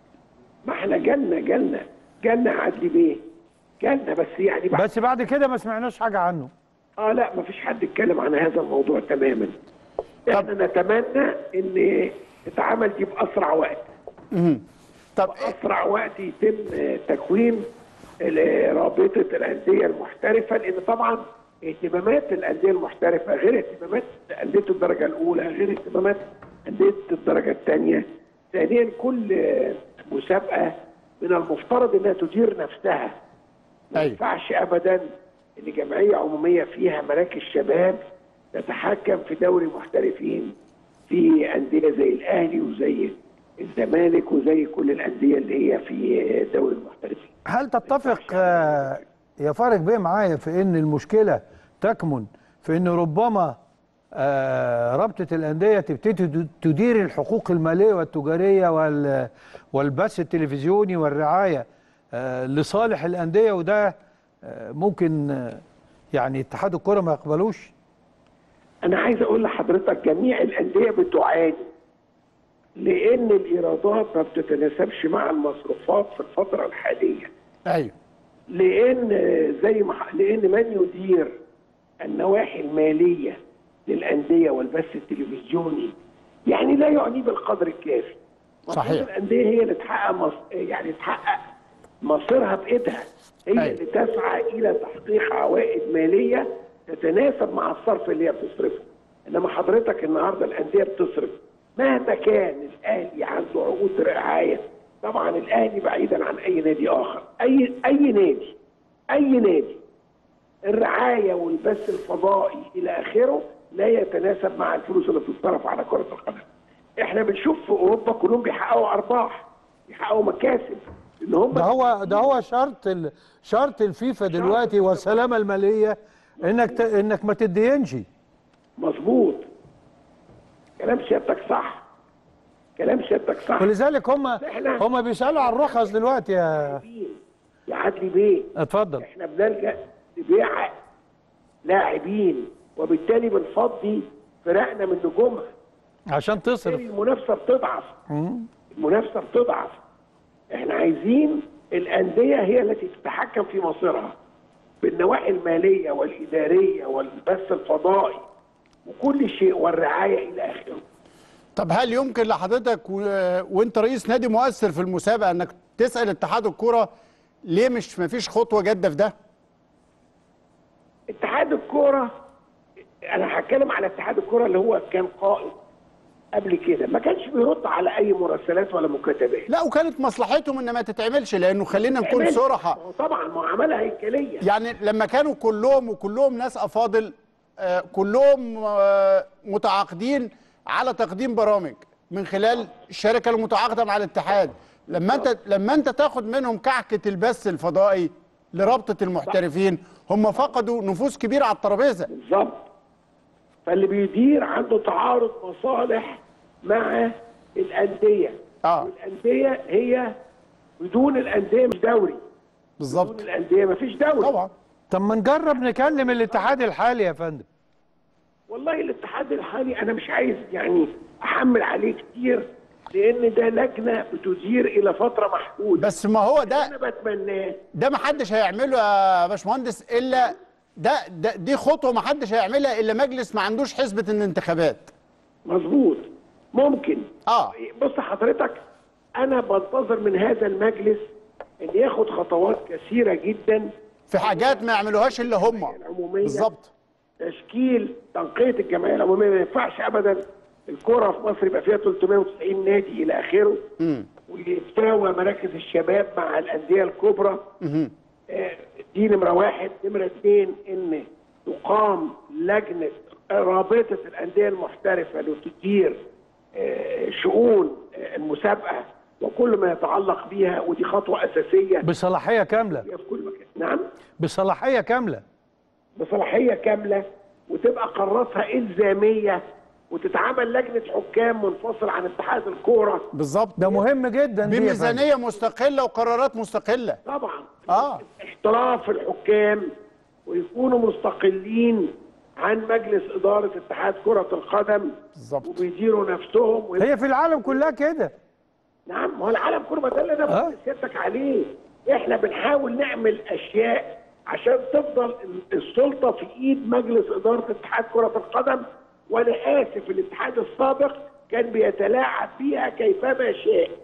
ما احنا جالنا جالنا جالنا عدلي بيه جالنا بس يعني بعد بس بعد كده ما سمعناش حاجه عنه اه لا ما فيش حد اتكلم عن هذا الموضوع تماما احنا نتمنى ان تتعمل دي باسرع وقت طب باسرع وقت يتم آه، تكوين ال- رابطه الانديه المحترفه لان طبعا اهتمامات الانديه المحترفه غير اهتمامات انديه الدرجه الاولى غير اهتمامات انديه الدرجه الثانيه ثانيا كل آه، مسابقه من المفترض انها تدير نفسها ما ينفعش ابدا ان جمعيه عموميه فيها مراكز شباب تتحكم في دوري محترفين في انديه زي الاهلي وزي الزمالك وزي كل الانديه اللي هي في دوري المحترفين هل تتفق آه، يا فارق بيه معايا في ان المشكله تكمن في ان ربما آه، رابطه الانديه تبتدي تدير الحقوق الماليه والتجاريه وال- والبث التلفزيوني والرعايه آه، لصالح الانديه وده آه، ممكن آه، يعني اتحاد الكره ما يقبلوش انا عايز اقول لحضرتك جميع الانديه بتعاني لان الايرادات ما بتتناسبش مع المصروفات في الفتره الحاليه ايوه لان زي ما لان من يدير النواحي الماليه للانديه والبث التلفزيوني يعني لا يعنيه بالقدر الكافي المفروض صحيح. الانديه هي اللي تحقق مص... يعني تحقق مصيرها بايدها هي أيوة. اللي تسعى الى تحقيق عوائد ماليه تتناسب مع الصرف اللي هي بتصرفه انما حضرتك النهارده الانديه بتصرف مهما كان الاهلي عنده عقود رعايه طبعا الاهلي بعيدا عن اي نادي اخر اي اي نادي اي نادي الرعايه والبث الفضائي الى اخره لا يتناسب مع الفلوس اللي بتصرف على كره القدم. احنا بنشوف في اوروبا كلهم بيحققوا ارباح بيحققوا مكاسب ان هم ده هو ده هو شرط ال- شرط الفيفا دلوقتي والسلامه الماليه انك ت... انك ما تدينش مظبوط كلام سيادتك صح كلام سيادتك صح ولذلك هم إحنا- هم بيسالوا على الرخص دلوقتي يا يا عدلي بيه اتفضل احنا بنلجا لبيع لاعبين وبالتالي بنفضي فرقنا من نجومها عشان تصرف المنافسه بتضعف مم. المنافسه بتضعف احنا عايزين الانديه هي التي تتحكم في مصيرها بالنواحي الماليه والاداريه والبث الفضائي وكل شيء والرعايه الى اخره طب هل يمكن لحضرتك و... وانت رئيس نادي مؤثر في المسابقه انك تسال اتحاد الكوره ليه مش مفيش خطوه جاده في ده؟ اتحاد الكوره انا هتكلم على اتحاد الكوره اللي هو كان قائد قبل كده ما كانش بيرد على اي مراسلات ولا مكاتبات لا وكانت مصلحتهم ان ما تتعملش لانه خلينا نكون تعمل. صراحه هو طبعا معامله هيكليه يعني لما كانوا كلهم وكلهم ناس افاضل آه، كلهم آه، متعاقدين على تقديم برامج من خلال الشركه المتعاقده مع الاتحاد لما انت لما انت تاخد منهم كعكه البث الفضائي لرابطه المحترفين هم فقدوا نفوذ كبير على الترابيزه بالظبط فاللي بيدير عنده تعارض مصالح مع الانديه اه والانديه هي بدون الانديه مش دوري بالظبط بدون الانديه مفيش دوري طبعا طب ما نجرب نكلم الاتحاد الحالي يا فندم والله الاتحاد الحالي انا مش عايز يعني احمل عليه كتير لان ده لجنه بتدير الى فتره محدوده بس ما هو ده انا بتمناه ده ما حدش هيعمله يا باشمهندس الا ده, ده دي خطوه ما حدش هيعملها الا مجلس ما عندوش حسبه الانتخابات مظبوط ممكن اه بص حضرتك انا بنتظر من هذا المجلس ان ياخد خطوات كثيره جدا في حاجات ما يعملوهاش الا هم العموميه بالظبط تشكيل تنقيه الجمعيه العموميه ما ينفعش ابدا الكره في مصر يبقى فيها 390 نادي الى اخره امم ويتساوى مراكز الشباب مع الانديه الكبرى امم آه، دي نمره واحد نمره اثنين ان تقام لجنه رابطه الانديه المحترفه اللي تدير آه، شؤون آه، المسابقه وكل ما يتعلق بها ودي خطوه اساسيه بصلاحيه كامله في كل مكان نعم بصلاحيه كامله بصلاحيه كامله وتبقى قراراتها الزاميه وتتعمل لجنه حكام منفصل عن اتحاد الكوره بالظبط ده مهم جدا دي يا فندم. بميزانيه مستقله وقرارات مستقله طبعا اه احتراف الحكام ويكونوا مستقلين عن مجلس اداره اتحاد كره القدم بالظبط وبيديروا نفسهم ويبقى- هي في العالم كلها كده نعم ما هو العالم كله ما ده اللي انا بقول سيادتك عليه احنا بنحاول نعمل اشياء عشان تفضل السلطه في ايد مجلس اداره اتحاد كره القدم وانا اسف الاتحاد السابق كان بيتلاعب بيها كيفما شاء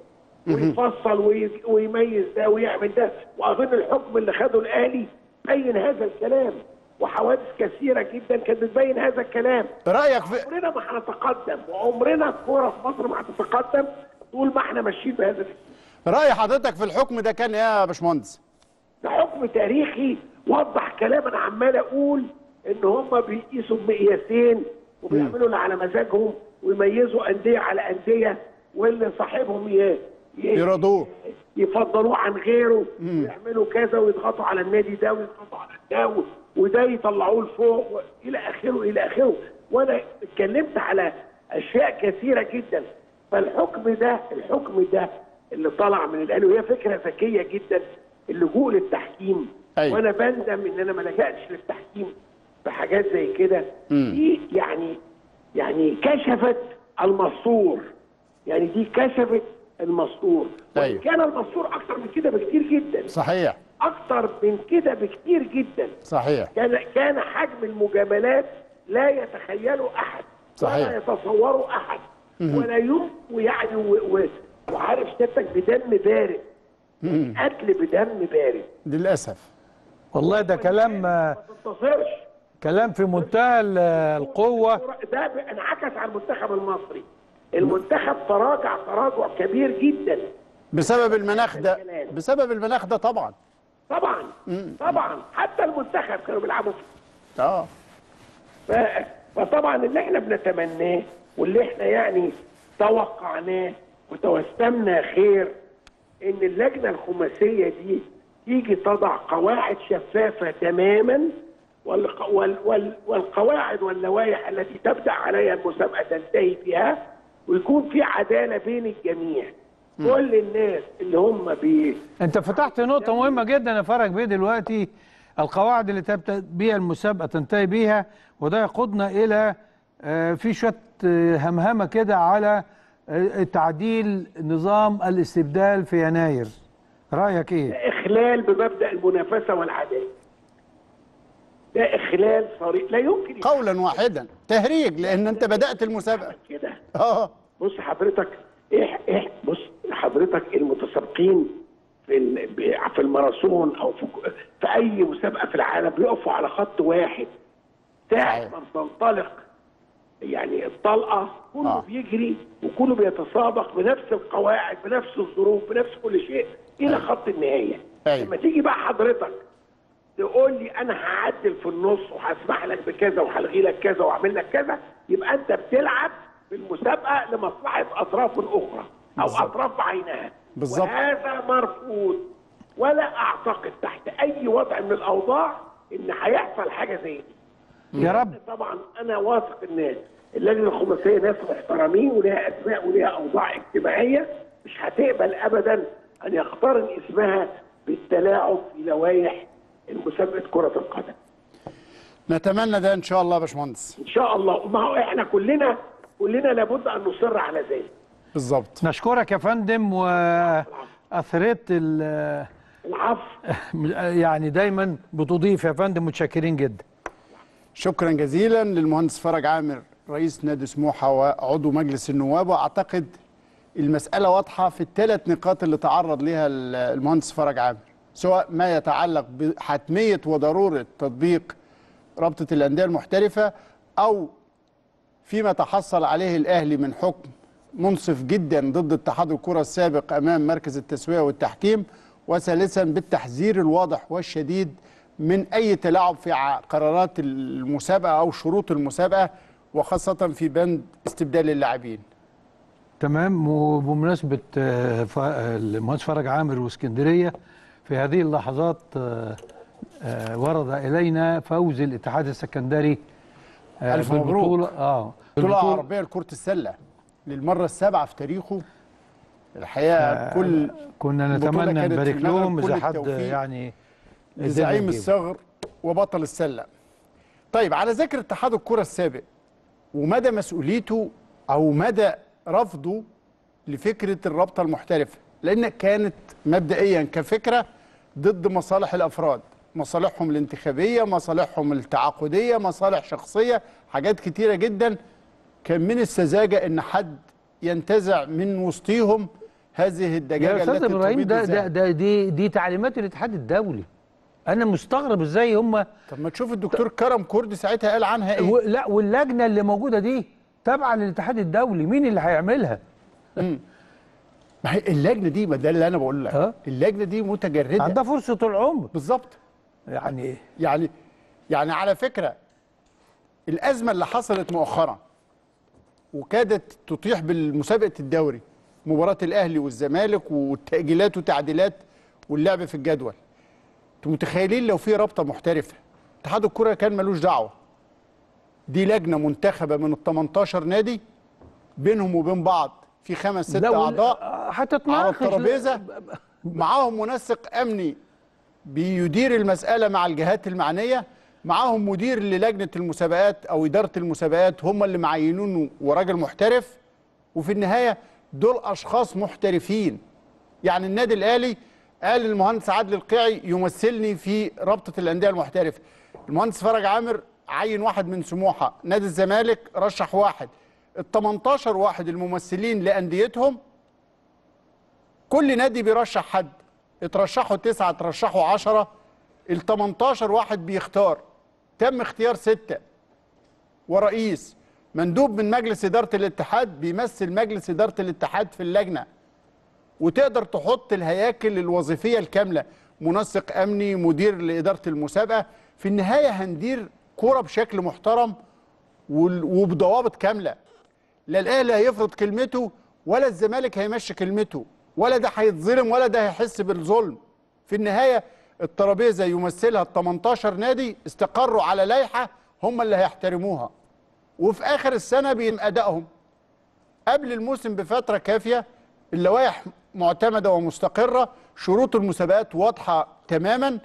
ويفصل وي- ويميز ده ويعمل ده واظن الحكم اللي خده الاهلي بين هذا الكلام وحوادث كثيره جدا كانت بتبين هذا الكلام رايك في عمرنا ما هنتقدم وعمرنا الكوره في مصر ما هتتقدم طول ما احنا ماشيين بهذا الاتجاه. راي حضرتك في الحكم ده كان ايه يا باشمهندس ده حكم تاريخي وضح كلام انا عمال اقول ان هم بيقيسوا بمقياسين وبيعملوا اللي على مزاجهم ويميزوا انديه على انديه واللي صاحبهم ي- ي- يرضوه يفضلوه عن غيره ويعملوا كذا ويضغطوا على النادي ده ويضغطوا على ده و- وده يطلعوه لفوق و- الى اخره الى اخره وانا اتكلمت على اشياء كثيره جدا فالحكم ده الحكم ده اللي طلع من الاهلي وهي فكره ذكيه جدا اللجوء للتحكيم أيوة. وانا بندم ان انا ما لجأتش للتحكيم في حاجات زي كده مم. دي يعني يعني كشفت المستور يعني دي كشفت المستور وإن أيوة. كان المستور اكتر من كده بكتير جدا صحيح اكتر من كده بكتير جدا صحيح كان كان حجم المجاملات لا يتخيله احد صحيح. ولا يتصوره احد مهم. ولا يم ويعني و... و... وعارف سيادتك بدم بارد مم. قتل بدم بارد للاسف والله ده كلام ما تنتصرش كلام في منتهى ال- القوه ده ب- انعكس على المنتخب المصري المنتخب تراجع تراجع كبير جدا بسبب المناخ ده بسبب المناخ ده طبعا طبعا طبعا حتى المنتخب كانوا بيلعبوا فيه اه ف- فطبعا اللي احنا بنتمناه واللي احنا يعني توقعناه وتوسمنا خير ان اللجنه الخماسيه دي تيجي تضع قواعد شفافه تماما والق- وال- وال- والقواعد واللوائح التي تبدا عليها المسابقه تنتهي فيها ويكون في عداله بين الجميع كل الناس اللي هم بي انت فتحت نقطة مهمة جدا يا فرج بيه دلوقتي القواعد اللي تبدأ بيها المسابقة تنتهي بيها وده يقودنا إلى آه، في شوية آه، همهمة كده على آه، تعديل نظام الاستبدال في يناير رأيك إيه؟ ده اخلال بمبدا المنافسه والعداله ده اخلال صريح لا يمكن قولا واحدا تهريج لان انت بدات المسابقه كده اه بص حضرتك ايه ايه بص حضرتك المتسابقين في ال- ب- في الماراثون او في في اي مسابقه في العالم بيقفوا على خط واحد ساعه ما بتنطلق يعني الطلقه كله آه. آه. بيجري وكله بيتسابق بنفس القواعد بنفس الظروف بنفس كل شيء الى خط النهايه أيوة. لما تيجي بقى حضرتك تقول لي انا هعدل في النص وهسمح لك بكذا وهلغي لك كذا واعمل لك كذا يبقى انت بتلعب في المسابقه لمصلحه اطراف اخرى او بالظبط. اطراف بعينها بالظبط. وهذا مرفوض ولا اعتقد تحت اي وضع من الاوضاع ان هيحصل حاجه زي دي يا رب طبعا انا واثق ان اللجنه الخماسيه ناس محترمين ولها اسماء ولها اوضاع اجتماعيه مش هتقبل ابدا ان يقترن اسمها بالتلاعب في لوائح مسابقه كره القدم. نتمنى ده ان شاء الله يا باشمهندس ان شاء الله ما هو احنا كلنا كلنا لابد ان نصر على ذلك. بالظبط نشكرك يا فندم وأثرت ال- العفو يعني دايما بتضيف يا فندم متشكرين جدا شكرا جزيلا للمهندس فرج عامر رئيس نادي سموحه وعضو مجلس النواب واعتقد المساله واضحه في الثلاث نقاط اللي تعرض لها ال- المهندس فرج عامر سواء ما يتعلق بحتميه وضروره تطبيق رابطه الانديه المحترفه او فيما تحصل عليه الاهلي من حكم منصف جدا ضد اتحاد الكره السابق امام مركز التسويه والتحكيم وثالثا بالتحذير الواضح والشديد من اي تلاعب في ع- قرارات المسابقه او شروط المسابقه وخاصه في بند استبدال اللاعبين تمام وبمناسبة آه، ف- آه، المهندس فرج عامر واسكندرية في هذه اللحظات آه، آه، ورد إلينا فوز الاتحاد السكندري آه، ألف مبروك. بالبطولة اه بطوله بالبطولة- عربيه لكره السله للمره السابعه في تاريخه الحقيقه كل كنا بطولة نتمنى كانت نبارك في المغرب. لهم كل إذا حد التوفيق يعني لزعيم قدرنا نجيبه. الصغر وبطل السله طيب على ذكر اتحاد الكره السابق ومدى مسؤوليته او مدى رفضه لفكره الرابطه المحترفه لان كانت مبدئيا كفكره ضد مصالح الافراد مصالحهم الانتخابيه مصالحهم التعاقديه مصالح شخصيه حاجات كتيره جدا كان من السذاجه ان حد ينتزع من وسطيهم هذه يا الدجاجه استاذ التي ابراهيم تبيض ده ده الذهب. ده دي دي تعليمات الاتحاد الدولي انا مستغرب ازاي هم طب ما تشوف الدكتور كرم كردي ساعتها قال عنها ايه و... لا واللجنه اللي موجوده دي تابعه للاتحاد الدولي مين اللي هيعملها ما هي اللجنه دي ما ده اللي انا بقول لك اللجنه دي متجرده عندها فرصه العمر بالظبط يعني ايه يعني يعني على فكره الازمه اللي حصلت مؤخرا وكادت تطيح بالمسابقه الدوري مباراه الاهلي والزمالك والتاجيلات وتعديلات واللعب في الجدول انتوا متخيلين لو في رابطه محترفه اتحاد الكره كان ملوش دعوه دي لجنه منتخبه من ال 18 نادي بينهم وبين بعض في خمس ست لا، وال- اعضاء هتتناقش على الترابيزه معاهم منسق امني بيدير المساله مع الجهات المعنيه معاهم مدير للجنه المسابقات او اداره المسابقات هم اللي معينونه وراجل محترف وفي النهايه دول اشخاص محترفين يعني النادي الاهلي قال المهندس عادل القيعي يمثلني في رابطه الانديه المحترفه المهندس فرج عامر عين واحد من سموحه نادي الزمالك رشح واحد ال 18 واحد الممثلين لانديتهم كل نادي بيرشح حد اترشحوا تسعة اترشحوا عشرة ال 18 واحد بيختار تم اختيار ستة ورئيس مندوب من مجلس إدارة الاتحاد بيمثل مجلس إدارة الاتحاد في اللجنة وتقدر تحط الهياكل الوظيفية الكاملة منسق أمني مدير لإدارة المسابقة في النهاية هندير كرة بشكل محترم وال- وبضوابط كاملة لا الأهلي هيفرض كلمته ولا الزمالك هيمشي كلمته ولا ده هيتظلم ولا ده هيحس بالظلم في النهاية الترابيزة يمثلها ال 18 نادي استقروا على لائحة هم اللي هيحترموها وفي آخر السنة بين أدائهم قبل الموسم بفترة كافية اللوائح معتمدة ومستقرة شروط المسابقات واضحة تماما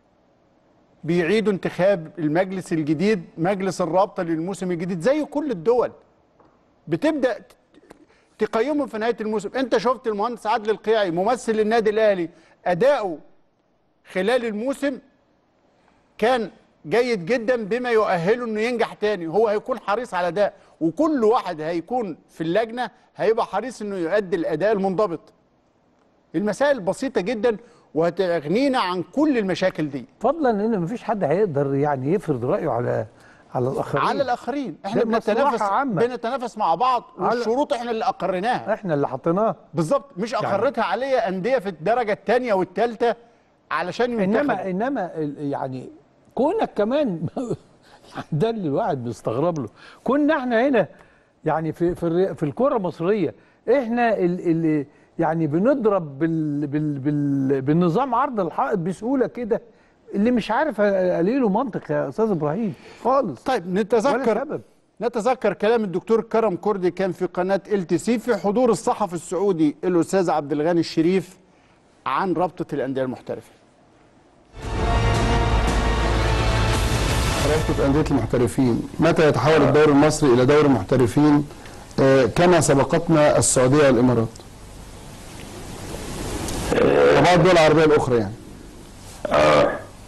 بيعيدوا انتخاب المجلس الجديد مجلس الرابطة للموسم الجديد زي كل الدول بتبدأ تقيمهم في نهاية الموسم انت شفت المهندس عادل القيعي ممثل النادي الأهلي أداؤه خلال الموسم كان جيد جدا بما يؤهله انه ينجح تاني هو هيكون حريص على ده وكل واحد هيكون في اللجنه هيبقى حريص انه يؤدي الاداء المنضبط المسائل بسيطه جدا وهتغنينا عن كل المشاكل دي فضلا ان مفيش حد هيقدر يعني يفرض رايه على على الاخرين على الاخرين احنا ده مصلحة بنتنافس عامة. بنتنافس مع بعض على- والشروط احنا اللي اقريناها احنا اللي حطيناه بالظبط مش يعني- اقرتها عليا انديه في الدرجه الثانيه والثالثه علشان ينتخبوا انما انما ال- يعني كونك كمان ده اللي الواحد بيستغرب له كنا احنا هنا يعني في في الري- في الكره المصريه احنا اللي يعني بنضرب بال بال بال بالنظام عرض الحائط بسهوله كده اللي مش عارف قليله منطق يا استاذ ابراهيم خالص طيب ولا نتذكر سبب. نتذكر كلام الدكتور كرم كردي كان في قناه ال تي سي في حضور الصحفي السعودي الاستاذ عبد الغني الشريف عن رابطه الانديه المحترفه رابطة أندية المحترفين متى يتحول الدوري المصري إلى دوري محترفين آه، كما سبقتنا السعودية والإمارات وبعض الدول العربية الأخرى يعني اه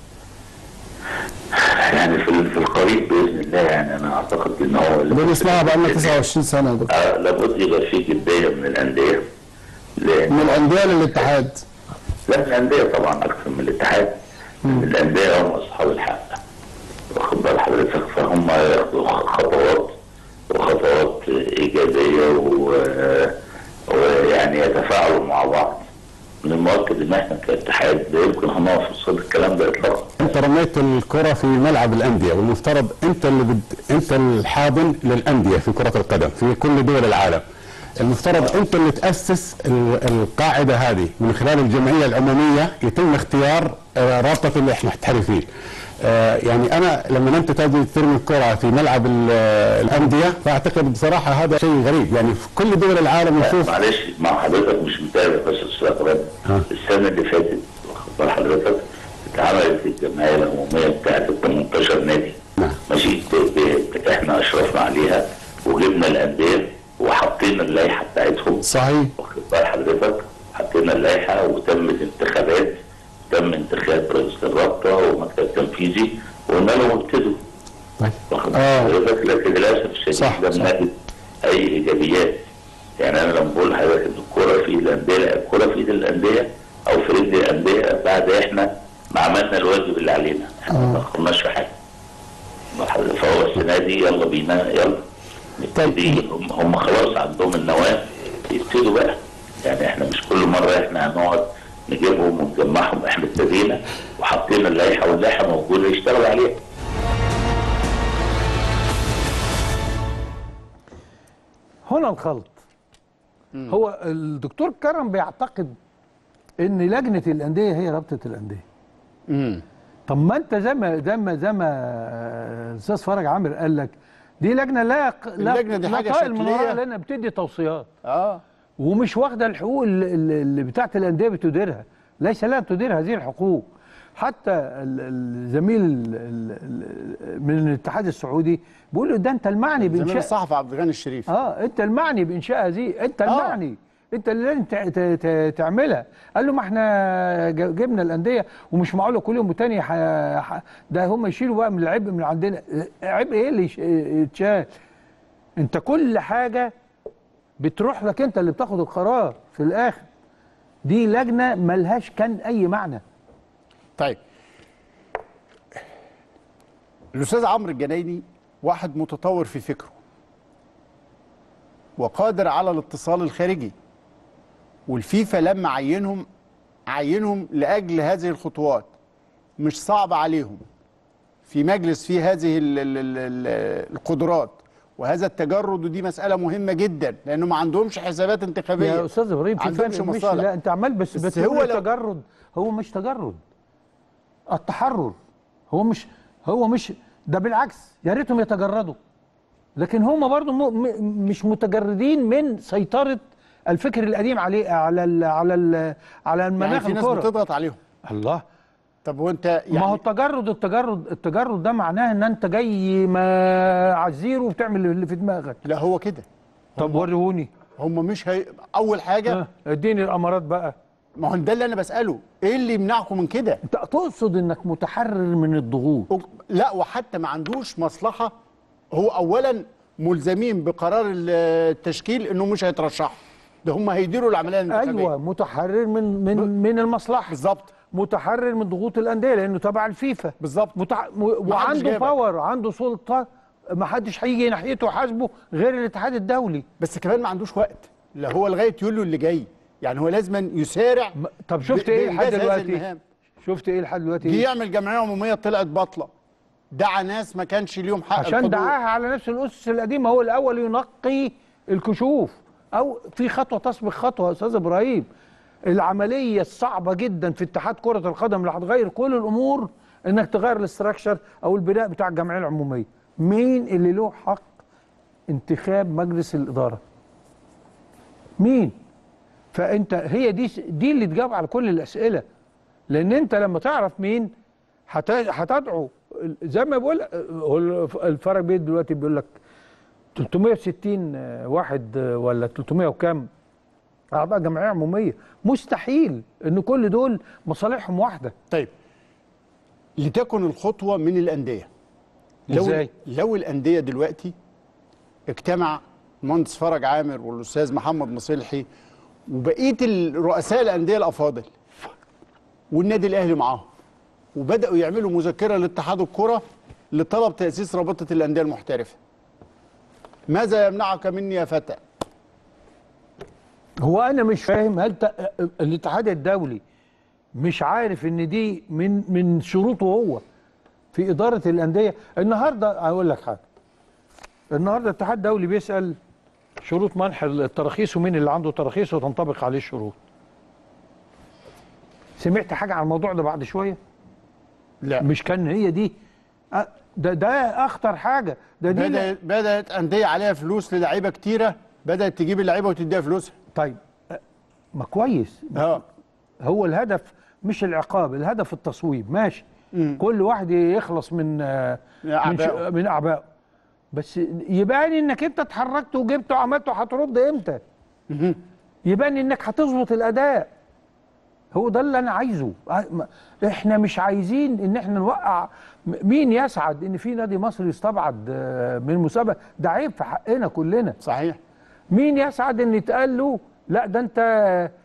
يعني في في القريب باذن الله يعني انا اعتقد ان هو دول اسمها بقى لنا 29 سنة يا دكتور آه لابد يبقى في جديه من الانديه لان من الأندية للاتحاد لا الانديه طبعا اكثر من الاتحاد الانديه هم اصحاب الحق واخد بال حضرتك فهم ياخدوا خطوات وخطوات ايجابيه و- ويعني يتفاعلوا مع بعض من المؤكد ان احنا كاتحاد لا يمكن هنقف قصاد الكلام ده اطلاقا انت رميت الكره في ملعب الانديه والمفترض انت اللي بد... انت الحاضن للانديه في كره القدم في كل دول العالم المفترض انت اللي تاسس ال- القاعده هذه من خلال الجمعيه العموميه يتم اختيار آه، رابطه المحترفين آه، يعني انا لما انت تجي ترمي الكره في ملعب ال- الانديه فاعتقد بصراحه هذا شيء غريب يعني في كل دول العالم لا، نشوف معلش مع حضرتك مش متابع بس استاذ اكرم السنه اللي فاتت واخد بال حضرتك اتعملت الجمعيه العموميه بتاعت ال 18 نادي ماشي ب- ب- احنا اشرفنا عليها وجبنا الانديه وحطينا اللائحه بتاعتهم صحيح واخد بال حضرتك حطينا اللائحه وتم الانتخابات تم انتخاب رئيس الرابطه ومكتب تنفيذي وقلنا لهم ابتدوا واخد بال حضرتك لكن للاسف الشديد لم نجد اي ايجابيات يعني انا لما بقول لحضرتك ان الكوره في الانديه رجل الانديه او في رجل الانديه بعد احنا ما عملنا الواجب اللي علينا احنا ما تاخرناش في حاجه فهو السنه دي يلا بينا يلا نبتدي هم, هم خلاص عندهم النواه يبتدوا بقى يعني احنا مش كل مره احنا هنقعد نجيبهم ونجمعهم احنا ابتدينا وحطينا اللائحه واللائحه موجوده يشتغلوا عليها هنا الخلط هو الدكتور كرم بيعتقد ان لجنه الانديه هي رابطه الانديه امم طب ما انت زي ما زي ما زي ما الاستاذ فرج عامر قال لك دي لجنه لا يق... لا اللجنة دي لا حاجة طائل من شكلية. وراها لانها بتدي توصيات اه ومش واخده الحقوق اللي, اللي اللي بتاعت الانديه بتديرها ليس لها تدير هذه الحقوق حتى ال- الزميل ال- ال- ال- من الاتحاد السعودي بيقول له ده انت المعني زميل بانشاء الصحفي عبد الغني الشريف اه انت المعني بانشاء هذه انت المعني انت اللي لازم تع- ت- ت- تعملها قال له ما احنا ج- جبنا الانديه ومش معقوله كل يوم تاني ح... ح... ده هم يشيلوا بقى من العبء من عندنا عبء ايه اللي يش- يتشال انت كل حاجه بتروح لك انت اللي بتاخد القرار في الاخر دي لجنه ملهاش كان اي معنى طيب الاستاذ عمرو الجنايني واحد متطور في فكره وقادر على الاتصال الخارجي والفيفا لما عينهم عينهم لاجل هذه الخطوات مش صعب عليهم في مجلس فيه هذه ال ال ال ال القدرات وهذا التجرد ودي مساله مهمه جدا لانه ما عندهمش حسابات انتخابيه يا استاذ ابراهيم في عندهمش فرق مش مصالح لا انت عمال بس بس بس هو هو لو- تجرد هو مش تجرد التحرر هو مش هو مش ده بالعكس يا ريتهم يتجردوا لكن هم برضو م م مش متجردين من سيطره الفكر القديم عليه على ال على ال على يعني المناخ في ناس الكوره بتضغط عليهم الله طب وانت يعني ما هو التجرد التجرد التجرد ده معناه ان انت جاي ما على الزيرو وبتعمل اللي في دماغك لا هو كده طب وريهوني هم مش هي... اول حاجه اديني الامارات بقى ما هو ده اللي انا بساله ايه اللي يمنعكم من كده انت تقصد انك متحرر من الضغوط لا وحتى ما عندوش مصلحه هو اولا ملزمين بقرار التشكيل انه مش هيترشحوا ده هم هيديروا العمليه الانتخابيه ايوه متحرر من من من المصلحه بالظبط متحرر من ضغوط الانديه لانه تبع الفيفا بالظبط متع... م... وعنده جايبك. باور عنده سلطه ما حدش هيجي ناحيته حاسبه غير الاتحاد الدولي بس كمان ما عندوش وقت لا هو لغايه يوليو اللي جاي يعني هو لازم يسارع طب شفت ب- ايه لحد بإنجاز هذه دلوقتي المهام. شفت ايه لحد دلوقتي جه إيه؟ يعمل جمعيه عموميه طلعت باطله دعا ناس ما كانش ليهم حق عشان الحضور. دعاها على نفس الاسس القديمه هو الاول ينقي الكشوف او في خطوه تسبق خطوه يا استاذ ابراهيم العمليه الصعبه جدا في اتحاد كره القدم اللي هتغير كل الامور انك تغير الاستراكشر او البناء بتاع الجمعيه العموميه مين اللي له حق انتخاب مجلس الاداره مين فانت هي دي دي اللي تجاوب على كل الاسئله لان انت لما تعرف مين هت- هتدعو زي ما بقول هو الفرق بين دلوقتي بيقول لك 360 واحد ولا 300 وكام اعضاء جمعيه عموميه مستحيل ان كل دول مصالحهم واحده طيب لتكن الخطوه من الانديه لو إزاي؟ لو الانديه دلوقتي اجتمع المهندس فرج عامر والاستاذ محمد مصلحي وبقيه الرؤساء الانديه الافاضل والنادي الاهلي معاهم وبداوا يعملوا مذكره لاتحاد الكره لطلب تاسيس رابطه الانديه المحترفه ماذا يمنعك مني يا فتى هو انا مش فاهم هل ت- الاتحاد الدولي مش عارف ان دي من من شروطه هو في اداره الانديه النهارده هقول لك حاجه النهارده الاتحاد الدولي بيسال شروط منح التراخيص ومين اللي عنده تراخيص وتنطبق عليه الشروط سمعت حاجه عن الموضوع ده بعد شويه لا مش كان هي دي أ- ده ده اخطر حاجه ده دي بدأت بدأت أندية عليها فلوس للعيبة كتيرة بدأت تجيب اللعيبة وتديها فلوسها طيب ما كويس اه هو الهدف مش العقاب الهدف التصويب ماشي كل واحد يخلص من آه، من من, أعبائه. ش- من اعبائه بس يبان انك انت اتحركت وجبت وعملت وهترد امتى يبان انك هتظبط الاداء هو ده اللي انا عايزه ع- ما- احنا مش عايزين ان احنا نوقع م- مين يسعد ان في نادي مصري يستبعد آه، من المسابقه ده عيب في حقنا كلنا صحيح مين يسعد ان يتقال له لا ده انت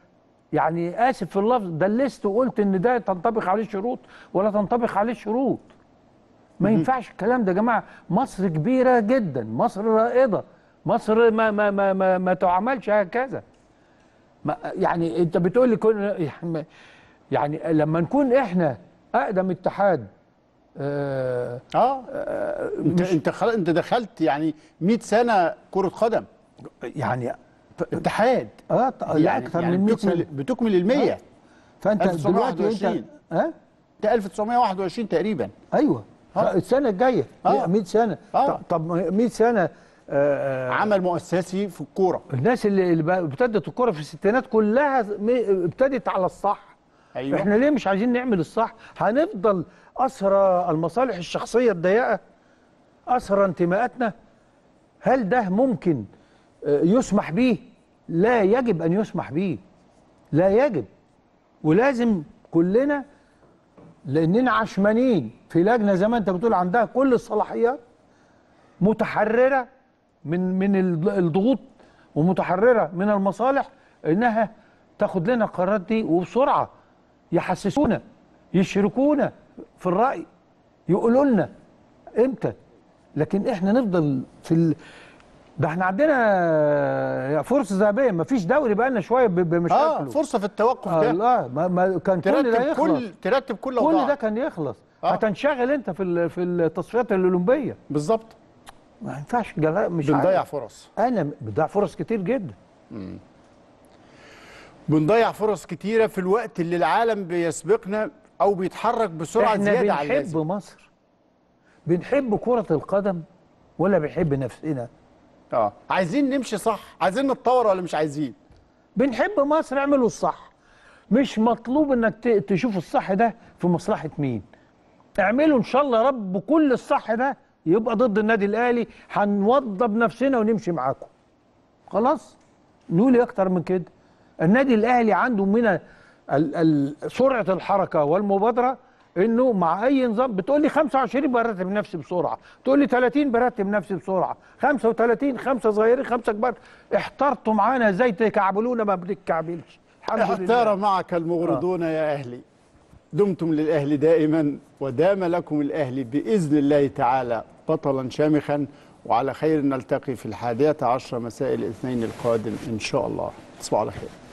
يعني اسف في اللفظ دلست وقلت ان ده تنطبق عليه شروط ولا تنطبق عليه شروط ما ينفعش الكلام ده يا جماعه مصر كبيره جدا مصر رائده مصر ما ما ما ما, ما تعاملش هكذا ما يعني انت بتقول لي كن يعني, يعني لما نكون احنا اقدم اتحاد اه, آه انت انت خلاص انت دخلت يعني 100 سنه كره قدم يعني اتحاد اه ط- لا اكثر من 100 بتكمل, سنه بتكمل ال 100 آه. فانت دلوقتي انت ها ده 1921 تقريبا ايوه آه. السنه الجايه آه. 100 سنه آه. طب 100 سنه آه، آه، عمل مؤسسي في الكوره الناس اللي اللي بقى- ابتدت الكوره في الستينات كلها م- ابتدت على الصح أيوة. احنا ليه مش عايزين نعمل الصح هنفضل اسرى المصالح الشخصيه الضيقه اسرى انتماءاتنا هل ده ممكن آه، يسمح به لا يجب ان يسمح به لا يجب ولازم كلنا لاننا عشمانين في لجنه زي ما انت بتقول عندها كل الصلاحيات متحرره من من الض- الضغوط ومتحرره من المصالح انها تاخد لنا القرارات دي وبسرعه يحسسونا يشركونا في الراي يقولوا لنا امتى لكن احنا نفضل في ال... ده احنا عندنا فرصه ذهبيه ما فيش دوري بقى لنا شويه ب- بمشاكله اه فرصه في التوقف ده الله ما, ما كان كل ده ترتب يخلص كل ترتب كل كل أوضاع. ده كان يخلص آه. هتنشغل انت في ال- في التصفيات الاولمبيه بالظبط ما ينفعش جلا- مش بنضيع عارف. فرص انا بضيع فرص كتير جدا بنضيع فرص كتيره في الوقت اللي العالم بيسبقنا او بيتحرك بسرعه احنا زياده عن بنحب اللازم مصر بنحب كرة القدم ولا بنحب نفسنا اه عايزين نمشي صح عايزين نتطور ولا مش عايزين بنحب مصر اعملوا الصح مش مطلوب انك ت- تشوف الصح ده في مصلحة مين اعملوا ان شاء الله يا رب كل الصح ده يبقى ضد النادي الاهلي هنوضب نفسنا ونمشي معاكم خلاص نقول إيه اكتر من كده النادي الاهلي عنده من ال- ال- سرعه الحركه والمبادره انه مع اي نظام بتقول لي 25 برتب نفسي بسرعه تقول لي 30 برتب نفسي بسرعه 35 خمسه صغيرين خمسه كبار احترتوا معانا ازاي تكعبلونا ما بنتكعبلش الحمد احتار لله معك المغرضون يا اهلي دمتم للاهلي دائما ودام لكم الاهلي باذن الله تعالى بطلا شامخا وعلى خير نلتقي في الحادية عشر مساء الاثنين القادم ان شاء الله تصبحوا على خير